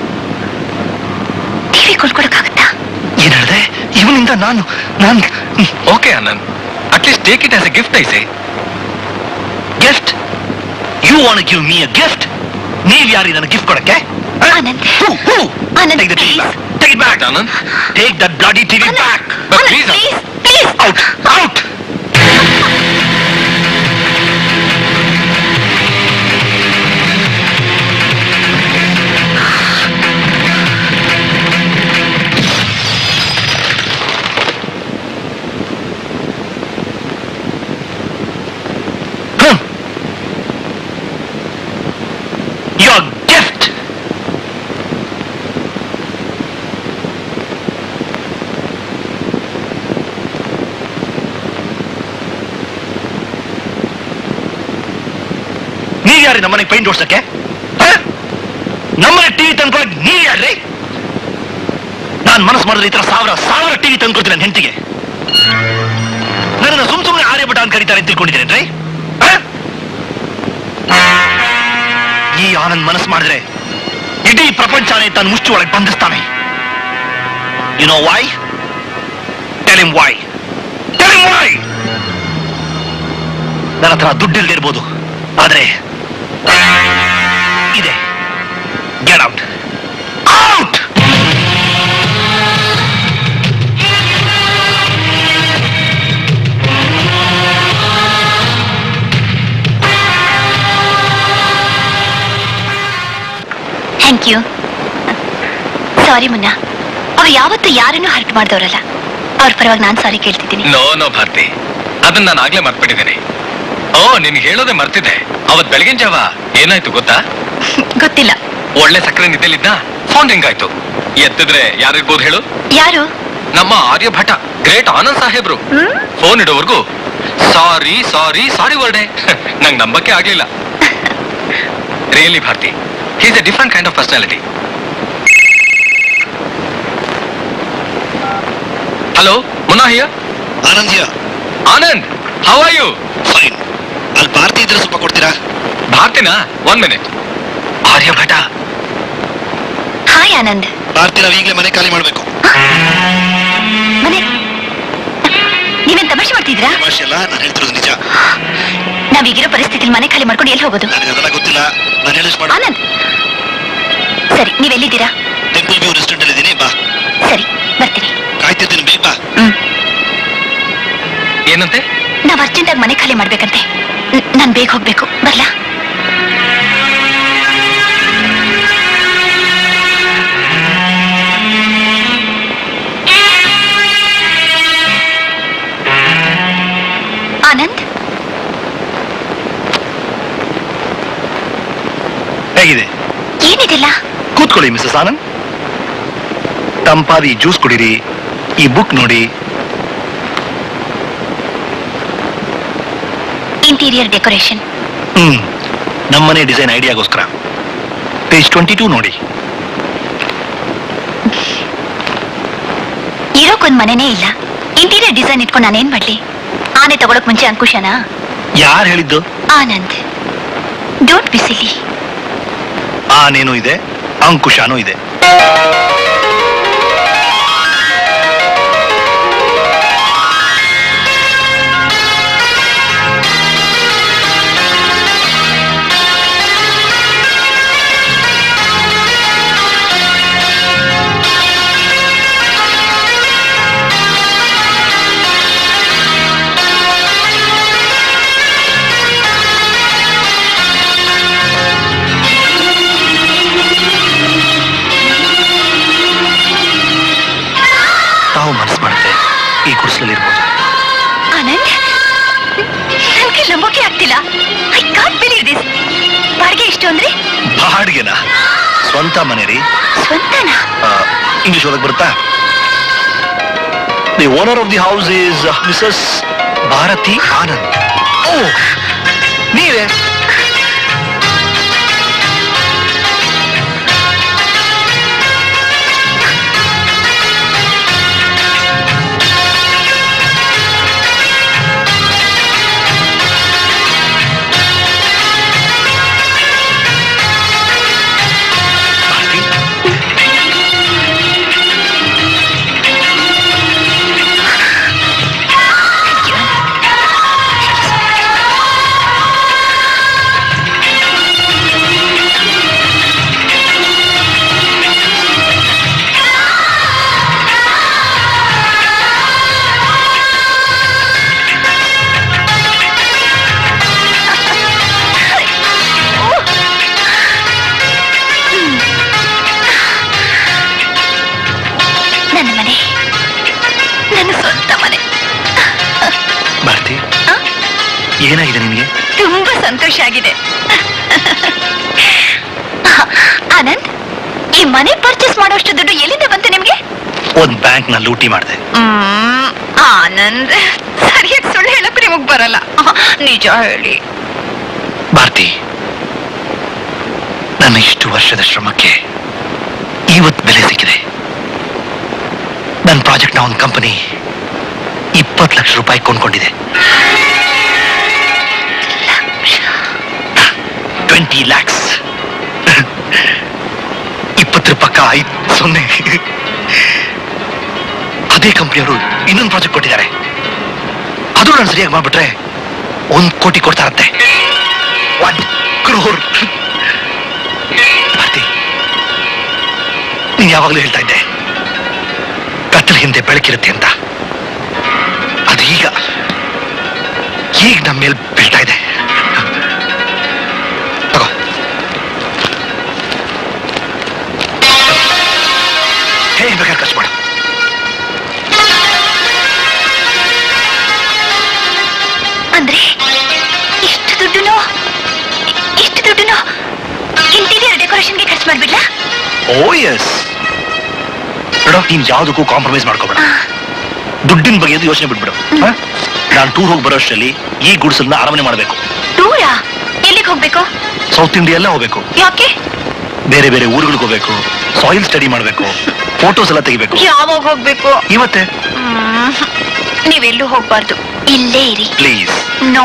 ಟಿವಿ ಕೊಂಡ್ಕೊಡಕ್ಕಾಗತ್ತಾ ಏನ್ ಹೇಳಿದೆ ಇವನಿಂದ ನಾನು ನಾನು okay Anand at least take it as a gift ಐಸೆ gift you want give me a gift ನೀವ್ ಯಾರಿ ನನಗೆ ಗಿಫ್ಟ್ ಕೊಡಕ್ಕೆ Anand Who? Who? Anand, Take the TV please. back. Take it back. Anand Take that bloody TV back. But Anand, please, please, please. Out. Out. Hmm. Your gift. ನೀವ್ ಯಾರಿ ನಮ್ಮನೆಗೆ paint ಓಡ್ಸಕ್ಕೆ ನಮ್ಮನೆ TV ತಂದ್ಕೊಳಕ್ ನೀವ್ ಯಾರ್ರಿ ನಾನ್ ಮನಸ್ಸು ಮಾಡಿದ್ರೆ ಈ ತರ ಸಾವಿರ ಸಾವಿರ ಟಿವಿ ತಂದ್ಕೊಡ್ತೀನಿ ನನ್ನ ಹೆಂಡತಿಗೆ ನನ್ನನ್ನು ಸುಮ್ ಸುಮ್ಮನೆ ಆರ್ಯಭಟ ಅಂತ ಕರೀತಾರೆ ಅಂತ ತಿಳ್ಕೊಂಡಿದ್ದೀರೇನ್ರಿ ಆ? ಈ ಆನಂದ್ ಮನಸ್ಸು ಮಾಡಿದ್ರೆ ಇಡೀ ಪ್ರಪಂಚನೇ ತಾನು ಮುಚ್ಚಿ ಒಳಗೆ ಬಂಧಿಸ್ತಾನೆ you know why tell him why tell him why ನನ್ನ ಹತ್ರ ದುಡ್ಡು ಇರ್ಬೋದು ಆದ್ರೆ ಇದೆ get out out thank you sorry Munna ಅವ್ರು ಯಾವತ್ತೂ ಯಾರನ್ನೂ ಹರ್ಟ್ ಮಾಡಿದವರಲ್ಲ ಅವ್ರ ಪರವಾಗಿ ನಾನು ಸಾರಿ ಕೇಳ್ತಿದ್ದೀನಿ ನೋ ನೋ ಭಾರತಿ ಅದನ್ನ ನಾನು ಆಗ್ಲೇ ಮರ್ತ್ಬಿಟ್ಟಿದ್ದೀನಿ ಓ ನಿನ್ಗೆ ಹೇಳೋದೇ ಮರ್ತಿದ್ದೆ ಅವತ್ ಬೆಳಗಿನ ಜಾವ ಏನಾಯ್ತು ಗೊತ್ತಾ ಗೊತ್ತಿಲ್ಲ ಒಳ್ಳೆ ಸಕ್ಕರೆ ನಿದ್ದೆಲಿದ್ದ ಫೋನ್ ರಿಂಗ್ ಆಯ್ತು ಎತ್ತಿದ್ರೆ ಯಾರಿರ್ಬೋದು ಹೇಳು ಯಾರು ನಮ್ಮ ಆರ್ಯಭಟ ಗ್ರೇಟ್ ಆನಂದ್ ಸಾಹೇಬ್ರು ಹ್ಮ್ ಫೋನ್ ಇಡೋವರೆಗೂ ಸಾರಿ ಸಾರಿ ಸಾರಿ ವರ್ಡೆ ನಂಗೆ ನಂಬಕ್ಕೆ ಆಗ್ಲಿಲ್ಲ really Bharati he's a different kind of personality hello Munna here ಆನಂದ್ಯ Anand how are you fine ಅಲ್ಲಿ ಭಾರತಿ ಇದ್ರೆ ಸ್ವಲ್ಪ ಕೊಡ್ತೀರಾ ಭಾರತಿನಾ one minute Aryabhata hi Anand Bharati ನಾವು ಈಗಲೇ ಮನೆ ಖಾಲಿ ಮಾಡಬೇಕು ಮನೆ ನೀವೇನ್ ತಮಾಷೆ ಮಾಡ್ತಿದ್ರಾ ಭಾಷೆ ಅಲ್ಲ ನಾನು ಹೇಳ್ತಿರೋದು ನಿಜ ನಾವೀಗಿರೋ ಪರಿಸ್ಥಿತಿಲಿ ಮನೆ ಖಾಲಿ ಮಾಡ್ಕೊಂಡು ಎಲ್ಲಿ ಹೋಗೋದು ನನಗೆ ಅದೆಲ್ಲ ಗೊತ್ತಿಲ್ಲ ನಾನು ಹೇಳಿಸ್ ಮಾಡು ಆನಂದ್ ಸರಿ ನೀವೆಲ್ಲಿದ್ದೀರಾ ಟೆಂಪಲ್ ವ್ಯೂ ರೆಸ್ಟೋರೆಂಟ್ ಅಲ್ಲಿ ಇದ್ದೀನಿ ಬಾ ಸರಿ ಬರ್ತೀನಿ ಕಾಯ್ತಿರ್ತೀನಿ ಬೇಗ ಬಾ ಹ್ಮ್ ಏನಂತೆ ನಾವ್ ಅರ್ಜೆಂಟಾಗಿ ಮನೆ ಖಾಲಿ ಮಾಡ್ಬೇಕಂತೆ ನ್- ನಾನ್ ಬೇಗ ಹೋಗ್ಬೇಕು ಬರ್ಲಾ ಆನಂದ್ ಹೇಗಿದೆ ಏನಿದಿಲ್ಲ ಕೂತ್ಕೊಳ್ಳಿ ಮಿಸಸ್ ಆನಂದ್ ತಂಪಾದ ಈ ಜ್ಯೂಸ್ ಕುಡೀರಿ ಈ ಬುಕ್ ನೋಡಿ ಇಂಟೀರಿಯರ್ ಡೆಕೋರೇಷನ್ ಹ್ಮ್ ನಮ್ಮನೆ ಡಿಸೈನ್ ಐಡಿಯಾಗೋಸ್ಕರ ಪೇಜ್ ಟ್ವೆಂಟಿ ಟೂ ನೋಡಿ ಇರೋಕೊಂದ್ ಮನೆನೇ ಇಲ್ಲ ಇಂಟೀರಿಯರ್ ಡಿಸೈನ್ ಇಟ್ಕೊಂಡು ನಾನೇನ್ ಮಾಡ್ಲಿ ಆನೆ ತಗೊಳಕ್ ಮುಂಚೆ ಅಂಕುಶನ ಯಾರು ಹೇಳಿದ್ದು ಆನಂದ್ ಡೋಂಟ್ ಬಿಸಿಲಿ ಆನೇನೂ ಇದೆ ಅಂಕುಶನೂ ಇದೆ ತಾವು ಮನಸ್ಸು ಮಾಡುತ್ತೆ ಈ ಗುಡಿಸಲಲ್ಲಿರ್ಬೋದು ಆನಂದ್ ನನ್ಗೆ ನಂಬೋಕೆ ಆಗ್ತಿಲ್ಲ ಐ ಕಾಂಟ್ ಬಿಲೀವ್ ದಿಸ್ ಬಾಡಿಗೆ ಎಷ್ಟು ಅಂದ್ರೆ ಬಾಡಿಗೆನ ಸ್ವಂತ ಮನೆ ರೀ ಸ್ವಂತನಾ ಇಂಗ್ಲಿಷ್ ಓದಕ್ ಬರುತ್ತಾ the owner of the house is Mrs Bharati Anand ಓ ನೀವೇ ಭಾರತಿ ನನ್ನ ಮನೆ ನನ್ನ ಸ್ವಂತ ಮನೆ ಭಾರತಿ ಆ? ಏನಾಗಿದೆ ನಿನಗೆ ತುಂಬಾ ಸಂತೋಷ ಆಗಿದೆ ಆನಂದ್ ಈ ಮನೆ ಪರ್ಚೇಸ್ ಮಾಡೋಷ್ಟು ದುಡ್ಡು ಎಲ್ಲಿಂದ ಬಂತು ನಿಮ್ಗೆ ಒಂದ್ ಬ್ಯಾಂಕ್ ನ ಲೂಟಿ ಮಾಡಿದೆ ಮ್, ಆನಂದ್ ಸರಿಯಾಗಿ ಸುಳ್ಳು ಹೇಳಕ್ಕೂ ನಿಮಗ್ ಬರಲ್ಲ ನಿಜ ಹೇಳಿ ಭಾರತಿ ನನ್ನ ಇಷ್ಟು ವರ್ಷದ ಶ್ರಮಕ್ಕೆ ಇವತ್ತು ಬೆಲೆ ಸಿಕ್ಕಿದೆ ನನ್ನ ಪ್ರಾಜೆಕ್ಟ್ನ ಒಂದು ಕಂಪನಿ ಇಪ್ಪತ್ತು ಲಕ್ಷ ರೂಪಾಯಿ ಕೊಂಡ್ಕೊಂಡಿದೆ ಟ್ವೆಂಟಿ ಲ್ಯಾಕ್ಸ್ ಇಪ್ಪತ್ತರ ಪಕ್ಕ ಐದು ಸೊನ್ನೆ ಇದೇ ಕಂಪ್ನಿಯವರು ಇನ್ನೊಂದು ಪ್ರಾಜೆಕ್ಟ್ ಕೊಟ್ಟಿದ್ದಾರೆ ಅದು ನಾನು ಸರಿಯಾಗಿ ಮಾಡ್ಬಿಟ್ರೆ ಒಂದ್ ಕೋಟಿ ಕೊಡ್ತಾರಂತೆ ಒನ್ ಕ್ರೋರ್ ಭಾರತಿ ನೀನ್ ಯಾವಾಗಲೂ ಹೇಳ್ತಾ ಇದ್ದೆ ಕತ್ತಲ ಹಿಂದೆ ಬೆಳಕಿರುತ್ತೆ ಅಂತ ಅದು ಈಗ ಈಗ ನಮ್ಮ ಮೇಲೆ ಬೀಳ್ತಾ ಇದೆ ತಗೋ ಹೇಗೆ ಬೇಕಾದ್ರೆ ಖರ್ಚು ಮಾಡು ಅಂದ್ರೆ ಇಷ್ಟು ದುಡ್ಡುನು ಇಷ್ಟು ದುಡ್ಡುನು ಇಂಟೀರಿಯರ್ ಡೆಕೋರೇಷನ್ಗೆ ಖರ್ಚು ಮಾಡ್ಬಿಡ್ಲಾ ಓ ಎಸ್ ನೋಡು ನೀನ್ ಯಾವ್ದಕ್ಕೂ ಕಾಂಪ್ರಮೈಸ್ ಮಾಡ್ಕೋಬೇಡ ದುಡ್ಡಿನ ಬಗ್ಗೆ ಅದು ಯೋಚನೆ ಬಿಟ್ಬಿಡು ನಾನು ಟೂರ್ ಹೋಗಿ ಬರೋ ಅಷ್ಟರಲ್ಲಿ ಈ ಗುಡ್ಸಲ್ನ ಅರಮನೆ ಮಾಡಬೇಕು ಟೂರಾ ಎಲ್ಲಿಗೆ ಹೋಗ್ಬೇಕು ಸೌತ್ ಇಂಡಿಯಾ ಎಲ್ಲ ಹೋಗ್ಬೇಕು ಯಾಕೆ ಬೇರೆ ಬೇರೆ ಊರುಗಳಿಗೆ ಹೋಗ್ಬೇಕು ಸಾಯಿಲ್ ಸ್ಟಡಿ ಮಾಡಬೇಕು ಫೋಟೋಸ್ ಎಲ್ಲ ತೆಗಿಬೇಕು ಯಾವಾಗ ಹೋಗ್ಬೇಕು ಇವತ್ತೇ ಮ್ಮ್. ನೀವೆಲ್ಲೂ ಹೋಗ್ಬಾರ್ದು ಇಲ್ಲೇ ಇರಿ ಪ್ಲೀಸ್ ನೋ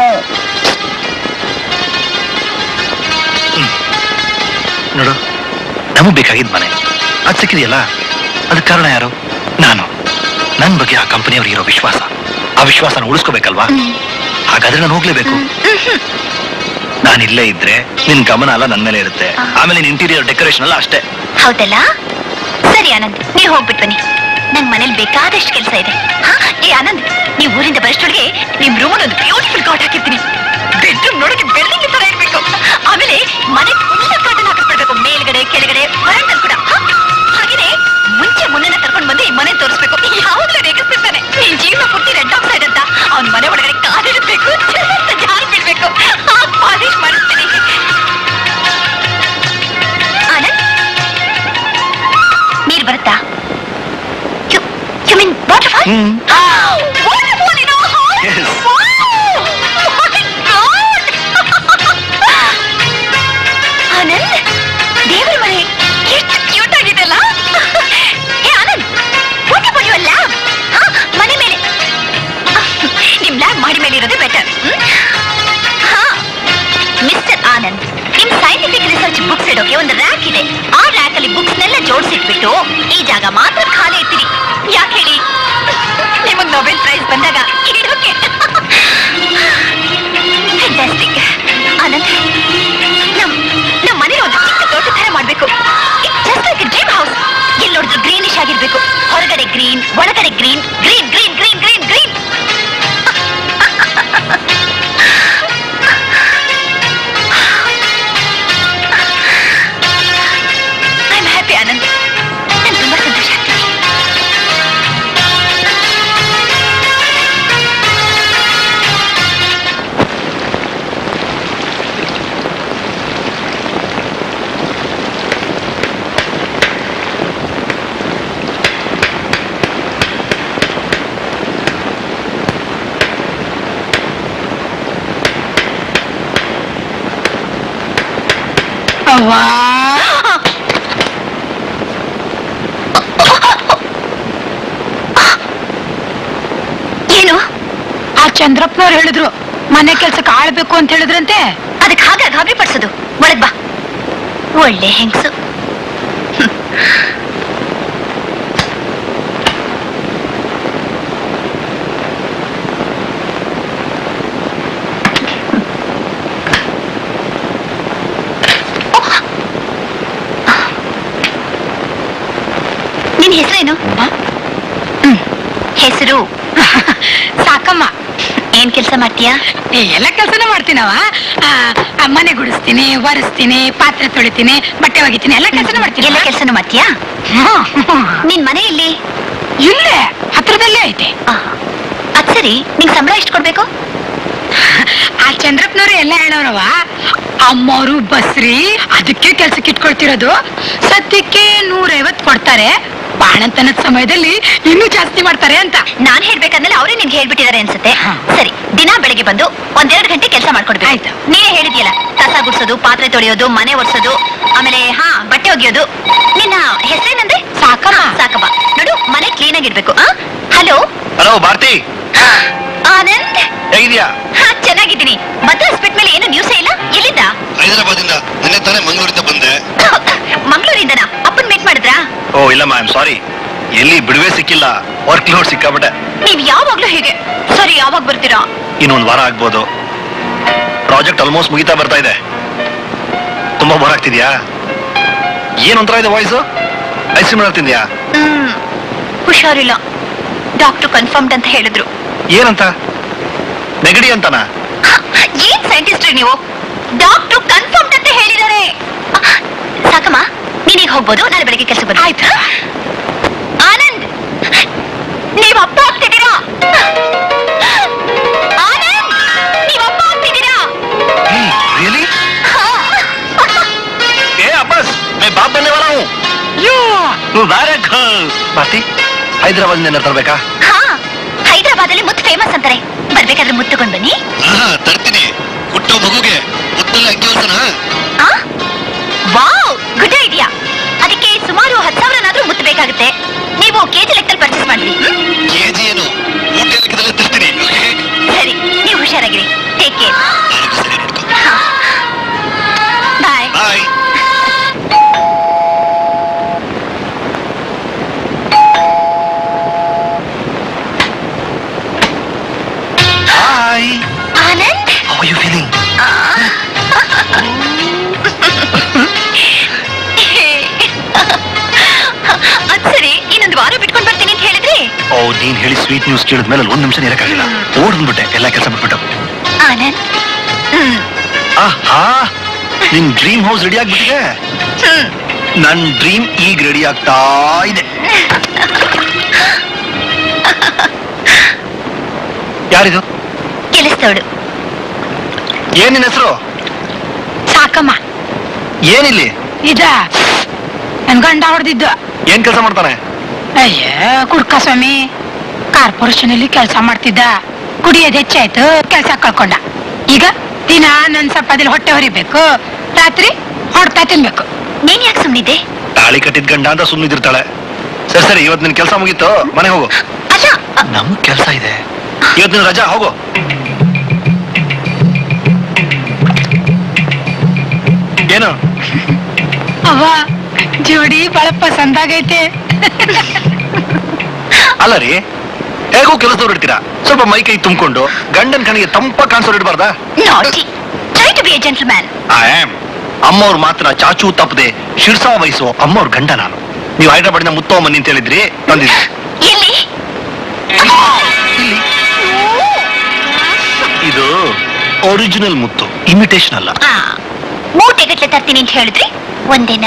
ನೋಡು ನಮಗ್ ಬೇಕಾಗಿದ್ ಮನೆ ಅದ್ ಸಿಕ್ಕಿದೆಯಲ್ಲ ಅದಕ್ಕೆ ಕಾರಣ ಯಾರು ನಾನು ನನ್ ಬಗ್ಗೆ ಆ ಕಂಪನಿಯವ್ರಿಗೆ ಇರೋ ವಿಶ್ವಾಸ ಆ ವಿಶ್ವಾಸನ ಉಳಿಸ್ಕೋಬೇಕಲ್ವಾ ಹಾಗಾದ್ರೆ ನಾನು ಹೋಗ್ಲೇಬೇಕು ನಾನು ಇಲ್ಲೇ ಇದ್ರೆ ನಿನ್ ಗಮನ ಎಲ್ಲ ನನ್ ಮೇಲೆ ಇರುತ್ತೆ ಆಮೇಲೆ ನಿನ್ ಇಂಟೀರಿಯರ್ ಡೆಕೋರೇಷನ್ ಎಲ್ಲ ಅಷ್ಟೇ ಹೌದಲ್ಲ ಸರಿ ಆನಂದ್ ನೀವ್ ಹೋಗ್ಬಿಟ್ ಬನ್ನಿ ನಂಗ್ ಮನೇಲಿ ಬೇಕಾದಷ್ಟು ಕೆಲಸ ಇದೆ ಹಾ ಏ ಆನಂದ್ ನೀವ್ ಊರಿಂದ ಬರೋಷ್ಟೊಳಗೆ ನಿಮ್ ರೂಮ್ ಒಂದು ಬ್ಯೂಟಿಫುಲ್ ಕಾಟ್ ಹಾಕಿರ್ತೀನಿ ಬೆಡ್ರೂಮ್ ನೋಡಕ್ಕೆ ಬೆಳ್ಳಿಗೆ ತರ ಇರ್ಬೇಕು ಆಮೇಲೆ ಮನೆ ಫುಲ್ ಕಾಟನ್ ಹಾಕಿಸ್ಬಿಡ್ಬೇಕು ಮೇಲ್ಗಡೆ ಕೆಳಗಡೆ ವರಂಡಲ್ ಕೂಡ ಹಾ? ಹಾಗೇನೆ ಮುಂಚೆ ಮುನ್ನ ಕರ್ಕೊಂಡ್ ಬಂದು ಈ ಮನೆ ತೋರಿಸ್ಬೇಕು ಯಾವಾಗ್ಲೂ ರೇಗಿಸ್ತಿರ್ತಾನೆ ನಿನ್ ಜೀವನ ಪೂರ್ತಿ ರೆಡ್ ಆಕ್ಸೈಡ್ ಅಂತ ಅವ್ನ ಮನೆ ಒಳಗಡೆ ಕಾಲಿಡ್ಬೇಕು ಜಾರಿ ಬೀಳ್ಬೇಕು ಪಾಲಿಶ್ ಮಾಡಿಸ್ತೀನಿ ಆನಂದ್ ನೀರ್ ಬರುತ್ತಾ you you mean waterfall hmm. Waterfall in our house Yes. Anand ದೇವರ ಮನೆ ಎಷ್ಟು ಕ್ಯೂಟ್ ಆಗಿದೆಲ್ಲ ಏ Anand what about your lab ಮನೆ ಮೇಲೆ ನಿಮ್ ಲ್ಯಾಬ್ ಮಾಡಿ ಮೇಲೆ ಇರೋದೇ ಬೆಟರ್ ಹಾ ಮಿಸ್ಟರ್ ಆನಂದ್ ನಿಮ್ ಸೈಂಟಿಫಿಕ್ ರಿಸರ್ಚ್ ಬುಕ್ಸ್ ಇಡೋಕೆ ಒಂದು ರ್ಯಾಕ್ ಇದೆ ಆ ರ್ಯಾಕ್ ಅಲ್ಲಿ ಬುಕ್ಸ್ ನೆಲ್ಲ ಜೋಡಿಸಿಟ್ಬಿಟ್ಟು ಈ ಜಾಗ ಮಾತ್ರ ಖಾಲಿ ಇರ್ತೀರಿ ಯಾಕೆ ಹೇಳಿ ನಿಮಗ್ ನೊಬೆಲ್ ಪ್ರೈಸ್ ಬಂದಾಗ ಇಡೋಕೆ ಫ್ಯಾಂಟಾಸ್ಟಿಕ್ ಆನಂದ್ ನಮ್ ನಮ್ ಮನೆ ಒಂದು ಚಿಕ್ಕ ತೋಟ ತರ ಮಾಡ್ಬೇಕು ಜಸ್ಟ್ ಲೈಕ್ ಡ್ರೀಮ್ ಹೌಸ್ ಎಲ್ಲಿ ನೋಡಿದ್ರು ಗ್ರೀನಿಶ್ ಆಗಿರ್ಬೇಕು ಹೊರಗಡೆ ಗ್ರೀನ್ ಒಳಗಡೆ green green green green green green I am happy Anand ನಾನು ತುಂಬಾ ಸಂತೋಷ ಆಗ್ತೀನಿ ಏನು ಆ ಚಂದ್ರಪ್ಪನವ್ರು ಹೇಳಿದ್ರು ಮನೆ ಕೆಲ್ಸಕ್ಕೆ ಆಳ್ಬೇಕು ಅಂತ ಹೇಳಿದ್ರಂತೆ ಅದಕ್ಕೆ ಹಾಗೆ ಗಾಬರಿ ಪಡಿಸೋದು ಒಳಗ್ ಬಾ ಒಳ್ಳೆ ಹೆಂಗಸು ನಿನ್ ಹೆಸರೇನು ಹೆಸರು ಸಾಕಮ್ಮ ಏನ್ ಕೆಲಸ ಮಾಡ್ತೀಯಾ ಏ, ಎಲ್ಲ ಕೆಲಸನೂ ಮಾಡ್ತೀನವ ಆ, ಆ, ಮನೆ ಗುಡಿಸ್ತೀನಿ ಒರೆಸ್ತೀನಿ ಪಾತ್ರೆ ತೊಳಿತೀನಿ ಬಟ್ಟೆ ಒಗಿತೀನಿ ಎಲ್ಲ ಕೆಲಸನೂ ಮಾಡ್ತೀನಿ ಎಲ್ಲ ಕೆಲಸನೂ ಮಾಡ್ತೀಯಾ ನಿನ್ ಮನೆ ಇಲ್ಲಿ ಇಲ್ಲೇ ಹತ್ರದಲ್ಲೇ ಐತೆ ಅದ್ ಸರಿ ನಿಂಗ್ ಸಂಬಳ ಎಷ್ಟು ಕೊಡ್ಬೇಕು ಆ ಚಂದ್ರಪ್ಪನವ್ರು ಎಲ್ಲ ಹೇಳೋರವ ಅಮ್ಮವರು ಬಸ್ರಿ ಅದಕ್ಕೆ ಕೆಲ್ಸಕ್ಕೆ ಇಟ್ಕೊಳ್ತಿರೋದು ಸದ್ಯಕ್ಕೆ ನೂರೈವತ್ ಕೊಡ್ತಾರೆ ಬಾಣಂತನದ ಸಮಯದಲ್ಲಿ ಇನ್ನೂ ಜಾಸ್ತಿ ಮಾಡ್ತಾರೆ ಅಂತ ನಾನ್ ಹೇಳ್ಬೇಕಂದ್ರೆ ಅವರೇ ನಿನ್ಗೆ ಹೇಳ್ಬಿಟ್ಟಿದ್ದಾರೆ ಅನ್ಸುತ್ತೆ ಹಾ. ಸರಿ ದಿನ ಬೆಳಿಗ್ಗೆ ಬಂದು ಒಂದೆರಡು ಗಂಟೆ ಕೆಲಸ ಮಾಡ್ಕೊಡ್ಬೇಕು ಆಯ್ತು. ನೀನೇ ಹೇಳಿದ್ಯಲ್ಲ ಕಸ ಗುಡ್ಸೋದು ಪಾತ್ರೆ ತೊಳೆಯೋದು ಮನೆ ಒರೆಸೋದು ಆಮೇಲೆ ಹಾ ಬಟ್ಟೆ ಒಗೆಯೋದು ನಿನ್ನ ಹೆಸರೇನಂದ್ರೆ ಸಾಕಮ್ಮ. ಹಾ, ಸಾಕಮ್ಮ ನೋಡು ಮನೆ ಕ್ಲೀನ್ ಆಗಿರ್ಬೇಕು ಹಲೋ ಹಲೋ ಭಾರತಿ ಆನಂದ್ ಹೇಗಿದ್ಯಾ ಹಾ ಚೆನ್ನಾಗಿದ್ದೀನಿ ಮದ್ರಾಸ್ ಬಿಟ್ಟ ಮೇಲೆ ಏನು ನ್ಯೂಸೇ ಇಲ್ಲ ಎಲ್ಲಿದ್ದ ಹೈದರಾಬಾದಿಂದ ನಿನ್ನೆ ತಾನೇ ಮಂಗಳೂರಿಂದ ಬಂದೆ ಮಂಗಳೂರಿಂದನಾ ಅಪ್ಪನ್ ಮೀಟ್ ಮಾಡಿದ್ರಾ ಓ ಇಲ್ಲ ಮ್ಯಾಮ್ ಸಾರಿ ಎಲ್ಲಿ ಬಿಡುವೆ ಸಿಕ್ಕಿಲ್ಲ ವರ್ಕ್ ಲೋಡ್ ಸಿಕ್ಕಾಬಿಟ್ಟೆ ನೀವ್ ಯಾವಾಗ್ಲೂ ಹೀಗೆ ಸರಿ ಯಾವಾಗ ಬರ್ತೀರಾ ಇನ್ನೊಂದು ವಾರ ಆಗ್ಬೋದು ಪ್ರಾಜೆಕ್ಟ್ ಆಲ್ಮೋಸ್ಟ್ ಮುಗಿತಾ ಬರ್ತಾ ಇದೆ ತುಂಬಾ ಬೋರ್ ಆಗ್ತಿದ್ಯಾ ಏನೊಂಥರ ಇದೆ ವಾಯ್ಸು ಐಸ್ ಕ್ರೀಮ್ ತಿಂದ್ಯಾ ಹ್ಮ್ ಹುಷಾರಿಲ್ಲ ಡಾಕ್ಟರ್ ಕನ್ಫರ್ಮ್ಡ್ ಅಂತ ಹೇಳಿದ್ರು ಏನಂತ ನೆಗಡಿ ಅಂತನಾ ಏನ್ ಸೈಂಟಿಸ್ಟ್ ನೀವು ಡಾಕ್ಟರ್ ಕನ್ಫರ್ಮ್ಡ್ ಅಂತ ಹೇಳಿದ್ದಾರೆ ಅಹ್, ಸಾಕಮ್ಮ ನೀನೀಗ ಹೋಗ್ಬೋದು ನಾಳೆ ಬೆಳಿಗ್ಗೆ ಕೆಲಸ ಬರ್ತೀನಿ ಆಯ್ತು ಆನಂದ್ ನೀವ್ ಅಪ್ಪ ಆಗ್ತಿದ್ದೀರಾ ಆನಂದ್ ನೀವ್ ಅಪ್ಪ ಆಗ್ತಿದ್ದೀರಾ रियली ए अब्बास मैं बाप बनने वाला हूँ मुबारक हो ಬಾತಿ ಹೈದರಾಬಾದ್ ನಿನ್ನ ತರಬೇಕಾ ಹಾ ಹೈದರಾಬಾದ್ ಅಲ್ಲಿ ಮುತ್ತು ಫೇಮಸ್ ಅಂತಾರೆ ಬರ್ಬೇಕಾದ್ರೆ ಮುತ್ತು ತಗೊಂಡ್ ಬನ್ನಿ ಹಾ ತರ್ತೀನಿ ಹುಟ್ಟೋ ಮಗುಗೆ ಮುತ್ತಲ್ಲಿ ಅಂಗಿ ಹೊಲ್ಸನ ಆ ವಾವ್ ಗುಡ್ ಐಡಿಯಾ ಅದಕ್ಕೆ ಸುಮಾರು ಹತ್ತು ಸಾವಿರನಾದ್ರೂ ಮುತ್ತು ಬೇಕಾಗುತ್ತೆ ನೀವು ಕೆಜಿ ಲೆಕ್ಕದಲ್ಲಿ ಪರ್ಚೇಸ್ ಮಾಡ್ರಿ ಹ್ಮ್? ಕೆಜಿ ಏನು ಮೂಟೆ ಲೆಕ್ಕದಲ್ಲೇ ತರ್ತೀನಿ ಸರಿ ನೀವು ಹುಷಾರಾಗಿರಿ ಟೇಕ್ ಕೇರ್ ಆರೋಗ್ಯ ಸರಿ ನೋಡ್ಕೊ bye bye hi Anand how are you feeling ಅದ್ ಸರಿ ಇನ್ನೊಂದು ವಾರ ಬಿಟ್ಕೊಂಡ್ ಬರ್ತೀನಿ ಅಂತ ಹೇಳಿದ್ರಿ ಓ ನೀನ್ ಹೇಳಿ ಸ್ವೀಟ್ ನ್ಯೂಸ್ ಕೇಳಿದ ಮೇಲೆ ಒಂದ್ ನಿಮಿಷ ಇರಕ್ಕಾಗಿಲ್ಲ ಓಡ್ ಬಂದ್ಬಿಟ್ಟೆ ಎಲ್ಲ ಕೆಲಸ ಬಿಟ್ಬಿಟ್ಟು ಆನಂದ್ ಹ್ಮ್ ಆಹಾ ನಿನ್ ಡ್ರೀಮ್ ಹೌಸ್ ರೆಡಿ ಆಗ್ಬಿಟ್ಟಿದೆ ಹ್ಮ್ ನನ್ ಡ್ರೀಮ್ ಈಗ ರೆಡಿ ಆಗ್ತಾ ಇದೆ ಯಾರಿದು ಕೆಲಸದವಳು ಏನ್ ನಿನ್ ಹೆಸರು ಸಾಕಮ್ಮ ಏನಿಲ್ಲಿ ಇದ ನನ್ ಗಂಡ ಹೊಡೆದಿದ್ದು ಏನ್ ಕೆಲಸ ಮಾಡ್ತಾನೆ ಅಯ್ಯ ಕುಡ್ಕ ಸ್ವಾಮಿ ಕಾರ್ಪೊರೇಷನ್ ಅಲ್ಲಿ ಕೆಲಸ ಮಾಡ್ತಿದ್ದ ಕುಡಿಯೋದ್ ಹೆಚ್ಚಾಯ್ತು ಕೆಲಸ ಕಳ್ಕೊಂಡ ಈಗ ದಿನ ನನ್ ಸಪ್ಪದಲ್ಲಿ ಹೊಟ್ಟೆ ಹೊರಿಬೇಕು ರಾತ್ರಿ ಹೊಡ್ತಾ ತಿನ್ಬೇಕು ನೀನ್ ಯಾಕೆ ಸುಮ್ನಿದ್ದೆ ತಾಳಿ ಕಟ್ಟಿದ್ ಗಂಡ ಅಂತ ಸುಮ್ಮನಿದಿರ್ತಾಳೆ ಸರಿ ಸರಿ ಇವತ್ತು ನಿನ್ ಕೆಲಸ ಮುಗೀತು ಮನೆ ಹೋಗು ಅಲ್ಲ ಅ- ನಮ್ ಕೆಲಸ ಇದೆ ಇವತ್ತು ನಿನ್ ರಜಾ ಹೋಗು ಏನು ಅವ್ವ ಜೋಡಿ ಬಹಳ ಪಸಂದಾಗೈತೆ ಅಲ್ಲ ರೀ ಹೇಗೂ ಕೆಲಸದವ್ರು ಇಡ್ತೀರಾ ಸ್ವಲ್ಪ ಮೈ ಕೈ ತುಂಬಿಕೊಂಡು ಗಂಡನ್ ಕಣಿಗೆ ತಂಪ ಕಾಣಿಸೋರು ಇಡಬಾರ್ದಾ naughty try to be a gentleman I am ಅಮ್ಮವ್ರ ಮಾತ್ರ ಚಾಚು ತಪ್ಪದೆ ಶಿರ್ಸಾ ವಹಿಸೋ ಅಮ್ಮವ್ರ ಗಂಡ ನಾನು ನೀವು ಹೈದ್ರಾಬಾದ್ನ ಮುತ್ತೋಮ್ಮನಿ ಅಂತ ಹೇಳಿದ್ರಿ ತಂದಿದ್ರಿ ಎಲ್ಲಿ ಇದು ಒರಿಜಿನಲ್ ಮುತ್ತು ಇಮಿಟೇಷನ್ ಅಲ್ಲ ಆ, ಮೂಟೆಗಟ್ಲೆ ತರ್ತೀನಿ ಅಂತ ಹೇಳಿದ್ರಿ ಒಂದಿನ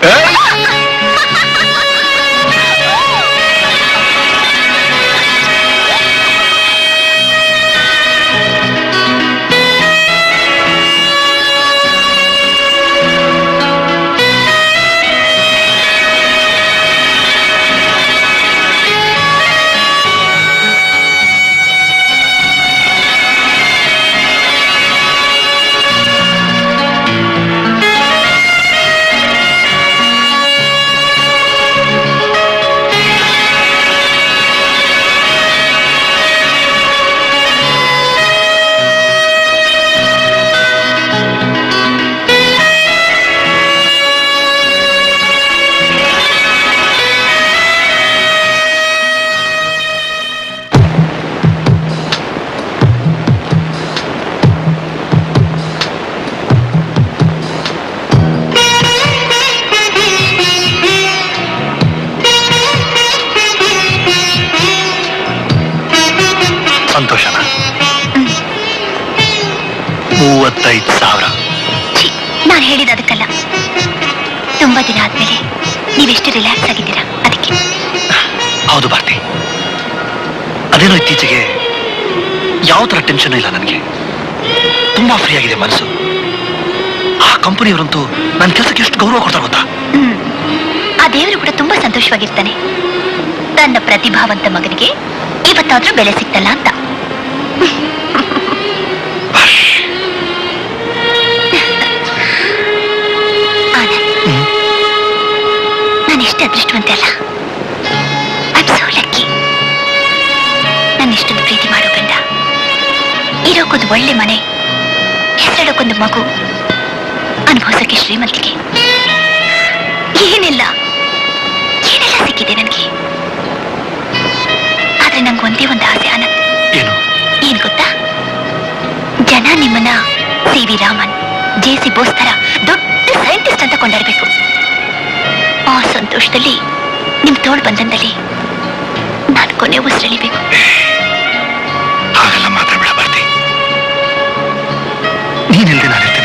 ಸಂತೋಷನ ಮೂವತ್ತೈದು ಸಾವಿರ ಛೀ, ನಾನ್ ಹೇಳಿದ ಅದಕ್ಕಲ್ಲ ತುಂಬಾ ದಿನ ಆದ್ಮೇಲೆ ನೀವೆಷ್ಟು ರಿಲ್ಯಾಕ್ಸ್ ಆಗಿದ್ದೀರಾ ಅದಕ್ಕೆ ಹೌದು ಭಾರತಿ ಅದೇನೋ ಇತ್ತೀಚೆಗೆ ಯಾವ ತರ ಟೆನ್ಷನ್ ಇಲ್ಲ ನನಗೆ ತುಂಬಾ ಫ್ರೀ ಆಗಿದೆ ಮನಸ್ಸು ಆ ಕಂಪನಿಯವರಂತೂ ನನ್ನ ಕೆಲಸಕ್ಕೆ ಎಷ್ಟು ಗೌರವ ಕೊಡ್ತಾರೆ ಗೊತ್ತಾ ಹ್ಮ್ ಆ ದೇವರು ಕೂಡ ತುಂಬಾ ಸಂತೋಷವಾಗಿರ್ತಾನೆ ತನ್ನ ಪ್ರತಿಭಾವಂತ ಮಗನಿಗೆ ಇವತ್ತಾದ್ರೂ ಬೆಲೆ ಸಿಕ್ತಲ್ಲ ಅಂತ ಭಾಷ್. ಆನಂದ್ ಹ್ಮ್. ನಾನು ಎಷ್ಟು ಅದೃಷ್ಟವಂತೆ ಅಲ್ಲ ಐಮ್ ಸೋ ಲಕ್ಕಿ ನನ್ನ ಇಷ್ಟೊಂದು ಪ್ರೀತಿ ಮಾಡೋ ಗಂಡ ಇರೋಕ್ಕೊಂದು ಒಳ್ಳೆ ಮನೆ ಹೆಸರಿಡೋಕ್ಕೊಂದು ಮಗು ಅನುಭವಿಸೋಕೆ ಶ್ರೀಮಂತಿಕೆ ಏನಿಲ್ಲ ಏನೆಲ್ಲ ಬೇಕಿದೆ ನನಗೆ ಆದ್ರೆ ನಂಗೆ ಒಂದೇ ಒಂದು ಆಸೆ ಆನಂದ್ ಏನು ಏನ್ ಗೊತ್ತಾ ಜನ ನಿಮ್ಮನ್ನ C V Raman J C Bose ತರ ದೊಡ್ಡ ಸೈಂಟಿಸ್ಟ್ ಅಂತ ಕೊಂಡಾಡ್ಬೇಕು ಆ ಸಂತೋಷದಲ್ಲಿ ನಿಮ್ ತೋಳ್ ಬಂಧನದಲ್ಲಿ ನಾನು ಕೊನೆ ಉಸಿರೆಳಿಬೇಕು ಹಾಗೆಲ್ಲ ಮಾತಾಡ್ಬೇಡ ಬರ್ತಿ ನೀನಿಲ್ದೆ ನಾನಿರ್ತೀನ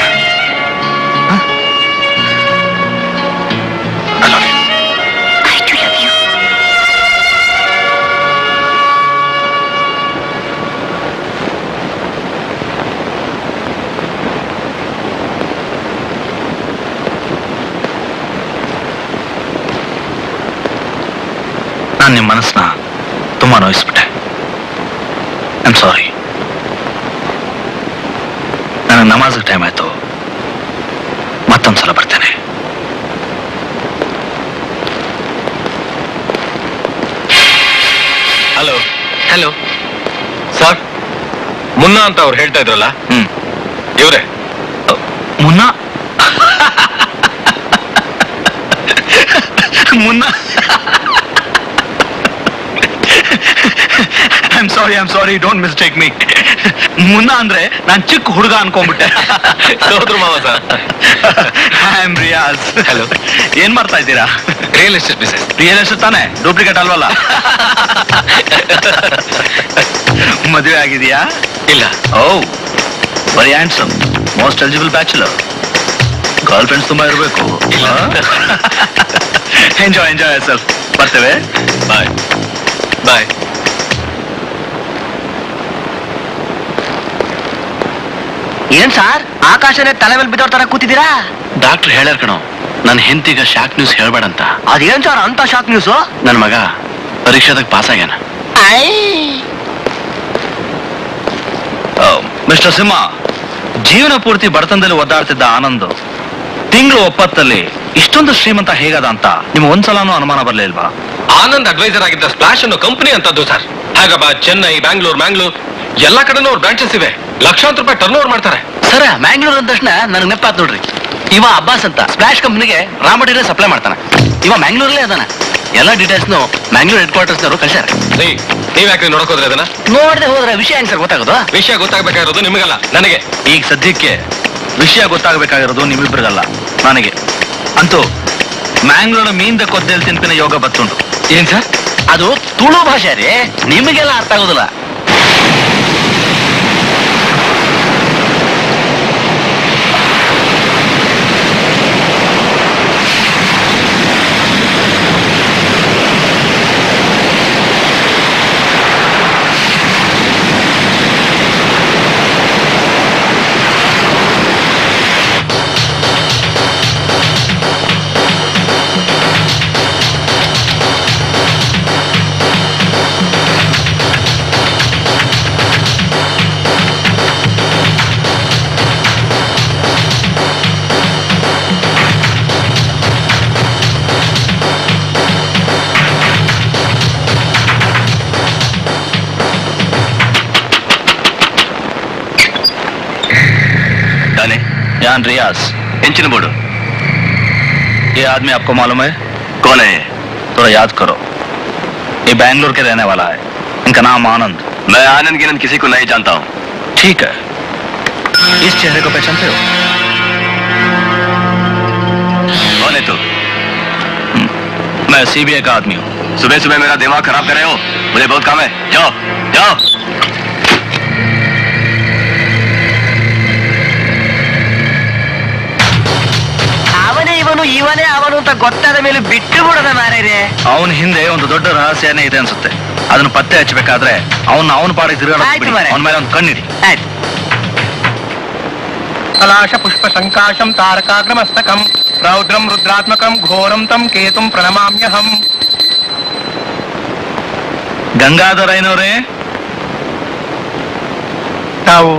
ಐ ಟು ಲವ್ ಯು ನಾನು ನಿಮ್ಮ ಮನಸ್ಸನ್ನ ತುಂಬಾ ನೋಯಿಸ್ಬಿಟ್ಟೆ ಐಮ್ ಸಾರಿ ನನಗೆ ನಮಾಜ್ಗೆ ಟೈಮ್ ಆಯ್ತು ಮತ್ತೊಂದ್ಸಲ ಬರ್ತೇನೆ ಹಲೋ ಹಲೋ ಸರ್ ಮುನ್ನ ಅಂತ ಅವ್ರು ಹೇಳ್ತಾ ಇದ್ರಲ್ಲ ಹ್ಮ್ ಇವ್ರೆ Munna Munna I'm sorry I'm sorry don't mistake me Munna ಅಂದ್ರೆ ನಾನ್ ಚಿಕ್ಕ ಹುಡುಗ ಅನ್ಕೊಂಡ್ಬಿಟ್ಟೆ ಸೋದ್ರ ಮಾವ sir I am Riyaz Hello. ಏನ್ ಮಾಡ್ತಾ ಇದ್ದೀರಾ real estate business real estate ತಾನೆ ಡೂಪ್ಲಿಕೇಟ್ ಅಲ್ವಲ್ಲ ಮದುವೆ ಆಗಿದೆಯಾ ಇಲ್ಲ oh very handsome most eligible bachelor girlfriends ತುಂಬಾ ಇರಬೇಕು ಎಂಜಾಯ್ ಎಂಜಾಯ್ ಸರ್ ಬರ್ತೇವೆ ಬಾಯ್ ಬಾಯ್ ಏನ್ ಸಾರ್ ಆಕಾಶನೇ ತಲೆ ಮೇಲೆ ಬಿದ್ದೋರ್ ತರ ಕೂತಿದ್ದೀರಾ ಡಾಕ್ಟರ್ ಹೇಳ್ಯಾರ ಕಣೋ ನನ್ನ ಹೆಂಡತಿಗ ಶಾಕ್ ನ್ಯೂಸ್ ಹೇಳ್ಬೇಡಂತ ಅದೇನ್ ಸರ್ ಅಂತ ಶಾಕ್ ನ್ಯೂಸ್ ನನ್ನ ಮಗ ಪರೀಕ್ಷೆದಾಗ ಪಾಸ್ ಆಗ್ಯಾನ ಮಿಸ್ಟರ್ ಸಿಂಹ ಜೀವನ ಪೂರ್ತಿ ಬಡತನದಲ್ಲಿ ಒದ್ದಾಡ್ತಿದ್ದ ಆನಂದ್ ತಿಂಗಳು ಒಪ್ಪತ್ತಲ್ಲಿ ಇಷ್ಟೊಂದು ಶ್ರೀಮಂತ ಹೇಗದ ಅಂತ ನಿಮ್ಗೆ ಒಂದ್ಸಲನೂ ಅನುಮಾನ ಬರ್ಲಿಲ್ವಾ ಆನಂದ್ ಅಡ್ವೈಸರ್ ಆಗಿದ್ದ ಸ್ಪ್ಲಾಶ್ ಅನ್ನೋ ಕಂಪನಿ ಅಂತದ್ದು ಸರ್ ಹೈದರಾಬಾದ್ ಚೆನ್ನೈ ಬ್ಯಾಂಗ್ಳೂರ್ ಮ್ಯಾಂಗ್ಳೂರ್ ಎಲ್ಲಾ ಕಡೆನೂ ಅವ್ರ ಬ್ರಾಂಚಸ್ ಇವೆ ಲಕ್ಷಾಂತರ ರೂಪಾಯಿ ಟರ್ನ್ ಓವರ್ ಮಾಡ್ತಾರೆ ಸರ ಮ್ಯಾಂಗ್ಳೂರ್ ಅಂದ ತಕ್ಷಣ ನನಗೆ ನೆಪಾತ್ ನೋಡ್ರಿ ಇವ ಅಬ್ಬಾಸ್ ಅಂತ ಸ್ಪ್ಲಾಶ್ ಕಂಪ್ನಿಗೆ ರಾ ಮಟೀರಿಯಲ್ ಸಪ್ಲೈ ಮಾಡ್ತಾನ ಇವ ಮ್ಯಾಂಗ್ಳೂರಲ್ಲೇ ಅದಾನ ಎಲ್ಲ ಡೀಟೇಲ್ಸ್ನು ಮ್ಯಾಂಗ್ಳೂರ್ ಹೆಡ್ ಕ್ವಾರ್ಟರ್ಸ್ನವರು ಕಳ್ಸ್ಯಾರ ರೀ ನೀವ್ ಯಾಕೆ ನೋಡಕೋದ್ರೆ ಅದನ್ನ ನೋಡದೆ ಹೋದ್ರೆ ವಿಷಯ ಹೆಂಗ್ ಸರ್ ಗೊತ್ತಾಗೋದು ವಿಷಯ ಗೊತ್ತಾಗ್ಬೇಕಾಗಿರೋದು ನಿಮಗಲ್ಲ ನನಗೆ ಈಗ ಸದ್ಯಕ್ಕೆ ವಿಷಯ ಗೊತ್ತಾಗಬೇಕಾಗಿರೋದು ನಿಮ್ಮಿಬ್ರಿಗಲ್ಲ ನನಗೆ ಅಂತೂ ಮ್ಯಾಂಗ್ಳೂರ್ ಮೀನ್ದ ಕೊದ್ದೇಲ್ ತಿನ್ಪಿನ ಯೋಗ ಬತ್ತುಂಟು ಏನ್ ಸರ್ ಅದು ತುಳು ಭಾಷೆ ರೀ ನಿಮಗೆಲ್ಲ ಅರ್ಥ ಆಗೋದಿಲ್ಲ जाने यान रियाज ಹೆಂಚಿನ ಬೋರ್ಡು ये आदमी आपको मालूम है ಕೋನೆ थोड़ा याद करो ये बैंगलोर के रहने वाला है इनका नाम आनंद मैं आनंद गिनन किसी को नहीं जानता हूँ ठीक है इस चेहरे को पहचानते हो कौन है तू मैं सीबीआई का आदमी हूँ सुबह सुबह मेरा दिमाग खराब कर रहे हो मुझे बहुत काम है जाओ जाओ ಅವನೇ ಇವನು ಇವನೇ ಅವನು ಅಂತ ಗೊತ್ತಾದ ಮೇಲೆ ಬಿಟ್ಟು ಬಿಡದ ಮಾರೇರೆ ಅವನ ಹಿಂದೆ ಒಂದು ದೊಡ್ಡ ರಹಸ್ಯನೇ ಇದೆ ಅನ್ಸುತ್ತೆ ಅದನ್ನ ಪತ್ತೆ ಹಚ್ಚಬೇಕಾದ್ರೆ ಅವನ್ನ ಅವನ ಪಾಡಿಗೆ ಆಯ್ತು ತಿರುಗಾಡ ಮಾರ್ರೆ. ಅವನ ಮೇಲೆ ಒಂದು ಕಣ್ಣಿಡಿ ಆಯ್ತು ಕಲಾಶ ಪುಷ್ಪ ಸಂಕಾಶಂ ತಾರಕಾಗ್ರಮಸ್ತಕಂ ರೌದ್ರಂ ರುದ್ರಾತ್ಮಕಂ ಘೋರಂ ತಂ ಕೇತುಂ ಪ್ರಣಮಾಮ್ಯಹಂ ಗಂಗಾಧರಯ್ಯನವರೇ ತಾವು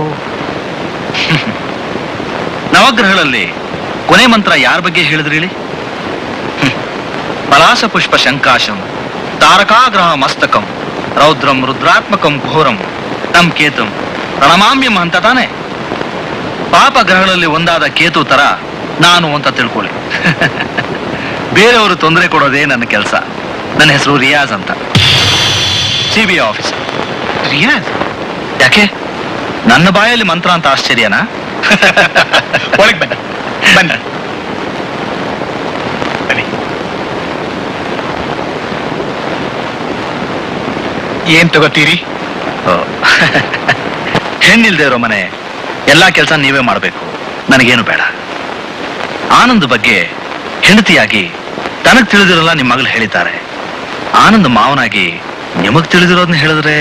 ನವಗ್ರಹಗಳಲ್ಲಿ ಕೊನೆ ಮಂತ್ರ ಯಾರ ಬಗ್ಗೆ ಹೇಳಿದ್ರಿ ಹೇಳಿ ಹ್ಮ್. ಪಲಾಸ ಪುಷ್ಪ ಶಂಕಾಶಂ ತಾರಕಾಗ್ರಹ ಮಸ್ತಕಂ ರೌದ್ರಂ ರುದ್ರಾತ್ಮಕಂ ಘೋರಂ ನಮ್ ಕೇತುಂ ಪ್ರಣಮಾಮ್ಯಂ ಅಂತ ತಾನೆ ಪಾಪ ಗ್ರಹಗಳಲ್ಲಿ ಒಂದಾದ ಕೇತು ತರ ನಾನು ಅಂತ ತಿಳ್ಕೊಳ್ಳಿ ಬೇರೆಯವರು ತೊಂದರೆ ಕೊಡೋದೇ ನನ್ನ ಕೆಲಸ ನನ್ನ ಹೆಸರು ರಿಯಾಜ್ ಅಂತ C B I officer Riyaz ಯಾಕೆ ನನ್ನ ಬಾಯಲ್ಲಿ ಮಂತ್ರ ಅಂತ ಆಶ್ಚರ್ಯನಾ ಒಳಗೆ ಬನ್ನಿ ಬನ್ನಿ ಬನ್ನಿ ಏನ್ ತಗೋತೀರಿ ಓ. ಹೆಣ್ಣಿಲ್ದೇ ಇರೋ ಮನೆ ಎಲ್ಲಾ ಕೆಲಸ ನೀವೇ ಮಾಡಬೇಕು ನನಗೇನು ಬೇಡ ಆನಂದ್ ಬಗ್ಗೆ ಹೆಂಡತಿಯಾಗಿ ತನಗ್ ತಿಳಿದಿರೋಲ್ಲ ನಿಮ್ಮ ಮಗಳು ಹೇಳಿದ್ದಾರೆ ಆನಂದ್ ಮಾವನಾಗಿ ನಿಮಗ್ ತಿಳಿದಿರೋದನ್ನ ಹೇಳಿದ್ರೆ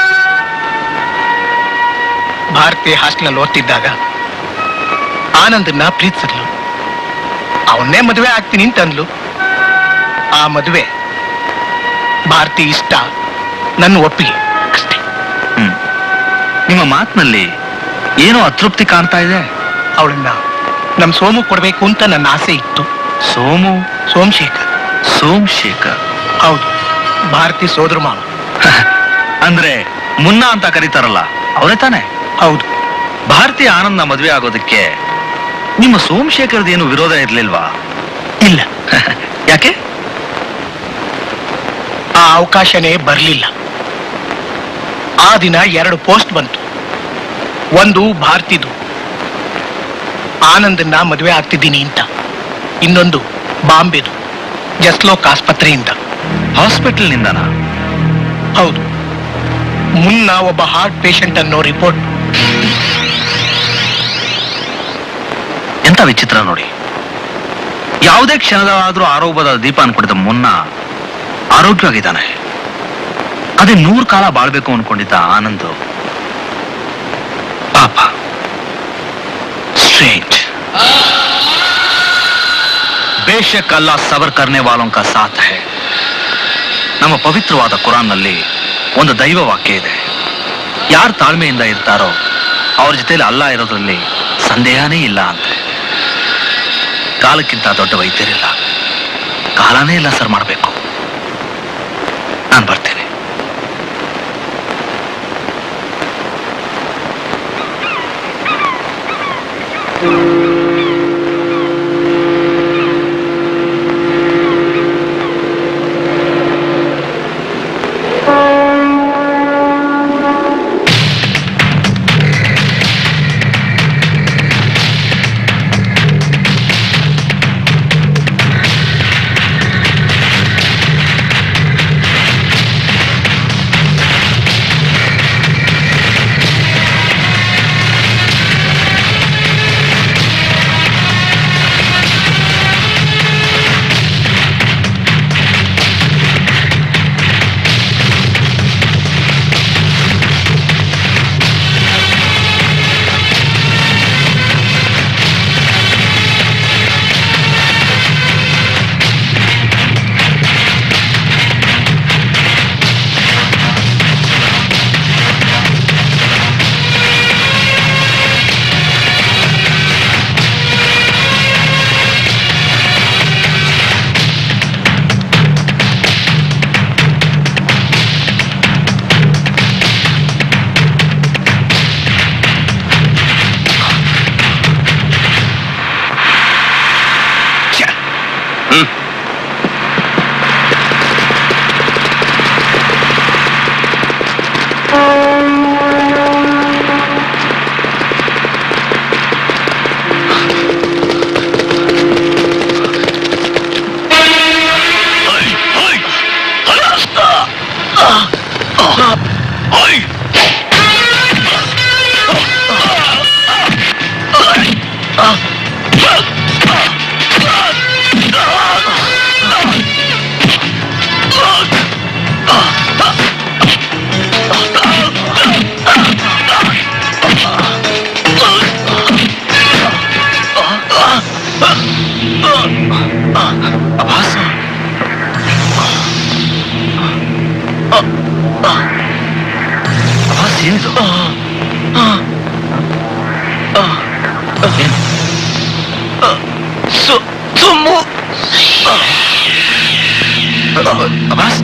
ಭಾರತಿ ಹಾಸ್ಟೆಲ್ ಓದ್ತಿದ್ದಾಗ ಆನಂದನ್ನ ಪ್ರೀತಿಸಿದ್ಲು ಅವನ್ನೇ ಮದುವೆ ಆಗ್ತೀನಿ ಅಂತಂದ್ಲು ಆ ಮದುವೆ ಭಾರತಿ ಇಷ್ಟ ನನ್ನ ಒಪ್ಪಿಗೆ ಅಷ್ಟೇ ಹ್ಮ್ ನಿಮ್ಮ ಮಾತಿನಲ್ಲಿ ಏನೋ ಅತೃಪ್ತಿ ಕಾಣ್ತಾ ಇದೆ ಅವಳನ್ನ ನಮ್ ಸೋಮು ಕೊಡ್ಬೇಕು ಅಂತ ನನ್ನ ಆಸೆ ಇತ್ತು ಸೋಮು ಸೋಮಶೇಖರ್ ಸೋಮಶೇಖರ್ ಹೌದು ಭಾರತಿ ಸೋದರ ಮಾವ ಅಂದ್ರೆ ಮುನ್ನ ಅಂತ ಕರೀತಾರಲ್ಲ ಅವರೇ ತಾನೆ ಹೌದು ಭಾರತೀಯ ಆನಂದ್ನ ಮದುವೆ ಆಗೋದಕ್ಕೆ ನಿಮ್ಮ ಸೋಮಶೇಖರ್ದ ಏನು ವಿರೋಧ ಇರ್ಲಿಲ್ವಾ ಇಲ್ಲ ಯಾಕೆ ಆ ಅವಕಾಶನೇ ಬರಲಿಲ್ಲ ಆ ದಿನ ಎರಡು ಪೋಸ್ಟ್ ಬಂತು ಒಂದು ಭಾರತಿದು ಆನಂದನ್ನ ಮದುವೆ ಆಗ್ತಿದ್ದೀನಿ ಅಂತ ಇನ್ನೊಂದು ಬಾಂಬೆದು ಜಸ್ಲೋಕ್ ಆಸ್ಪತ್ರೆಯಿಂದ ಹಾಸ್ಪಿಟಲ್ ನಿಂದನಾ ಹೌದು ಮುನ್ನ ಒಬ್ಬ ಹಾರ್ಟ್ ಪೇಷಂಟ್ ಅನ್ನೋ ರಿಪೋರ್ಟ್ ಎಂತ ವಿಚಿತ್ರ ನೋಡಿ ಯಾವುದೇ ಕ್ಷಣದಲ್ಲಾದ್ರೂ ಆರೋಗ್ಯದ ದೀಪ ಅನ್ಕೊಂಡಿದ್ದ ಮುನ್ನ ಆರೋಗ್ಯವಾಗಿದ್ದಾನೆ ಅದೇ ನೂರು ಕಾಲ ಬಾಳ್ಬೇಕು ಅನ್ಕೊಂಡಿದ್ದ ಆನಂದ್ ಪಾಪ ಸ್ಟ್ರೇಂಜ್ ಬೇಶಕ್ ಅಲ್ಲ ಸಬರ್ ಕರ್ನೆ ವಾಲೋಂ ಕಾ ಸಾಥ್ ಹೈ ನಮ್ಮ ಪವಿತ್ರವಾದ ಕುರಾನ್ನಲ್ಲಿ ಒಂದು ದೈವ ವಾಕ್ಯ ಇದೆ ಯಾರು ತಾಳ್ಮೆಯಿಂದ ಇರ್ತಾರೋ ಅವ್ರ ಜೊತೆಲಿ ಅಲ್ಲ ಇರೋದ್ರಲ್ಲಿ ಸಂದೇಹನೇ ಇಲ್ಲ ಅಂತ ಕಾಲಕ್ಕಿಂತ ದೊಡ್ಡ ವೈದ್ಯರಿಲ್ಲ ಕಾಲನೇ ಇಲ್ಲ ಸರ್ ಮಾಡಬೇಕು ನಾನು ಬರ್ತೇನೆ ಅಬ್ಬಾಸ್ ಅಬ್ಬಾಸ್ ಏನಿದು ಏನು? ಸುಮ್ಮು Abbas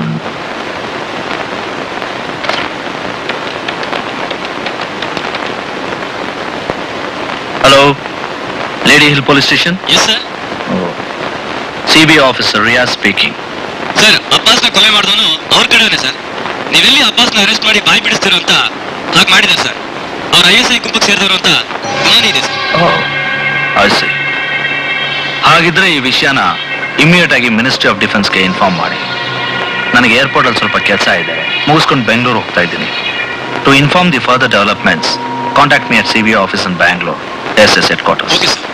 hello Lady Hill police station yes sir C B officer Riyaz speaking sir ಅಪ್ಪ ಅಬ್ಬಾಸ್ನ ಕೊಲೆ ಮಾಡಿದವನು ಅವ್ರ ಕಡೆಯವನೇ ಸರ್ ನೀವೆಲ್ಲಿ ಅಬ್ಬಾಸ್ನ ಅರೆಸ್ಟ್ ಮಾಡಿ ಬಾಯಿ ಬಿಡಿಸ್ತೀರೋ ಅಂತ ಹಾಗೆ ಮಾಡಿದ್ದಾರೆ ಸರ್ ಅವ್ರ ಐ ಎಸ್ ಐ ಗುಂಪಿಗೆ ಸೇರಿದವರು ಅಂತ ಗುಮಾನ ಇದೆ ಸರ್ ಆಯ್ಸಿ ಹಾಗಿದ್ರೆ ಈ ವಿಷಯನ ಇಮಿಡಿಯೇಟ್ ಆಗಿ ಮಿನಿಸ್ಟ್ರಿ ಆಫ್ ಡಿಫೆನ್ಸ್ಗೆ ಇನ್ಫಾರ್ಮ್ ಮಾಡಿ ನನಗೆ ಏರ್ಪೋರ್ಟ್ ಅಲ್ಲಿ ಸ್ವಲ್ಪ ಕೆಲಸ ಇದೆ ಮುಗಿಸ್ಕೊಂಡು ಬೆಂಗಳೂರು ಹೋಗ್ತಾ ಇದ್ದೀನಿ to inform the further developments contact me at C B office in Bangalore S S headquarters okay sir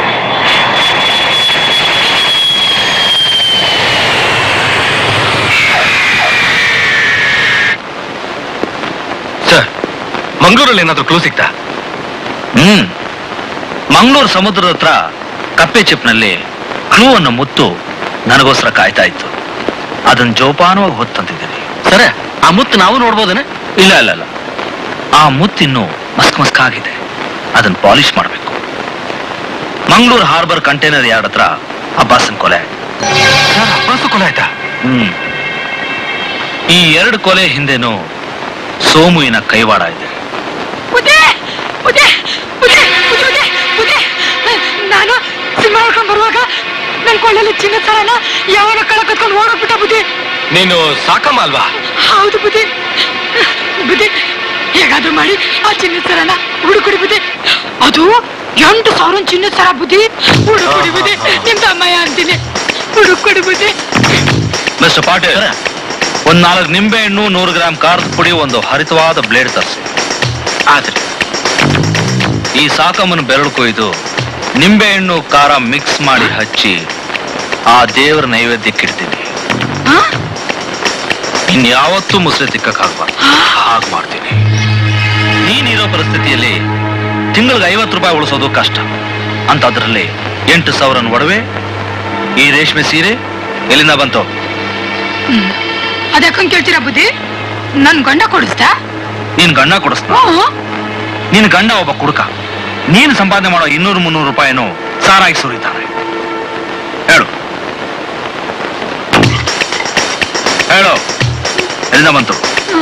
sir ಮಂಗಳೂರಲ್ಲಿ ಏನಾದ್ರೂ ಕ್ಲೂ ಸಿಗ್ತಾ ಹ್ಮ್ ಮಂಗಳೂರು ಸಮುದ್ರದ ಹತ್ರ ಕಪ್ಪೆ ಚಿಪ್ನಲ್ಲಿ ಕ್ಲೂ ಅನ್ನೋ ಮುತ್ತು ನನಗೋಸ್ಕರ ಕಾಯ್ತಾ ಇತ್ತು ಅದನ್ನ ಜೋಪಾನವಾಗಿ ಹೊತ್ತಂತಿದ್ದೀನಿ ಸರ್ ಆ ಮುತ್ತು ನಾವು ನೋಡ್ಬೋದೇನೆ ಇಲ್ಲ ಇಲ್ಲ ಇಲ್ಲ ಆ ಮುತ್ತಿನ್ನು ಮಸ್ಕ್ ಮಸ್ಕ್ ಆಗಿದೆ ಅದನ್ನ ಪಾಲಿಶ್ ಮಾಡಬೇಕು ಮಂಗಳೂರು ಹಾರ್ಬರ್ ಕಂಟೈನರ್ ಯಾರ್ಡ್ ಹತ್ರ ಅಬ್ಬಾಸನ್ ಕೊಲೆ ಆಯ್ತು. ಸರ್ ಅಬ್ಬಾಸು ಕೊಲೆ ಆಯ್ತಾ ಹ್ಮ್ ಈ ಎರಡು ಕೊಲೆ ಹಿಂದೆನೂ ಸೋಮುವಿನ ಕೈವಾಡ ಇದೆ ಬುದ್ಧಿ ಬುದ್ಧಿ ಬುದ್ಧಿ ಬುದ್ಧಿ ಬುದ್ಧಿ ನಾನು ಸಿನಿಮಾ ನೋಡ್ಕೊಂಡ್ ಬರುವಾಗ ನನ್ ಕೊಳ್ಳಲ್ಲಿ ಚಿನ್ನ ಸರನ ಯಾವನ ಕಳ ಕತ್ಕೊಂಡು ಓಡೋಗ್ಬಿಟ್ಟ ಬುದ್ಧಿ ನೀನು ಸಾಕಮ್ಮ ಅಲ್ವಾ ಹೌದು ಬುದ್ಧಿ ಬುದ್ಧಿ ಹೇಗಾದ್ರೂ ಮಾಡಿ ಆ ಚಿನ್ನದ ಸರನ ಹುಡುಕೊಡಿ ಬುದ್ಧಿ ಅದು ಎಂಟು ಸಾವಿರ ಚಿನ್ನದ ಸರ ಬುದ್ಧಿ ಹುಡುಕೊಡಿ ಬುದ್ಧಿ ನಿಮ್ ತಮ್ಮಯ್ಯ ಅಂತೀನಿ ಹುಡುಕೊಡಿ ಬುದ್ಧಿ ಮಿಸ್ಟರ್ ಪಾಟೀಲ್ ಒಂದ್ ನಾಲ್ಕು ನಿಂಬೆ ಹಣ್ಣು ನೂರು ಗ್ರಾಮ್ ಖಾರದ ಪುಡಿ ಒಂದು ಹರಿತವಾದ ಬ್ಲೇಡ್ ತರಿಸಿ ಆದ್ರೆ ಈ ಸಾಕಮ್ಮನ ಬೆರಳು ಕೊಯ್ದು ನಿಂಬೆ ಹಣ್ಣು ಖಾರ ಮಿಕ್ಸ್ ಮಾಡಿ ಹಚ್ಚಿ ಆ ದೇವರ ನೈವೇದ್ಯಕ್ಕೆ ಇಡ್ತೀನಿ ಹಾ? ಇನ್ಯಾವತ್ತೂ ಮುಸ್ರೆ ತಿಕ್ಕಕ್ಕಾಗ್ಬಾರ್ದು ಹಾಗೆ ಮಾಡ್ತೀನಿ ನೀನಿರೋ ಪರಿಸ್ಥಿತಿಯಲ್ಲಿ ತಿಂಗಳಿಗೆ ಐವತ್ತು ರೂಪಾಯಿ ಉಳಿಸೋದು ಕಷ್ಟ ಅಂತದ್ರಲ್ಲಿ ಎಂಟು ಸಾವಿರನ ಒಡವೆ ಈ ರೇಷ್ಮೆ ಸೀರೆ ಎಲ್ಲಿಂದ ಬಂತು ಅದಕ್ಕಂಗ್ ಕೇಳ್ತೀರಾ ಬುದ್ಧಿ ನನ್ ಗಂಡ ಕೊಡಿಸ್ತಾ ನೀನ್ ಗಂಡ ಕೊಡಿಸ್ತ ಹ್ಞೂ ನಿನ್ ಗಂಡ ಒಬ್ಬ ಕುಡುಕ ನೀನು ಸಂಪಾದನೆ ಮಾಡೋ ಇನ್ನೂರು ಮುನ್ನೂರು ರೂಪಾಯಿನೂ ಸಾರಾಗಿ ಸುರಿತಾನೆ ಹೇಳು ಹೇಳು ಎಲ್ಲಿಂದ ಬಂತು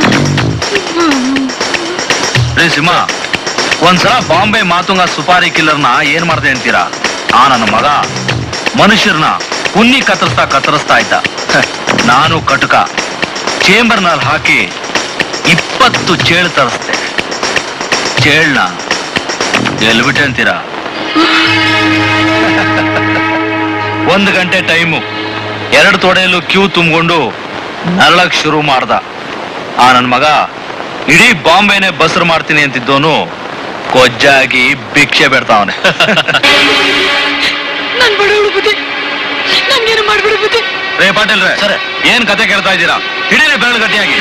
ರೀ ಸಿಂಹ ಒಂದ್ಸಲ ಬಾಂಬೆ ಮಾತುಂಗ ಸುಪಾರಿ ಕಿಲ್ಲರ್ನ ಏನ್ ಮಾಡ್ದೆ ಅಂತೀರಾ ಆ ನನ್ನ ಮಗ ಮನುಷ್ಯರನ್ನ ಕುನ್ನಿ ಕತ್ತರಿಸ್ತಾ ಕತ್ತರಿಸ್ತಾ ಇದ್ದ ಹ, ನಾನು ಕಟುಕ ಚೇಂಬರ್ನಲ್ಲಿ ಹಾಕಿ ಇಪ್ಪತ್ತು ಚೇಳು ತರಿಸ್ದೆ ಚೇಳ್ನ ಎಲ್ಬಿಟ್ಟೆ ಅಂತೀರಾ ಒಂದು ಗಂಟೆ ಟೈಮು ಎರಡು ತೊಡೆಯಲ್ಲೂ ಕ್ಯೂ ತುಂಬಿಕೊಂಡು ನರಳಕ್ ಶುರು ಮಾಡ್ದ ಆ ನನ್ನ ಮಗ ಇಡೀ ಬಾಂಬೆನೆ ಬಸರು ಮಾಡ್ತೀನಿ ಅಂತಿದ್ದೋನು ಕೊಜ್ಜಾಗಿ ಭಿಕ್ಷೆ ಬೇಡ್ತಾವನೆ ನನ್ ಬಡವಳು ಬುದ್ಧಿ ನನ್ಗೇನು ಮಾಡ್ಬಿಡು ಬುದ್ಧಿ ರೇ ಪಾಟೀಲ್ ರೇ ಸರ್ ಏನ್ ಕತೆ ಕೇಳ್ತಾ ಇದ್ದೀರಾ ಹಿಡೀರಿ ಬೆರಳು ಗಟ್ಟಿಯಾಗಿ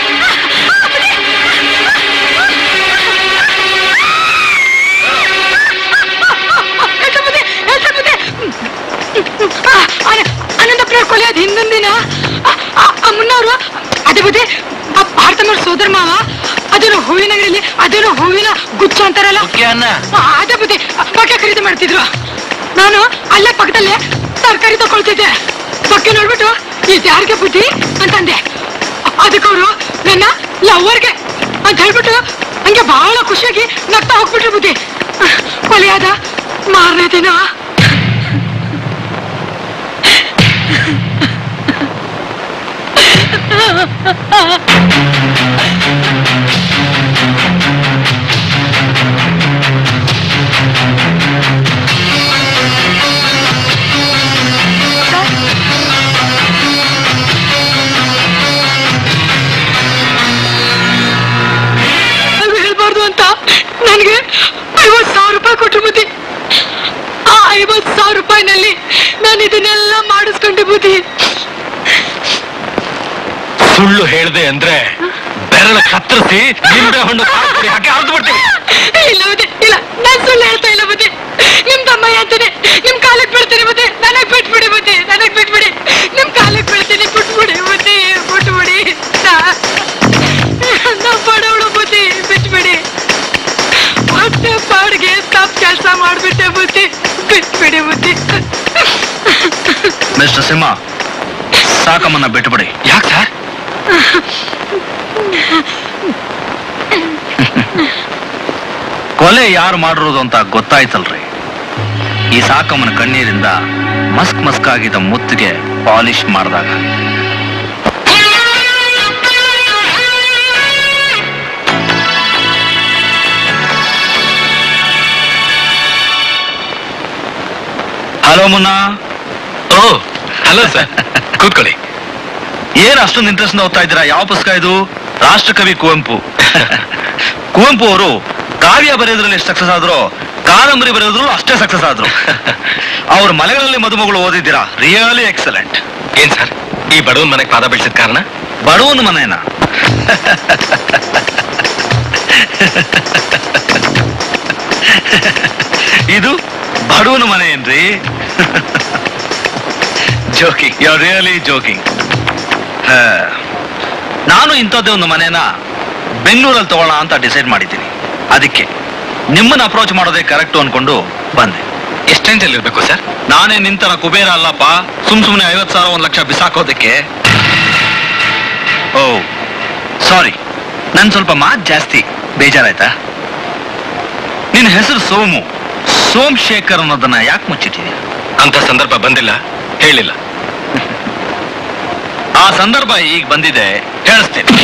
ಎಲ್ಸ ಬುದ್ಧಿ ಎಲ್ಸ ಬುದ್ಧಿ ಆ, ಆನ- ಆನಂದಪ್ರಿಯ ಕೊಲೆ ಅದ್ ಹಿಂದೊಂದ್ ದಿನ ಆ, ಆ, ಆ ಮುನ್ನವರು ಅದೇ ಬುದ್ಧಿ ಆ ಭಾರತಮ್ಮವ್ರ ಸೋದರ ಮಾವ ಅದನ್ನು ಹೂವಿನ ಅಂಗಡಿಯಲ್ಲಿ ಅದನ್ನು ಹೂವಿನ ಗುಚ್ಚ ಅಂತಾರಲ್ಲ ಆ, ಅದೇ ಬುದ್ಧಿ ಬಕ್ಕೆ ಖರೀದಿ ಮಾಡ್ತಿದ್ರು ನಾನು ಅಲ್ಲೇ ಪಕ್ಕದಲ್ಲೇ ತರಕಾರಿ ತಗೊಳ್ತಿದ್ದೆ ಬಕ್ಕೆ ನೋಡ್ಬಿಟ್ಟು ಇದು ಯಾರಿಗೆ ಬುದ್ಧಿ ಅಂತಂದೆ ಅದಕ್ಕೆ ಅವರು ನನ್ನ ಲವ್ವರ್ಗೆ ಅಂತ ಹೇಳ್ಬಿಟ್ಟು ಹಂಗೆ ಬಹಳ ಖುಷಿಯಾಗಿ ನಗ್ತಾ ಹೋಗ್ಬಿಟ್ರು ಬುದ್ಧಿ ಕೊಲೆಯಾದ ಮಾರನೇ ದಿನ ಅದು ಹೇಳ್ಬಾರ್ದು ಅಂತ ನನಗೆ ಐವತ್ ಸಾವಿರ ರೂಪಾಯಿ ಕೊಟ್ರು ಬುದ್ಧಿ ಆ ಐವತ್ ಸಾವಿರ ರೂಪಾಯಿನಲ್ಲಿ ನಾನು ಇದನ್ನೆಲ್ಲ ಮಾಡಿಸ್ಕೊಂಡೆ ಬುದ್ಧಿ ಸುಳ್ಳು ಹೇಳ್ದೆ ಅಂದ್ರೆ ಬೆರಳು ಕತ್ತರಿಸಿ ನಿಂಬೆ ಹಣ್ಣು ಖಾರದ ಪುಡಿ ಹಾಕಿ ಅರ್ದು ಬಿಡ್ತೀವಿ ಇಲ್ಲ ಬುದ್ಧಿ ಇಲ್ಲ ನಾನ್ ಸುಳ್ಳು ಹೇಳ್ತಾ ಇಲ್ಲ ಬುದ್ಧಿ ನಿಮ್ ತಮ್ಮಯ್ಯ ಅಂತಾನೆ ನಿಮ್ ಕಾಲಕ್ಕೆ ಬೀಳ್ತೀನಿ ಬುದ್ಧಿ ನನಗ್ ಬಿಟ್ಬಿಡಿ ಬುದ್ಧಿ ನನಗ್ ಬಿಟ್ಬಿಡಿ ನಿಮ್ ಕಾಲಕ್ಕೆ ಬೀಳ್ತೀನಿ ಬಿಟ್ಬಿಡಿ ಬುದ್ಧಿ ಬಿಟ್ಬಿಡಿ ನಾ- ನಾ ಬಡವಳು ಬುದ್ಧಿ ಬಿಟ್ಬಿಡಿ ಹೊಟ್ಟೆ ಪಾಡ್ಗೆ ತಪ್ಪು ಕೆಲಸ ಮಾಡ್ಬಿಟ್ಟೆ ಬುದ್ಧಿ ಬಿಟ್ಬಿಡಿ ಬುದ್ಧಿ ಮಿಸ್ಟರ್ ಸಿಂಹ ಸಾಕಮ್ಮನ್ನ ಬಿಟ್ಬಿಡಿ ಯಾಕೆ ಸರ್ ಕೊಲೆ ಯಾರು ಮಾಡಿರೋದು ಅಂತ ಗೊತ್ತಾಯ್ತಲ್ರಿ ಈ ಸಾಕಮ್ಮನ ಕಣ್ಣೀರಿಂದ ಮಸ್ಕ್ ಮಸ್ಕ್ ಆಗಿದ್ದ ಮುತ್ತಿಗೆ ಪಾಲಿಶ್ ಮಾಡಿದಾಗ ಹಲೋ ಮುನ್ನಾ ಓ ಹಲೋ ಸರ್ ಕೂತ್ಕೊಳ್ಳಿ ಏನ್ ಅಷ್ಟೊಂದು ಇಂಟ್ರೆಸ್ಟ್ ಓದ್ತಾ ಇದ್ದೀರಾ ಯಾವ ಪುಸ್ತಕ ಇದು ರಾಷ್ಟ್ರಕವಿ ಕುವೆಂಪು ಕುವೆಂಪು ಅವರು ಕಾವ್ಯ ಬರೆಯೋದ್ರಲ್ಲಿ ಎಷ್ಟು ಸಕ್ಸಸ್ ಆದ್ರು ಕಾದಂಬರಿ ಬರೆಯೋದ್ರಲ್ಲೂ ಅಷ್ಟೇ ಸಕ್ಸಸ್ ಆದ್ರು ಅವ್ರ ಮಲೆಗಳಲ್ಲಿ ಮದುಮಗಳು ಓದಿದ್ದೀರಾ ರಿಯಲಿ ಎಕ್ಸಲೆಂಟ್ ಏನ್ ಸರ್ ಈ ಬಡವನ್ ಮನೆಗೆ ಪಾದ ಬೆಳೆಸಿದ ಕಾರಣ ಬಡವನ ಮನೇನ ಇದು ಬಡವನ ಮನೆ ಏನ್ರಿ ಜೋಕಿಂಗ್ ಯು ರಿಯಲಿ ಜೋಕಿಂಗ್ ನಾನು ಇಂಥದ್ದೇ ಒಂದು ಮನೇನ ಬೆಂಗಳೂರಲ್ಲಿ ತಗೊಳ್ಳೋಣ ಅಂತ ಡಿಸೈಡ್ ಮಾಡಿದ್ದೀನಿ ಅದಕ್ಕೆ ನಿಮ್ಮನ್ನ ಅಪ್ರೋಚ್ ಮಾಡೋದೇ ಕರೆಕ್ಟು ಅನ್ಕೊಂಡು ಬಂದೆ ಎಷ್ಟು ರೇಂಜಲ್ಲಿ ಇರ್ಬೇಕು ಸರ್ ನಾನೇ ನಿಂತರ ಕುಬೇರ ಅಲ್ಲಪ್ಪ ಸುಮ್ ಸುಮ್ಮನೆ ಐವತ್ತು ಸಾವಿರ ಒಂದು ಲಕ್ಷ ಬಿಸಾಕೋದಕ್ಕೆ ಓ ಸಾರಿ ನನ್ ಸ್ವಲ್ಪ ಮಾತು ಜಾಸ್ತಿ ಬೇಜಾರಾಯ್ತಾ ನಿನ್ನ ಹೆಸರು ಸೋಮು ಸೋಮಶೇಖರ್ ಅನ್ನೋದನ್ನ ಯಾಕೆ ಮುಚ್ಚಿಟ್ಟಿದ್ಯಾ ಅಂತ ಸಂದರ್ಭ ಬಂದಿಲ್ಲ ಹೇಳಿಲ್ಲ ಆ ಸಂದರ್ಭ ಈಗ ಬಂದಿದೆ ಹೇಳಿಸ್ತೇನೆ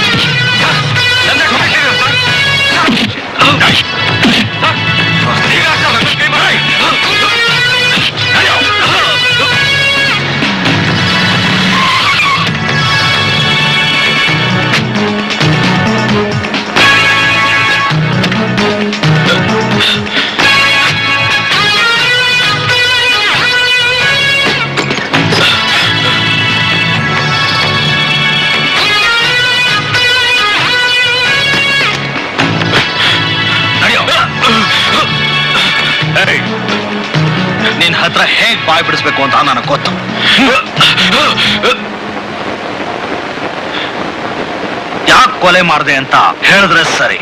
ನಡೆಯೋ ಏಯ್, ನಿನ್ ಹತ್ರ ಹೇಗ್ ಬಾಯ್ ಬಿಡಿಸ್ಬೇಕು ಅಂತ ನನಗೆ ಗೊತ್ತು ಯಾಕೆ ಕೊಲೆ ಮಾಡಿದೆ ಅಂತ ಹೇಳಿದ್ರೆ ಸರಿ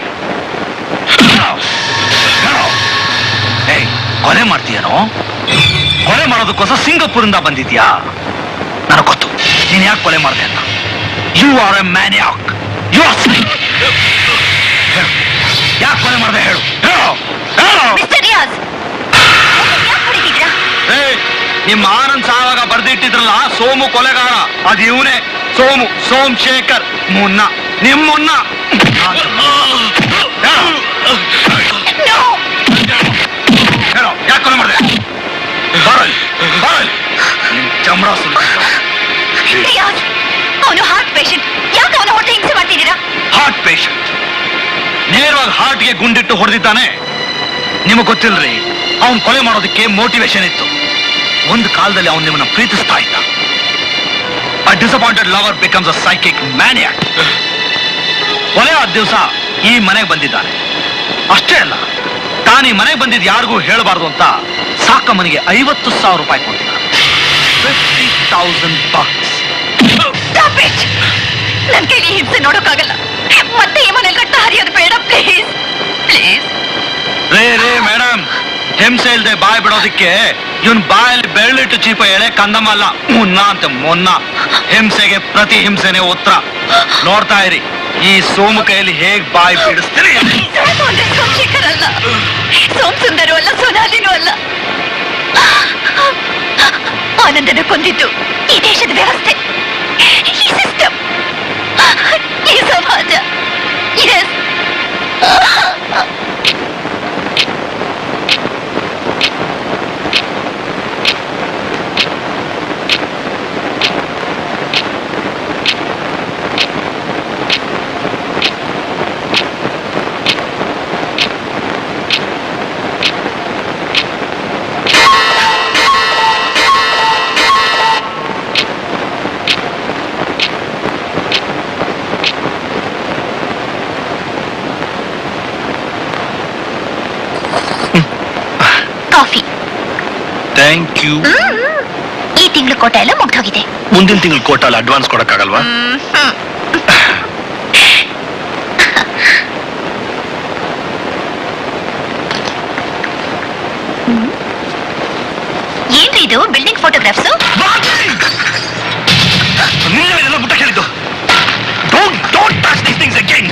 ಏಯ್ ಕೊಲೆ ಮಾಡ್ತೀಯನೋ ಕೊಲೆ ಮಾಡೋದಕ್ಕೋಸ್ಕರ ಸಿಂಗಪುರಿಂದ ಬಂದಿದ್ಯಾ ನನಗೆ ಗೊತ್ತು ನೀನ್ ಯಾಕೆ ಕೊಲೆ ಮಾಡಿದೆ ಅಂತ you are a maniac you are ಯಾಕೆ ಕೊಲೆ ಮಾಡಿದೆ ಹೇಳು ಹೇಳು ಹೇಳು ಮಿಸ್ಟರ್ ರಿಯಾಜ್ ಯಾಕ್ ಹೊಡಿತಿದ್ದೀರಾ? ಏಯ್, ನಿಮ್ಮ ಆನಂದ್ ಸಾವಾಗ ಬರ್ದಿಟ್ಟಿದ್ರಲ್ಲ ಸೋಮು ಕೊಲೆಗಾರ ಅದು ಇವನೇ ಸೋಮು ಸೋಮಶೇಖರ್ ಮುನ್ನ ನಿಮ್ ಮುನ್ನ No! ಹೇಳೋ ಯಾಕೆ ಕೊಲೆ ಮಾಡಿದೆ ಬರಲ್ ಬರಲ್ ನಿಮ್ ಚಮಡ ಸುಲಿದ ರಿಯಾಜ್ ಅವನು ಹಾರ್ಟ್ ಪೇಷಂಟ್ ಯಾಕೆ ಅವನ ಹೊಟ್ಟೆ ಹಿಂಸೆ ಮಾಡ್ತಿದ್ದೀರಾ ಹಾರ್ಟ್ ಪೇಷಂಟ್ ನೇರವಾಗಿ ಹಾರ್ಟ್ಗೆ ಗುಂಡಿಟ್ಟು ಹೊಡೆದಿದ್ದಾನೆ ನಿಮಗೆ ಗೊತ್ತಿಲ್ರಿ ಅವನ್ ಕೊಲೆ ಮಾಡೋದಕ್ಕೆ ಮೋಟಿವೇಶನ್ ಇತ್ತು ಒಂದು ಕಾಲದಲ್ಲಿ ಅವನು ನಿಮ್ಮನ್ನ ಪ್ರೀತಿಸ್ತಾ ಇದ್ದ a disappointed lover becomes a psychic maniac ಕೊಲೆ ಆದ ದಿವಸ ಈ ಮನೆಗೆ ಬಂದಿದ್ದಾನೆ ಅಷ್ಟೇ ಅಲ್ಲ ತಾನು ಈ ಮನೆಗೆ ಬಂದಿದ್ದು ಯಾರಿಗೂ ಹೇಳಬಾರ್ದು ಅಂತ ಸಾಕಮ್ಮನಿಗೆ ಐವತ್ತು ಸಾವಿರ ರೂಪಾಯಿ ಕೊಟ್ಟಿದ್ದಾನೆ fifty thousand bucks Stop it! ನನ್ ಕೈಲಿ ಹಿಂಸೆ ನೋಡೋಕ್ಕಾಗಲ್ಲ ಮತ್ತೆ ಈ ಮನೇಲಿ ರಕ್ತ ಹರಿಯೋದು ಬೇಡ ಪ್ಲೀಸ್ ಪ್ಲೀಸ್ ರೇ ರೇ ಮೇಡಮ್ ಹಿಂಸೆ ಇಲ್ದೆ ಬಾಯ್ ಬಿಡೋದಕ್ಕೆ ಇವನ್ ಬಾಯಲ್ಲಿ ಬೆರಳಿಟ್ಟು ಚೀಪ ಎಳೆ ಕಂದಮ್ಮ ಅಲ್ಲ ಮುನ್ನ ಅಂತ ಮೊನ್ನ ಹಿಂಸೆಗೆ ಪ್ರತಿ ಹಿಂಸೆನೆ ಉತ್ತರ ನೋಡ್ತಾ ಇರಿ ಈ ಸೋಮು ಕೈಯಲ್ಲಿ ಹೇಗ್ ಬಾಯ್ ಬಿಡಿಸ್ತೀರಿ ಅಂದ್ರೆ ಸೋಮಶೇಖರ್ ಅಲ್ಲ ಸೋಮ್ ಸುಂದರು ಅಲ್ಲ ಸೋನಾಲಿನೂ ಅಲ್ಲ ಆನಂದನ ಕೊಂದಿದ್ದು ಈ ದೇಶದ ವ್ಯವಸ್ಥೆ ಈ ಸಿಸ್ಟಮ್ ಈ ಸಮಾಜ ಎಸ್ ಕಾಫಿ ಥ್ಯಾಂಕ್ ಯು ಈ ತಿಂಗಳು ಕೋಟ ಎಲ್ಲ ಮುಗ್ದೋಗಿದೆ ಮುಂದಿನ ತಿಂಗಳು ಕೋಟಲ್ಲಿ ಅಡ್ವಾನ್ಸ್ ಕೊಡಕ್ಕಾಗಲ್ವಾ ಏನ್ರಿ ಇದು ಬಿಲ್ಡಿಂಗ್ ಫೋಟೋಗ್ರಾಫ್ಸು ನೀವೆಲ್ಲ ಮುಟ್ಟ ಹೇಳಿದ್ದು don't don't touch these things again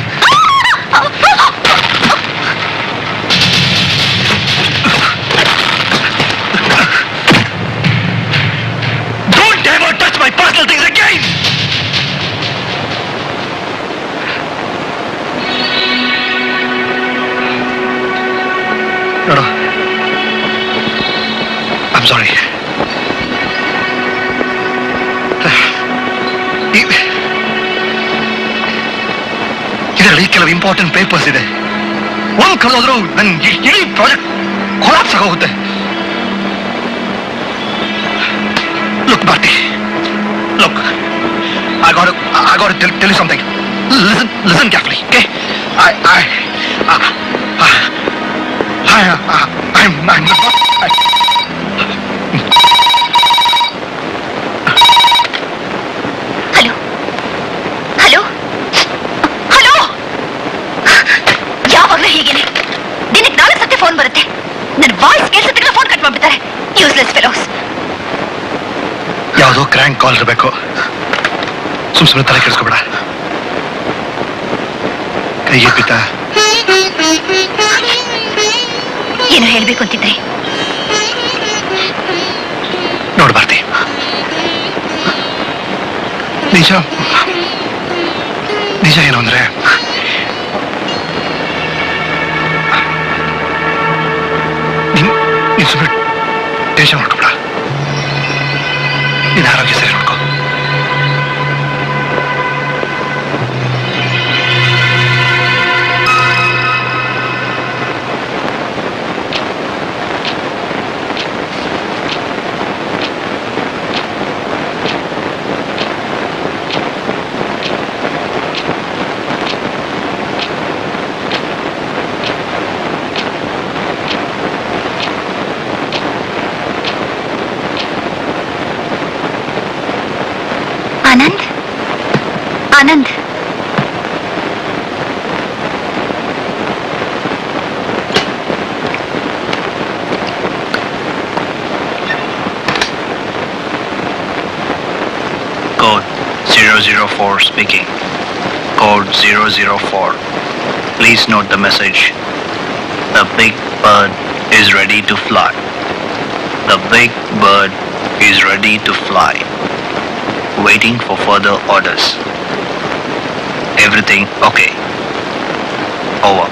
Don't ever touch my personal things again! ನೋಡು ಐಮ್ ಸಾರಿ ಇದರಲ್ಲಿ ಕೆಲವು ಇಂಪಾರ್ಟೆಂಟ್ ಪೇಪರ್ಸ್ ಇದೆ ಒಂದ್ ಕಳೆದ್ರು ನನ್ ಈ- ಇಡೀ ಪ್ರಾಜೆಕ್ಟ್ ಕೊಲಾಪ್ಸ್ ಆಗೋಗುತ್ತೆ ಲುಕ್ ಬಾಟಿ look I got to, I got to tell, tell you something. Listen, listen carefully, okay? I, I, I, I, I, I'm, I'm not, I, hello hello hello ಯಾವಾಗಲೂ ಹೀಗೇನೆ ದಿನಕ್ಕೆ ನಾಲ್ಕು ಸತಿ ಫೋನ್ ಬರುತ್ತೆ ನನ್ನ voice ಕೇಳಿಸತ್ತಿಲ್ಲ ಫೋನ್ ಕಟ್ ಮಾಡ್ಬಿಡ್ತಾರೆ useless fellows ಯಾವುದೋ ಕ್ರ್ಯಾಂಕ್ ಕಾಲ್ ಇರಬೇಕು ಸುಮ್ ಸುಮ್ಮನೆ ತಲೆ ಕೆಡಿಸ್ಕೊಬೇಡ ಕೈಗೆ ಬಿತ್ತ ಏನು ಹೇಳ್ಬೇಕು ಅಂತಿದ್ರಿ ನೋಡು ಭಾರತಿ ನಿಜ ನಿಜ ಏನು ಅಂದ್ರೆ ನೀನ್ ನೀನ್ ಸುಮ್ಮನೆ ಟೆನ್ಷನ್ ಮಾಡ್ಕೊಬೇಡ ನಿನ್ನ ಆರೋಗ್ಯ ಸರಿ ನೋಡ್ಕೋ Anand Anand Code 004 speaking. Code 004. Please note the message. The big bird is ready to fly. The big bird is ready to fly. Waiting for further orders. Everything okay. Over.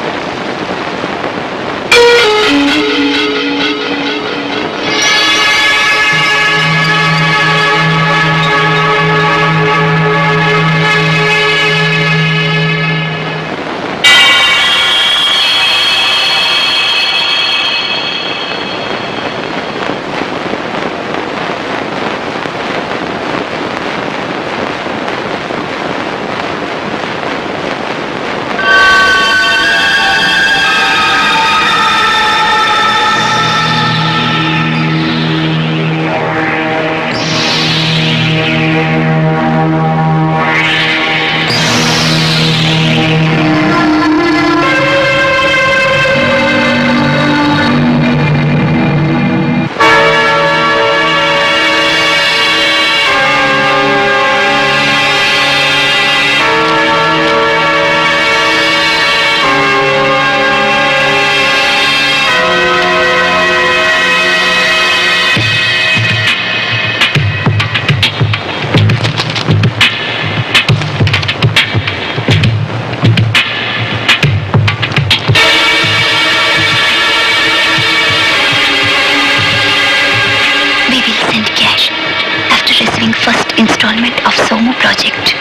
We will send cash after receiving first installment of Somo project.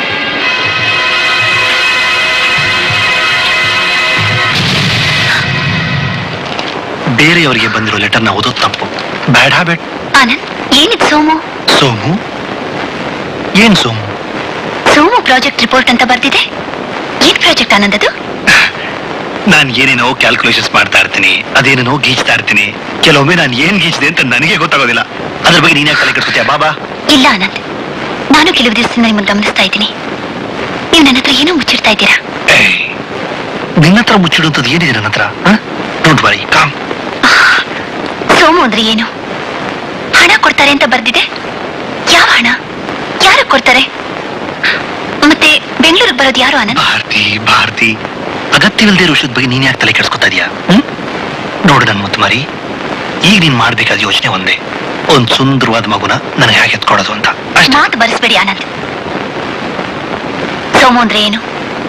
ಬೇರೆಯವರಿಗೆ ಬಂದಿರೋ ಲೆಟರ್ನ ಓದೋದು ತಪ್ಪು bad habit Anand ಏನಿದ್ ಸೋಮು ಸೋಮು ಏನ್ Somu Somu project report ಅಂತ ಬರ್ದಿದೆ ಏನ್ ಪ್ರಾಜೆಕ್ಟ್ ಆನಂದ್ ಅದು ನಾನು ಏನೇನೋ ಕ್ಯಾಲ್ಕುಲೇಷನ್ಸ್ ಮಾಡ್ತಾ ಇರ್ತೀನಿ ಅದೇನೇನೋ ಗೀಚ್ತಾ ಇರ್ತೀನಿ ಕೆಲವೊಮ್ಮೆ ನಾನು ಏನ್ ಗೀಚಿದೆ ಅಂತ ನನಗೆ ಗೊತ್ತಾಗೋದಿಲ್ಲ ಅದ್ರ ಬಗ್ಗೆ ನೀನ್ ಯಾಕೆ ತಲೆ ಕೆಡ್ಸ್ಕೊತೀಯ ಬಾಬಾ ಇಲ್ಲ ಆನಂದ್ ನಾನು ಕೆಲವು ದಿವಸದಿಂದ ನಿಮ್ಮನ್ನು ಗಮನಿಸ್ತಾ ಇದ್ದೀನಿ ನೀವು ನನ್ನ ಹತ್ರ ಏನೋ ಮುಚ್ಚಿಡ್ತಾ ಇದ್ದೀರಾ ಏಯ್, ನಿನ್ನ ಹತ್ರ ಮುಚ್ಚಿಡುವಂಥದ್ದು ಏನಿದೆ ನನ್ನ ಹತ್ರ ಡೋಂಟ್ ವರಿ ಕಾಮ್ ಸೋಮು ಅಂದ್ರೆ ಏನು ಹಣ ಕೊಡ್ತಾರೆ ಅಂತ ಬರ್ದಿದೆ ಯಾವ ಹಣ ಯಾರು ಕೊಡ್ತಾರೆ ಮತ್ತೆ ಬೆಂಗಳೂರಿಗೆ ಬರೋದು ಯಾರು ಆನಂದ್ ಭಾರತಿ ಭಾರತಿ ಅಗತ್ಯವಿಲ್ಲದೆ ಇರೋ ವಿಷಯದ ಬಗ್ಗೆ ನೀನ್ ಯಾಕೆ ತಲೆ ಕೆಡ್ಸ್ಕೊತಾ ಇದೀಯಾ ಹ್ಮ್ ನೋಡು ನನ್ ಮುತ್ತು ಮಾರಿ ಈಗ ನೀನ್ ಮಾಡ್ಬೇಕಾದ ಯೋಚನೆ ಒಂದೇ ಒಂದ್ ಸುಂದರವಾದ ಮಗುನ ನನಗೆ ಹೇಗೆ ಎತ್ಕೊಡೋದು ಅಂತ ಅಷ್ಟೇ ಮಾತು ಬರೆಸ್ಬೇಡಿ ಆನಂದ್ ಸೋಮು ಅಂದ್ರೆ ಏನು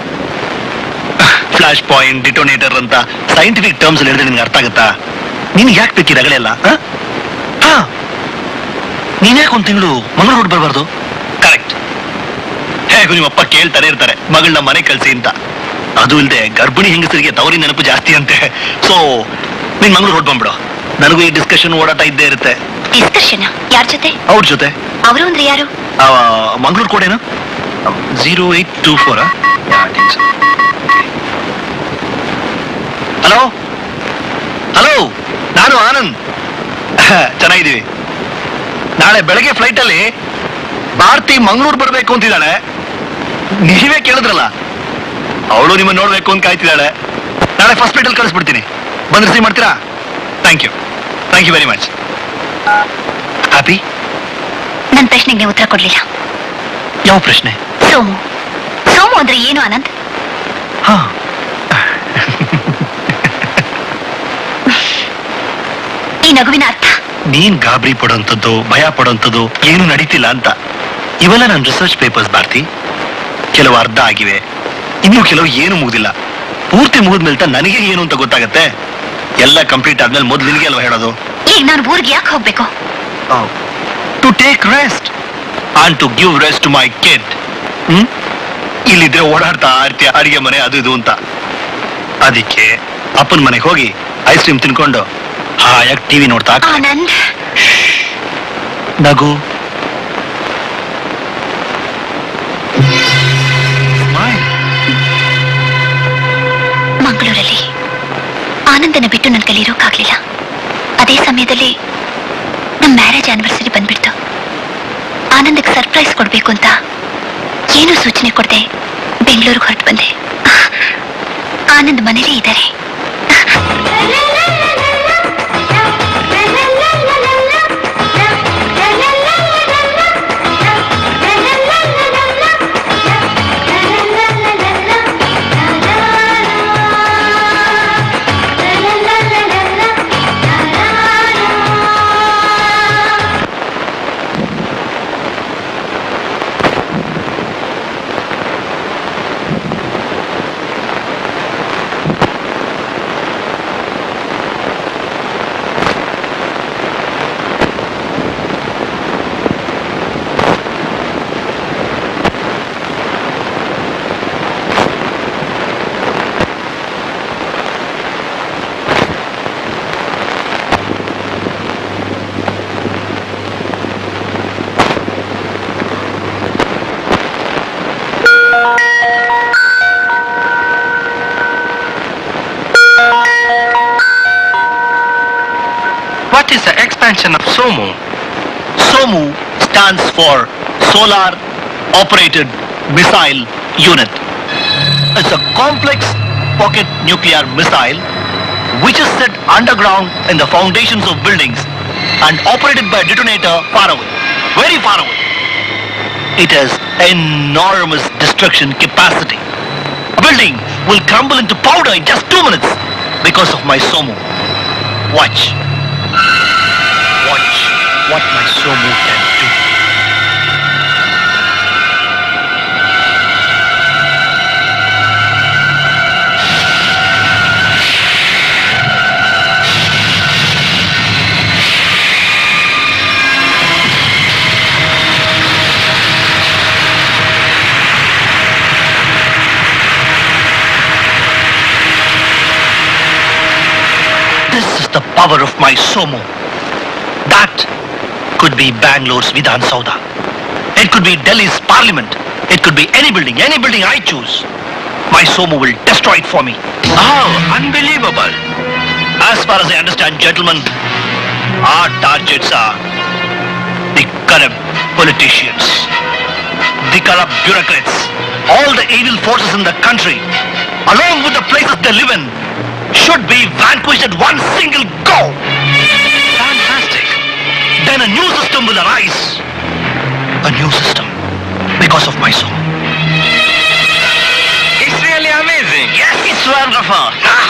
ಫ್ಲಾಶ್ ಪಾಯಿಂಟ್ ಡಿಟೋನೇಟರ್ ಅಂತ ಸೈಂಟಿಫಿಕ್ ಟರ್ಮ್ಸ್ ಹೇಳಿದ್ರೆ ನಿನ್ಗೆ ಅರ್ಥ ಆಗುತ್ತಾ ನಿನ್ಗೆ ಯಾಕೆ ಬೇಕಿದೆ ಅಗಳೆಲ್ಲ ಹ? ಹಾ ನೀನ್ ಯಾಕೆ ಒಂದ್ ತಿಂಗಳು ಮಂಗಳೂರು ಬರಬಾರ್ದು ಕರೆಕ್ಟ್ ಹೇ ಹೇಗೂ ನಿಮ್ಮಪ್ಪ ಕೇಳ್ತಾನೆ ಇರ್ತಾರೆ ಮಗಳನ್ನ ಮನೆ ಕಳ್ಸಿ ಅಂತ ಅದು ಇಲ್ಲದೆ ಗರ್ಭಿಣಿ ಹೆಂಗಸರಿಗೆ ತವರಿ ನೆನಪು ಜಾಸ್ತಿ ಅಂತೆ ಸೊ ನೀನ್ ಮಂಗ್ಳೂರ್ ಹೊಡ್ಬಂದ್ಬಿಡು ನನಗೂ ಈ ಡಿಸ್ಕಷನ್ ಓಡಾಟ ಇದ್ದೇ ಇರುತ್ತೆ ಡಿಸ್ಕಷನ್ ಯಾರ ಜೊತೆ ಅವ್ರ ಜೊತೆ ಅವರು ಅಂದ್ರೆ ಯಾರು ಮಂಗ್ಳೂರ್ ಕೋಡೇನು zero eight two four hello hello ನಾನು ಆನಂದ್ ಚೆನ್ನಾಗಿದ್ದೀವಿ ನಾಳೆ ಬೆಳಗ್ಗೆ ಫ್ಲೈಟ್ ಅಲ್ಲಿ ಭಾರತಿ ಮಂಗಳೂರು ಬರಬೇಕು ಅಂತಿದ್ದಾಳೆ ನೀವೇ ಕೇಳಿದ್ರಲ್ಲ ಅವಳು ನಿಮ್ಮ ನೋಡ್ಬೇಕು ಅಂತ ಕಾಯ್ತಿದ್ದಾಳೆ ನಾಳೆ ಫಸ್ಟ್ ಫ್ಲೈಟ್ ಅಲ್ಲಿ ಕಳಿಸ್ಬಿಡ್ತೀನಿ ಬಂದು ರಿಸೀವ್ ಮಾಡ್ತೀರಾ thank you thank you very much happy ನನ್ನ ಪ್ರಶ್ನೆಗೆ ನೀವು ಉತ್ತರ ಕೊಡ್ಲಿಲ್ಲ ಯಾವ ಪ್ರಶ್ನೆ ಸೋಮು ಸೋಮು ಅಂದ್ರೆ ಏನು ಆನಂದ್ ಹಾ ಈ ನಗುವಿನ ಅರ್ಥ ನೀನ್ ಗಾಬರಿ ಪಡೋಂಥದ್ದು ಭಯ ಪಡೋಂಥದ್ದು ಏನು ನಡೀತಿಲ್ಲ ಅಂತ ಇವೆಲ್ಲ ನನ್ನ ರಿಸರ್ಚ್ ಪೇಪರ್ಸ್ ಭಾರತಿ ಕೆಲವು ಅರ್ಧ ಆಗಿವೆ ಇನ್ನು ಕೆಲವು ಏನು ಮುಗ್ದಿಲ್ಲ ಪೂರ್ತಿ ಮುಗಿದ್ಮೇಲೆ ತಾನ್ ನನಗೆ ಏನು ಅಂತ ಗೊತ್ತಾಗತ್ತೆ ಎಲ್ಲ ಕಂಪ್ಲೀಟ್ ಆದ್ಮೇಲೆ ಮೊದ್ಲು ನಿನಗೆ ಅಲ್ವಾ ಹೇಳೋದು ಈಗ ನಾನು ಊರಿಗೆ ಯಾಕೆ ಹೋಗ್ಬೇಕು to take rest and to give rest to my kid hmm ಇಲ್ಲಿದ್ರೆ ಓಡಾಡ್ತಾ ಇರ್ತೀಯ ಅಡಿಗೆ ಮನೆ ಅದು ಇದು ಅಂತ ಅದಕ್ಕೆ ಅಪ್ಪನ ಮನೆಗೆ ಹೋಗಿ ಐಸ್ ಕ್ರೀಮ್ ತಿನ್ಕೊಂಡು ಹಾಯಾಗಿ ಟಿವಿ ನೋಡ್ತಾ ಆನಂದ್ ನಗು ಮಂಗಳೂರಲ್ಲಿ ಆನಂದನ ಬಿಟ್ಟು ನನ್ನ ಕೈಲಿ ಇರೋಕ್ಕಾಗ್ಲಿಲ್ಲ ಅದೇ ಸಮಯದಲ್ಲಿ ನಮ್ಮ ಮ್ಯಾರೇಜ್ ಆನಿವರ್ಸರಿ ಬಂದ್ಬಿಡ್ತು ಆನಂದಕ್ಕೆ ಸರ್ಪ್ರೈಸ್ ಕೊಡ್ಬೇಕು ಅಂತ ಏನು ಸೂಚನೆ ಕೊಡದೆ ಬೆಂಗಳೂರಿಗೆ ಹೊರಟು ಬಂದೆ ಆನಂದ್ ಮನೇಲೇ ಇದ್ದಾರೆ What is the expansion of SOMU? SOMU stands for Solar Operated Missile Unit. It's a complex pocket nuclear missile which is set underground in the foundations of buildings and operated by a detonator far away, very far away. It has enormous destruction capacity. A building will crumble into powder in just two minutes because of my SOMU. Watch. Watch what my Somu can do. This is the power of my Somu. That could be Bangalore's Vidhan Sauda. It could be Delhi's parliament. It could be any building, any building I choose. My Somu will destroy it for me. Oh, unbelievable. As far as I understand, gentlemen, our targets are the corrupt politicians, the corrupt bureaucrats, all the evil forces in the country, along with the places they live in, should be vanquished at one single go. Fantastic. Then a new system will arise. A new system because of my soul. It's really amazing. Yes, it's wonderful.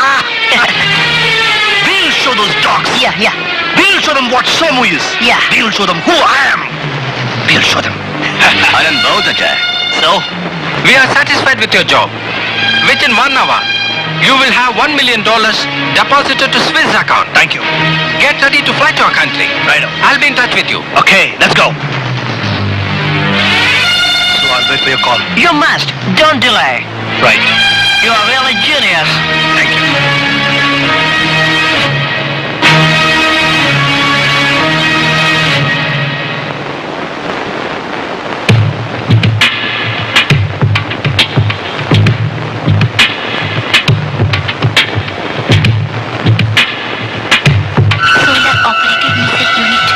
we'll show those dogs. Yeah, yeah. We'll show them what Somu is. Yeah. We'll show them who I am. We'll show them. आनंद बहुत अच्छा है So, We are satisfied with your job. Within one hour, you will have one million dollars deposited to Swiss account. thank you. Get ready to fly to our country. Right. I'll be in touch with you. Okay, let's go. So I'll wait wait for your call. You must. Don't delay. Right. You are really genius. Thank you. Solar operated missile unit.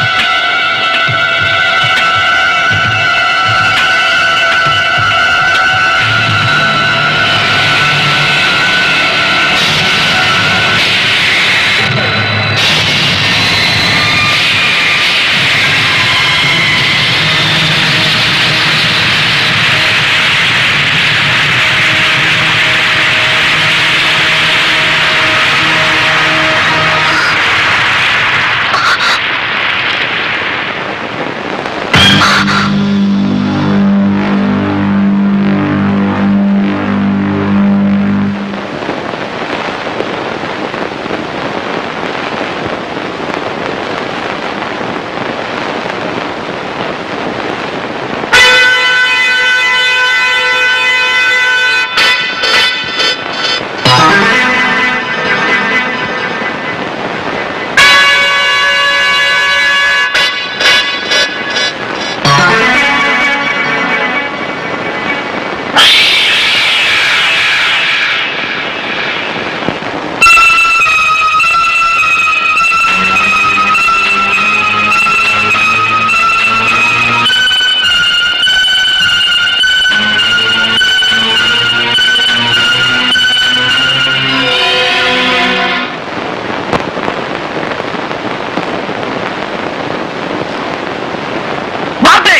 ಮಾತೆ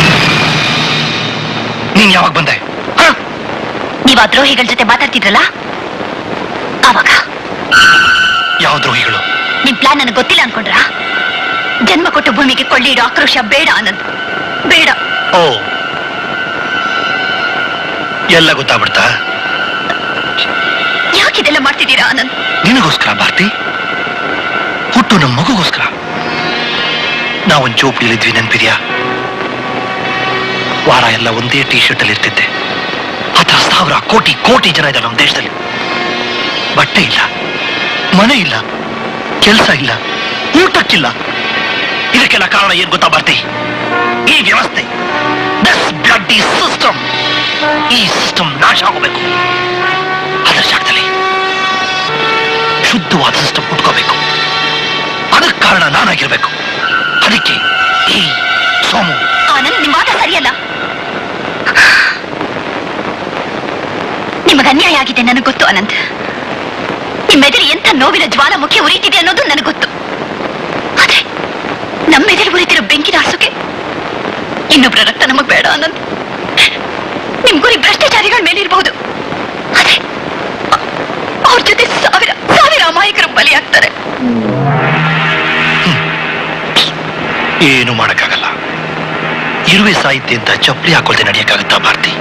ನೀನ್ ಯಾವಾಗ ಬಂದೆ ಹ? ನೀವ್ ಆ ದ್ರೋಹಿಗಳ ಜೊತೆ ಮಾತಾಡ್ತಿದ್ರಲ್ಲ ಆವಾಗ ಯಾವ ದ್ರೋಹಿಗಳು ನಿಮ್ ಪ್ಲಾನ್ ನನಗೆ ಗೊತ್ತಿಲ್ಲ ಅನ್ಕೊಂಡ್ರ ಜನ್ಮ ಕೊಟ್ಟು ಭೂಮಿಗೆ ಕೊಳ್ಳಿ ಇಡೋ ಆಕ್ರೋಶ ಬೇಡ ಆನಂದ್ ಬೇಡ ಓ ಎಲ್ಲ ಗೊತ್ತಾಗ್ಬಿಡ್ತಾ ಯಾಕಿದೆಲ್ಲ ಮಾಡ್ತಿದ್ದೀರಾ ಆನಂದ್ ನಿನಗೋಸ್ಕರ ಭಾರತಿ ಹುಟ್ಟು ನಮ್ಮ ಮಗುಗೋಸ್ಕರ ನಾವೊಂದ್ ಜೋಪಡಿಲಿದ್ವಿ ನೆನ್ಪಿದ್ಯಾ ವಾರ ಎಲ್ಲ ಒಂದೇ ಟಿ ಶರ್ಟ್ ಅಲ್ಲಿ ಇರ್ತಿದ್ದೆ ಹತ್ರ ಸಾವಿರ ಕೋಟಿ ಕೋಟಿ ಜನ ಇದ್ದಾರೆ ನಮ್ಮ ದೇಶದಲ್ಲಿ ಬಟ್ಟೆ ಇಲ್ಲ ಮನೆ ಇಲ್ಲ ಕೆಲಸ ಇಲ್ಲ ಊಟಕ್ಕಿಲ್ಲ ಇದಕ್ಕೆಲ್ಲ ಕಾರಣ ಏನ್ ಗೊತ್ತಾ ಭಾರತಿ ಈ ವ್ಯವಸ್ಥೆ ದಿಸ್ ಬ್ಲಡ್ಡಿ ಸಿಸ್ಟಮ್ ಈ ಸಿಸ್ಟಮ್ ನಾಶ ಆಗೋಬೇಕು ಅದರ ಜಾಗದಲ್ಲಿ ಶುದ್ಧವಾದ ಸಿಸ್ಟಮ್ ಹುಟ್ಕೋಬೇಕು ಅದಕ್ಕೆ ಕಾರಣ ನಾನಾಗಿರ್ಬೇಕು ಅದಕ್ಕೆ ಈ ಸೋಮು ಆನಂದ್ ನಿಮ್ ಮಾತ ಸರಿಯಲ್ಲ ನಿಮಗ ಅನ್ಯಾಯ ಆಗಿದೆ ನನಗೆ ಗೊತ್ತು ಅನಂತ್ ನಿಮ್ಮೆದುರು ಎಂಥ ನೋವಿನ ಜ್ವಾಲಾಮುಖಿ ಉರಿತಿದೆ ಅನ್ನೋದು ನನಗೆ ಗೊತ್ತು ಆದ್ರೆ ನಮ್ಮೆದುರು ಉರಿತಿರೋ ಬೆಂಕಿನ ಆರ್ಸೋಕೆ ಇನ್ನೊಬ್ಬರ ರಕ್ತ ನಮಗ್ ಬೇಡ ಅನಂತ್ ನಿಮ್ ಗುರಿ ಭ್ರಷ್ಟಾಚಾರಿಗಳ ಮೇಲೆ ಇರಬಹುದು ಆದ್ರೆ ಅ- ಅವ್ರ ಜೊತೆ ಸಾವಿರ ಸಾವಿರ ಅಮಾಯಕರು ಬಲಿಯಾಗ್ತಾರೆ ಏನು ಮಾಡಕ್ಕಾಗಲ್ಲ ಇರುವೆ ಸಾಹಿತ್ಯ ಅಂತ ಚಪ್ಪಲಿ ಹಾಕೊಳ್ದೆ ನಡೆಯಕ್ಕಾಗತ್ತಾ ಭಾರತಿ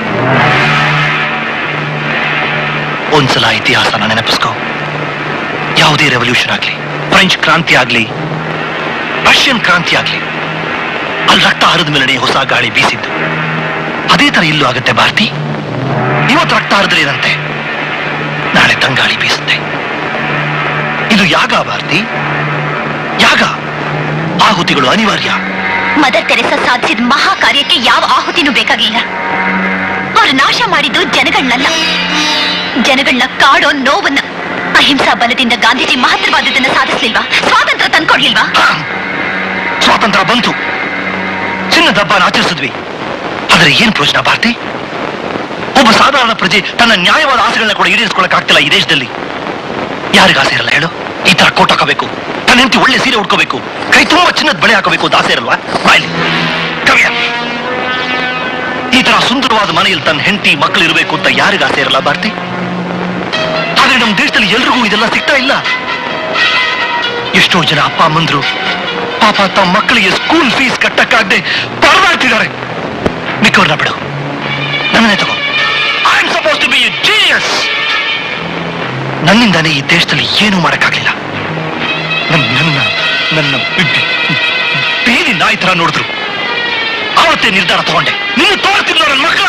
ಒಂದ್ಸಲ ಇತಿಹಾಸನ ನೆನಪಿಸ್ಕೋ ಯಾವುದೇ ರೆವಲ್ಯೂಷನ್ ಆಗ್ಲಿ ಫ್ರೆಂಚ್ ಕ್ರಾಂತಿ ಆಗ್ಲಿ ರಷ್ಯನ್ ಕ್ರಾಂತಿ ಆಗ್ಲಿ ಅಲ್ಲಿ ರಕ್ತ ಹರಿದ ಮೇಲೆ ಹೊಸ ಗಾಳಿ ಬೀಸಿದ್ದು ಅದೇ ತರ ಇಲ್ಲೂ ಆಗುತ್ತೆ ಭಾರತಿ ಇವತ್ತು ರಕ್ತ ಹರಿದ್ರೆ ಏನಂತೆ ನಾಳೆ ತಂಗಾಳಿ ಬೀಸುತ್ತೆ ಇದು ಯಾಗ ಭಾರತಿ ಯಾಗ ಆಹುತಿಗಳು ಅನಿವಾರ್ಯ ಮದರ್ ತೆರೆಸ ಸಾಧಿಸಿದ ಮಹಾ ಕಾರ್ಯಕ್ಕೆ ಯಾವ ಆಹುತಿನೂ ಬೇಕಾಗಿಲ್ಲ ಅವ್ರು ನಾಶ ಮಾಡಿದ್ದು ಜನಗಳನ್ನಲ್ಲ ಜನಗಳನ್ನ ಕಾಡೋ ನೋವನ್ನ ಅಹಿಂಸಾ ಬಲದಿಂದ ಗಾಂಧೀಜಿ ಮಹತ್ತರವಾದದನ್ನ ಸಾಧಿಸ್ಲಿಲ್ವಾ ಸ್ವಾತಂತ್ರ್ಯ ತಂದ್ಕೊಡ್ಲಿಲ್ವಾ ಸ್ವಾತಂತ್ರ್ಯ ಬಂತು ಚಿನ್ನದ ಹಬ್ಬನ ಆಚರಿಸಿದ್ವಿ ಆದ್ರೆ ಏನ್ ಪ್ರಯೋಜನ ಭಾರತಿ ಒಬ್ಬ ಸಾಧಾರಣ ಪ್ರಜೆ ತನ್ನ ನ್ಯಾಯವಾದ ಆಸೆಗಳನ್ನ ಕೂಡ ಈಡೇರಿಸ್ಕೊಳಕ್ ಆಗ್ತಿಲ್ಲ ಈ ದೇಶದಲ್ಲಿ ಯಾರಿಗ ಆಸೆ ಇರಲ್ಲ ಹೇಳು ಈ ತರ ಕೋಟ್ ಹಾಕಬೇಕು ತನ್ನ ಹೆಂಡತಿ ಒಳ್ಳೆ ಸೀರೆ ಉಟ್ಕೋಬೇಕು ಕೈ ತುಂಬಾ ಚಿನ್ನದ ಬಳೆ ಹಾಕಬೇಕು ಅಂತ ಆಸೆ ಇರಲ್ವಾ ಬಾಯ್ಲಿ ಕವಿಯ ಈ ತರ ಸುಂದರವಾದ ಮನೆಯಲ್ಲಿ ತನ್ನ ಹೆಂಡತಿ ಮಕ್ಕಳು ಇರಬೇಕು ಅಂತ ಯಾರಿಗ ಆಸೆ ಇರಲ್ಲ ಭಾರತಿ ಆದ್ರೆ ನಮ್ಮ ದೇಶದಲ್ಲಿ ಎಲ್ರಿಗೂ ಇದೆಲ್ಲ ಸಿಗ್ತಾ ಇಲ್ಲ ಎಷ್ಟೋ ಜನ ಅಪ್ಪ ಅಮ್ಮಂದ್ರು ಪಾಪ ತಮ್ಮ ಮಕ್ಕಳಿಗೆ ಸ್ಕೂಲ್ ಫೀಸ್ ಕಟ್ಟಕ್ಕಾಗದೆ ಪರದಾಡ್ತಿದ್ದಾರೆ ಮಿಕ್ಕವ್ರನ್ನ ಬಿಡು ನನ್ನನ್ನೇ ತಗೋ I am suppose to be genius ನನ್ನಿಂದಾನೇ ಈ ದೇಶದಲ್ಲಿ ಏನೂ ಮಾಡಕ್ಕಾಗ್ಲಿಲ್ಲ ನನ್ನ ನನ್ನ ನನ್ನ ಬಿ- ಬೀದಿ ನಾಯಿ ತರ ನೋಡಿದ್ರು ಆವತ್ತೇ ನಿರ್ಧಾರ ತಗೊಂಡೆ ನೀನು ತೋರ್ತಿಲ್ಲ ನನ್ನ ಮಕ್ಕಳು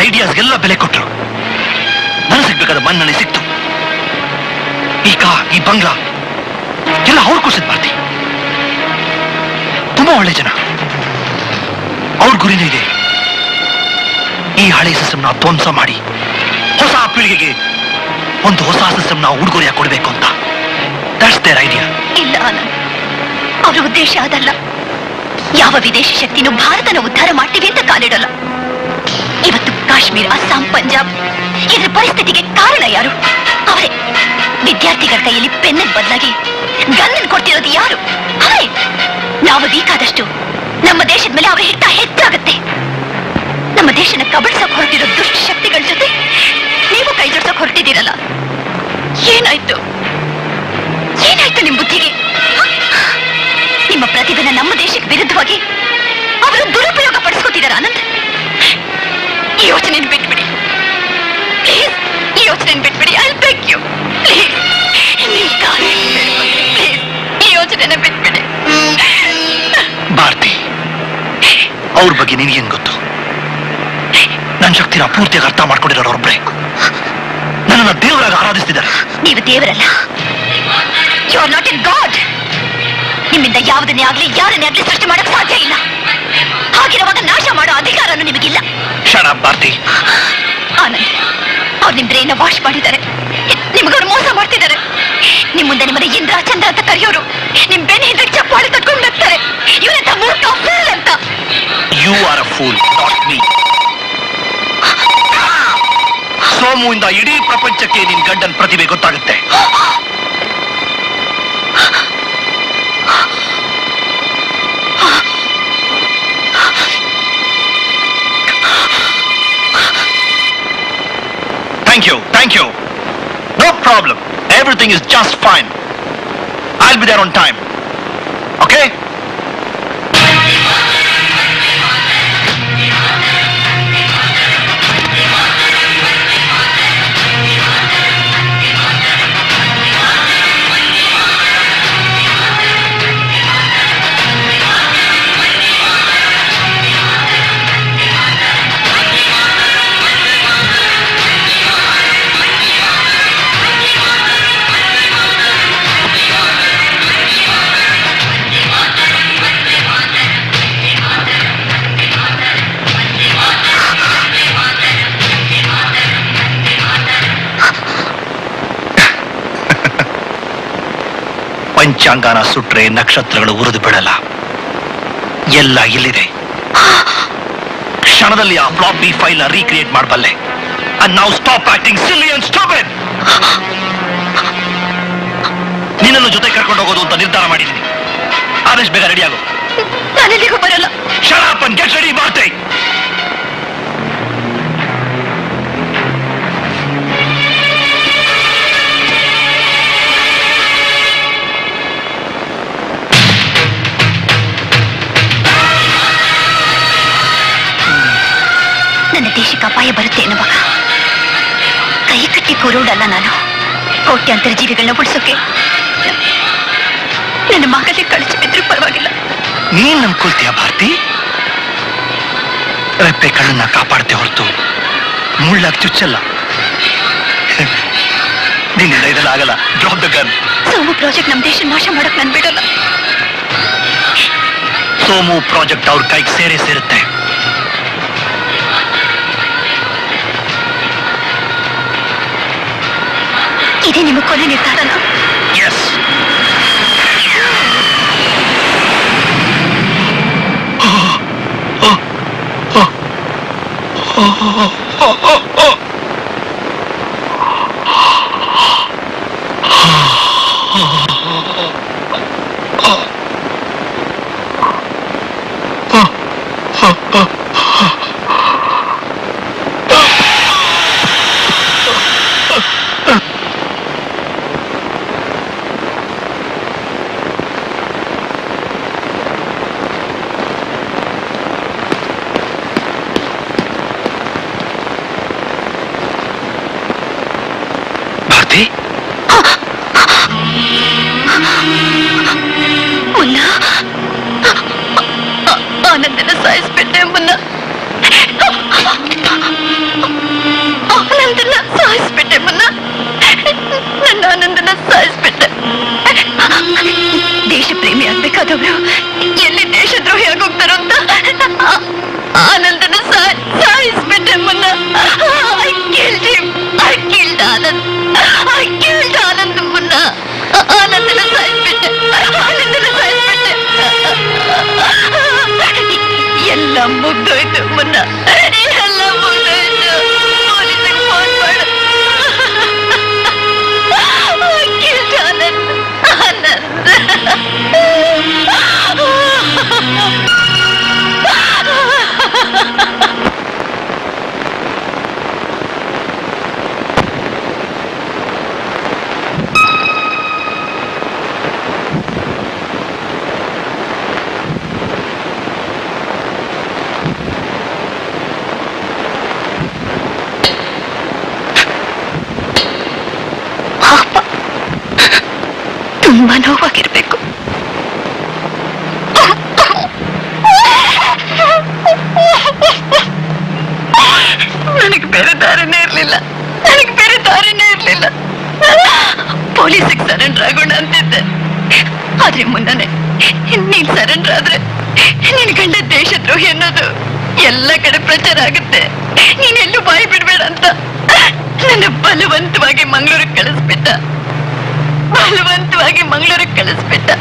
ಐಡಿಯಾಸ್ಗೆಲ್ಲ ಬೆಲೆ ಕೊಟ್ರು ನನಗೆ ಸಿಗ್ಬೇಕಾದ ಮನ್ನಣೆ ಸಿಕ್ತು ಈ ಕಾ ಈ ಬಂಗ್ಲಾ ಎಲ್ಲ ಅವ್ರು ಕೊಡ್ಸಿದ್ ಪಾರ್ಟಿ ತುಂಬಾ ಒಳ್ಳೆ ಜನ ಅವ್ರ ಗುರಿನೂ ಇದೆ ಈ ಹಳೆ ಸಿಸ್ಟಮ್ನ ಧ್ವಂಸ ಮಾಡಿ ಹೊಸ ಪೀಳಿಗೆಗೆ ಒಂದು ಹೊಸ ಸಿಸ್ಟಮ್ನ ಉಡುಗೊರೆಯಾಗಿ ಕೊಡಬೇಕು ಅಂತ ದಟ್ಸ್ ದೇರ್ ಐಡಿಯಾ ಇಲ್ಲ ಆನಂದ್ ಅವರ ಉದ್ದೇಶ ಅದಲ್ಲ ಯಾವ ವಿದೇಶಿ ಶಕ್ತಿನೂ ಭಾರತನ ಉದ್ಧಾರ ಮಾಡ್ತೀವಿ ಅಂತ ಕಾಲಿಡಲ್ಲ ಇವತ್ತು ಕಾಶ್ಮೀರ ಅಸ್ಸಾಂ ಪಂಜಾಬ್ ಇದರ ಪರಿಸ್ಥಿತಿಗೆ ಕಾರಣ ಯಾರು ಅವರೇ ವಿದ್ಯಾರ್ಥಿಗಳ ಕೈಯಲ್ಲಿ ಪೆನ್ನ ಬದಲಾಗಿ ಗನ್ನನ್ ಕೊಡ್ತಿರೋದು ಯಾರು ಅವರೇ ನಾವು ಬೇಕಾದಷ್ಟು ನಮ್ಮ ದೇಶದ ಮೇಲೆ ಅವರ ಹಿಟ್ಟ ಹೆಚ್ಚಾಗುತ್ತೆ ನಮ್ಮ ದೇಶನ ಕಬಳಿಸಕ್ ಹೊರಟಿರೋ ದುಷ್ಟ ಶಕ್ತಿಗಳ ಜೊತೆ ನೀವು ಕೈ ಜೋಡ್ಸಕ್ ಹೊರಟಿದ್ದೀರಲ್ಲ ಏನಾಯ್ತು ಏನಾಯ್ತು ನಿಮ್ ಬುದ್ಧಿಗೆ ಹ? ನಿಮ್ಮ ಪ್ರತಿಭೆನ ನಮ್ಮ ದೇಶಕ್ಕೆ ವಿರುದ್ಧವಾಗಿ ಅವರು ದುರುಪಯೋಗ ಪಡಿಸ್ಕೊತಿದಾರ ಆನಂದ್ ಈ ಯೋಚನೆ ಬಿಟ್ಬಿಡಿ ಪ್ಲೀಸ್ ಈ ಯೋಚನೆ ಬಿಟ್ಬಿಡಿ ಐ ಬೆಗ್ ಯು ಪ್ಲೀಸ್ ನಿಮ್ ಕಾಲು ಪ್ಲೀಸ್ ಈ ಯೋಚನೆನ ಬಿಟ್ಬಿಡಿ ಭಾರತಿ ಅವ್ರ ಬಗ್ಗೆ ನಿನಗೇನ್ ಗೊತ್ತು ನನ್ನ ಶಕ್ತಿನ ಪೂರ್ತಿಯಾಗಿ ಅರ್ಥ ಮಾಡ್ಕೊಂಡಿರೋರು ಒಬ್ರೆ ನನ್ನನ್ನ ದೇವರಾಗಿ ಆರಾಧಿಸ್ತಿದ್ದಾರೆ ನೀವು ದೇವರಲ್ಲ you are not in God ನಿಮ್ಮಿಂದ ಯಾವುದನ್ನೇ ಆಗ್ಲಿ ಯಾರನ್ನೇ ಆಗ್ಲಿ ಸೃಷ್ಟಿ ಮಾಡಕ್ ಸಾಧ್ಯ ಇಲ್ಲ ಹಾಗಿರುವಾಗ ನಾಶ ಮಾಡೋ ಅಧಿಕಾರನೂ ನಿಮಗಿಲ್ಲ ಶಣ ಭಾರತಿ ಆನಂದ್ ಅವ್ರು ನಿಮ್ ಬ್ರೈನ್ ವಾಶ್ ಮಾಡಿದ್ದಾರೆ ನಿಮ್ಗವ್ರು ಮೋಸ ಮಾಡ್ತಿದ್ದಾರೆ ನಿಮ್ ಮುಂದೆ ನಿಮ್ಮನ್ನ ಇಂದ್ರ ಚಂದ್ರ ಅಂತ ಕರೆಯೋರು ನಿಮ್ ಬೆನ್ನ ಹಿಂದೆ ಚಪ್ಪಾಳೆ ತಟ್ಕೊಂಡು ಬರ್ತಾರೆ ಇವನಂತ ಮೂರ್ಖ fool ಅಂತ you are a fool not me ಸೋಮುವಿಂದ ಇಡೀ ಪ್ರಪಂಚಕ್ಕೆ ನಿನ್ ಗಂಡನ್ ಪ್ರತಿಭೆ ಗೊತ್ತಾಗುತ್ತೆ thank you thank you no problem everything is just fine I be there on time okay ಪಂಚಾಂಗನ ಸುಟ್ರೆ ನಕ್ಷತ್ರಗಳು ಉರಿದು ಬಿಡಲ್ಲ ಎಲ್ಲ ಇಲ್ಲಿದೆ ಕ್ಷಣದಲ್ಲಿ ಆ ಫ್ಲಾಪಿ ಫೈಲ್ ನ ರೀಕ್ರಿಯೇಟ್ ಮಾಡಬಲ್ಲೆ ಅಂಡ್ ನಾವು stop acting silly and stop it ನಿನ್ನನ್ನು ಜೊತೆ ಕರ್ಕೊಂಡು ಹೋಗೋದು ಅಂತ ನಿರ್ಧಾರ ಮಾಡಿದ್ದೀನಿ ಆದಷ್ಟು ಬೇಗ ರೆಡಿ ಆಗು ನಾನೆಲ್ಲಿಗೂ ಬರಲ್ಲ ಶರಾಪ್ ಅಂಡ್ ಗೆಟ್ ರೆಡಿ ಮಾಡ್ತೇ ನನ್ನ ದೇಶಕ್ಕೆ ಅಪಾಯ ಬರುತ್ತೆ ಎನ್ನುವಾಗ ಕೈ ಕಟ್ಟಿ ಕೂರೋಡಲ್ಲ ನಾನು ಕೋಟ್ಯಾಂತರ ಜೀವಿಗಳನ್ನ ಉಳಿಸೋಕೆ ನನ್ನ ಮಗನೇ ಕಳಿಸಿ ಬಿದ್ರೂ ಪರವಾಗಿಲ್ಲ ನೀನ್ ನಂಬ್ಕೊಳ್ತೀಯ ಭಾರತಿ ರೆಪ್ಪೆ ಕಣ್ಣನ್ನ ಕಾಪಾಡ್ತೆ ಹೊರತು ಮುಳ್ಳಾಗಿ ಚುಚ್ಚಲ್ಲ ನಿನ್ನಿಂದ ಇದೆಲ್ಲ ಆಗಲ್ಲ drop the gun Somu project ನಮ್ಮ ದೇಶ ನಾಶ ಮಾಡಕ್ ನನ್ ಬಿಡಲ್ಲ ಸೋಮು ಪ್ರಾಜೆಕ್ಟ್ ಅವ್ರ ಕೈಗೆ ಸೇರೇ ಸೇರುತ್ತೆ ಇದೇ ನಿಮ್ಮ ಕೊನೆ ನಿರ್ಧಾರನ ಎಸ್ ಭಾರತಿ ಮುನ್ನ ಆನಂದನ ಸಾಯಿಸ್ಬಿಟ್ಟೆ ಮುನ್ನ ಅವರು ಎಲ್ಲಿ ದೇಶದ್ರೋಹಿ ಆಗೋಗ್ತಾರೋ ಅಂತ ಆ- ಆನಂದನ ಸಾ- ಸಾಯಿಸ್ಬಿಟ್ಟೆ ಮುನ್ನ I killed him. I killed Anand. I killed Anand ಮುನ್ನ ಆನಂದನ ಸಾಯಿಸ್ಬಿಟ್ಟೆ ಆನಂದನ ಸಾಯಿಸ್ಬಿಟ್ಟೆ ಎಲ್ಲ ಮುಗ್ದೋಯ್ತು ಮುನ್ನ ಎಲ್ಲ ಮುಗ್ದೋಯ್ತು ಪೊಲೀಸಿಗೆ ಫೋನ್ ಮಾಡು I killed ಆನಂದ್ ಆನಂದ್ ಪಾಪ ತುಂಬಾ ನೋವಾಗಿರ್ಬೇಕು ನನಗೆ ಬೇರೆ ದಾರಿನೇ ಇರ್ಲಿಲ್ಲ ನನಗೆ ಬೇರೆ ದಾರಿನೇ ಇರ್ಲಿಲ್ಲ ಪೊಲೀಸಿಗೆ ಸರೆಂಡರ್ ಆಗೋಣ ಅಂತಿದ್ದೆ ಆದ್ರೆ ಮುನ್ನನೆ ನೀನ್ ಸರೆಂಡರ್ ಆದ್ರೆ ನಿನ್ ಗಂಡ ದೇಶದ್ರೋಹಿ ಅನ್ನೋದು ಎಲ್ಲ ಕಡೆ ಪ್ರಚಾರ ಆಗುತ್ತೆ ನೀನೆಲ್ಲೂ ಬಾಯಿ ಬಿಡ್ಬೇಡ ಅಂತ ನನ್ನ ಬಲವಂತವಾಗಿ ಮಂಗಳೂರಿಗೆ ಕಳಿಸ್ಬಿಟ್ಟ ಬಲವಂತವಾಗಿ ಮಂಗಳೂರಿಗೆ ಕಳಿಸ್ಬಿಟ್ಟ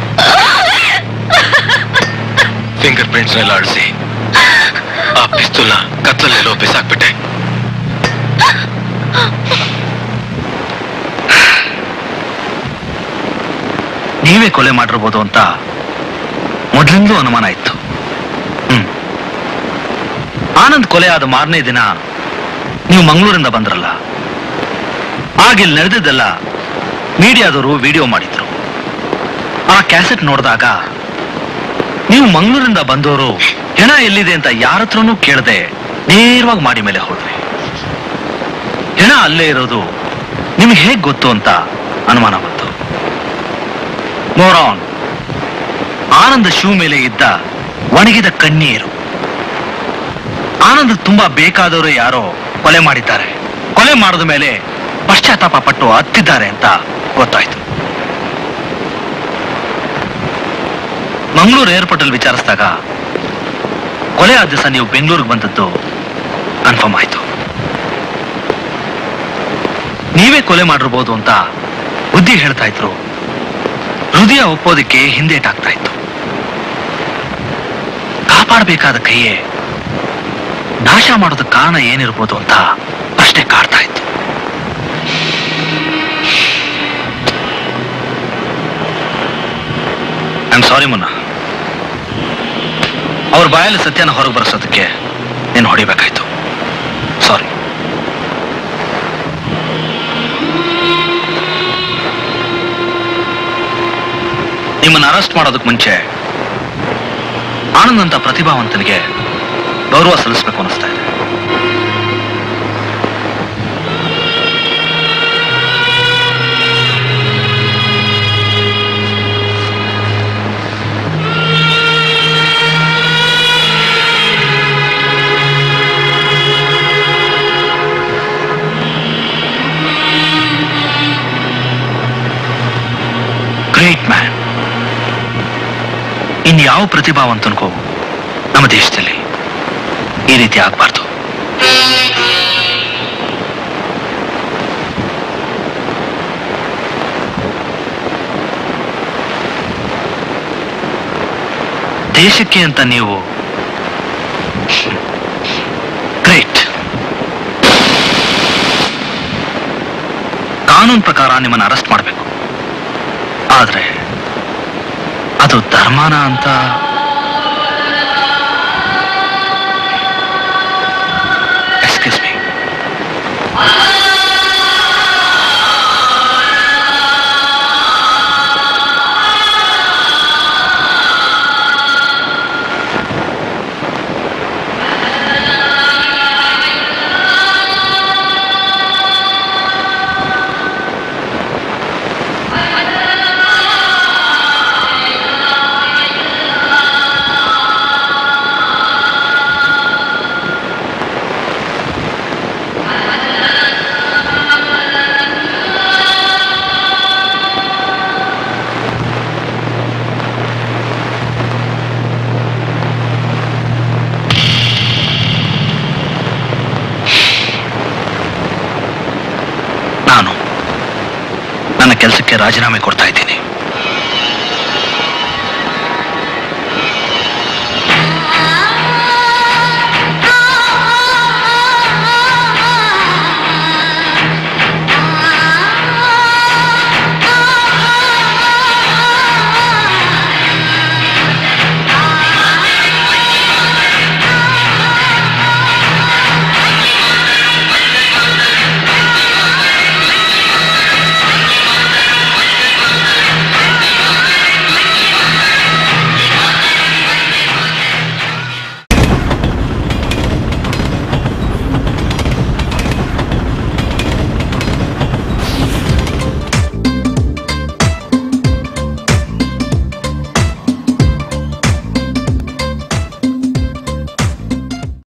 ಫಿಂಗರ್ ಪ್ರಿಂಟ್ಸ್ ಎಲ್ಲ ಅಳಿಸಿ ಆ ಪಿಸ್ತೂಲ್ನ ಕತ್ತಲೆಲ್ಲೋ ಬಿಸಾಕ್ಬಿಟ್ಟೆ ನೀವೇ ಕೊಲೆ ಮಾಡಿರ್ಬೋದು ಅಂತ ಮೊದಲಿಂದಲೂ ಅನುಮಾನ ಇತ್ತು ಹ್ಮ್ ಆನಂದ್ ಕೊಲೆ ಆದ ಮಾರನೇ ದಿನ ನೀವು ಮಂಗಳೂರಿಂದ ಬಂದ್ರಲ್ಲ ಆಗ ಇಲ್ಲಿ ನಡೆದಿದ್ದೆಲ್ಲ ಮೀಡಿಯಾದವರು ವಿಡಿಯೋ ಮಾಡಿದ್ರು ಆ ಕ್ಯಾಸೆಟ್ ನೋಡಿದಾಗ ನೀವು ಮಂಗಳೂರಿಂದ ಬಂದವರು ಹೆಣ ಎಲ್ಲಿದೆ ಅಂತ ಯಾರ ಹತ್ರನೂ ಕೇಳದೆ ನೇರವಾಗಿ ಮಾಡಿ ಮೇಲೆ ಹೋದ್ರಿ ಹೆಣ ಅಲ್ಲೇ ಇರೋದು ನಿಮ್ಗೆ ಹೇಗ್ ಗೊತ್ತು ಅಂತ ಅನುಮಾನ ಬಂತು ಮೋರಾನ್ ಆನಂದ ಶೂ ಮೇಲೆ ಇದ್ದ ಒಣಗಿದ ಕಣ್ಣೀರು ಆನಂದ್ ತುಂಬಾ ಬೇಕಾದವರು ಯಾರೋ ಕೊಲೆ ಮಾಡಿದ್ದಾರೆ ಕೊಲೆ ಮಾಡಿದ ಮೇಲೆ ಪಶ್ಚಾತ್ತಾಪ ಪಟ್ಟು ಹತ್ತಿದ್ದಾರೆ ಅಂತ ಗೊತ್ತಾಯ್ತು ಮಂಗಳೂರು ಏರ್ಪೋರ್ಟ್ ಅಲ್ಲಿ ವಿಚಾರಿಸಿದಾಗ ಕೊಲೆ ಆದ ದಿವಸ ನೀವು ಬೆಂಗಳೂರಿಗೆ ಬಂದದ್ದು ಕನ್ಫರ್ಮ್ ಆಯ್ತು ನೀವೇ ಕೊಲೆ ಮಾಡಿರ್ಬೋದು ಅಂತ ಬುದ್ಧಿ ಹೇಳ್ತಾ ಇದ್ರು ಹೃದಯ ಒಪ್ಪೋದಕ್ಕೆ ಹಿಂದೇಟಾಗ್ತಾ ಇತ್ತು ಕಾಪಾಡಬೇಕಾದ ಕೈಯೇ ನಾಶ ಮಾಡೋದಕ್ಕೆ ಕಾರಣ ಏನಿರ್ಬೋದು ಅಂತ ಪ್ರಶ್ನೆ ಕಾಡ್ತಾ ಇತ್ತು ಐ ಆಮ್ ಸಾರಿ ಮುನ್ನ ಅವ್ರ ಬಾಯಲ್ಲಿ ಸತ್ಯನ ಹೊರಗೆ ಬರೆಸೋದಕ್ಕೆ ನೀನು ಹೊಡಿಬೇಕಾಯ್ತು ಸಾರಿ ನಿಮ್ಮನ್ನು ಅರೆಸ್ಟ್ ಮಾಡೋದಕ್ಕೆ ಮುಂಚೆ ಆನಂದ್ ಅಂತ ಪ್ರತಿಭಾವಂತನಿಗೆ ಗೌರವ ಸಲ್ಲಿಸಬೇಕು ಅನಿಸ್ತಾ ಇದೆ ಗ್ರೇಟ್ ಮ್ಯಾನ್ ಇನ್ಯಾವ ಪ್ರತಿಭಾವಂತನಿಗೂ ನಮ್ಮ ದೇಶದಲ್ಲಿ ಈ ರೀತಿ ಆಗ್ಬಾರ್ದು ದೇಶಕ್ಕೆ ಅಂತ ನೀವು ಗ್ರೇಟ್ ಕಾನೂನು ಪ್ರಕಾರ ನಿಮ್ಮನ್ನು ಅರೆಸ್ಟ್ ಮಾಡಬೇಕು ಆದ್ರೆ ಅದು ಧರ್ಮನ ಅಂತ ಎಕ್ಸ್ಕ್ಯೂಸ್ ಮೀ ಕೆಲಸಕ್ಕೆ ರಾಜೀನಾಮೆ ಕೊಡ್ತಾ ಇದ್ದೀನಿ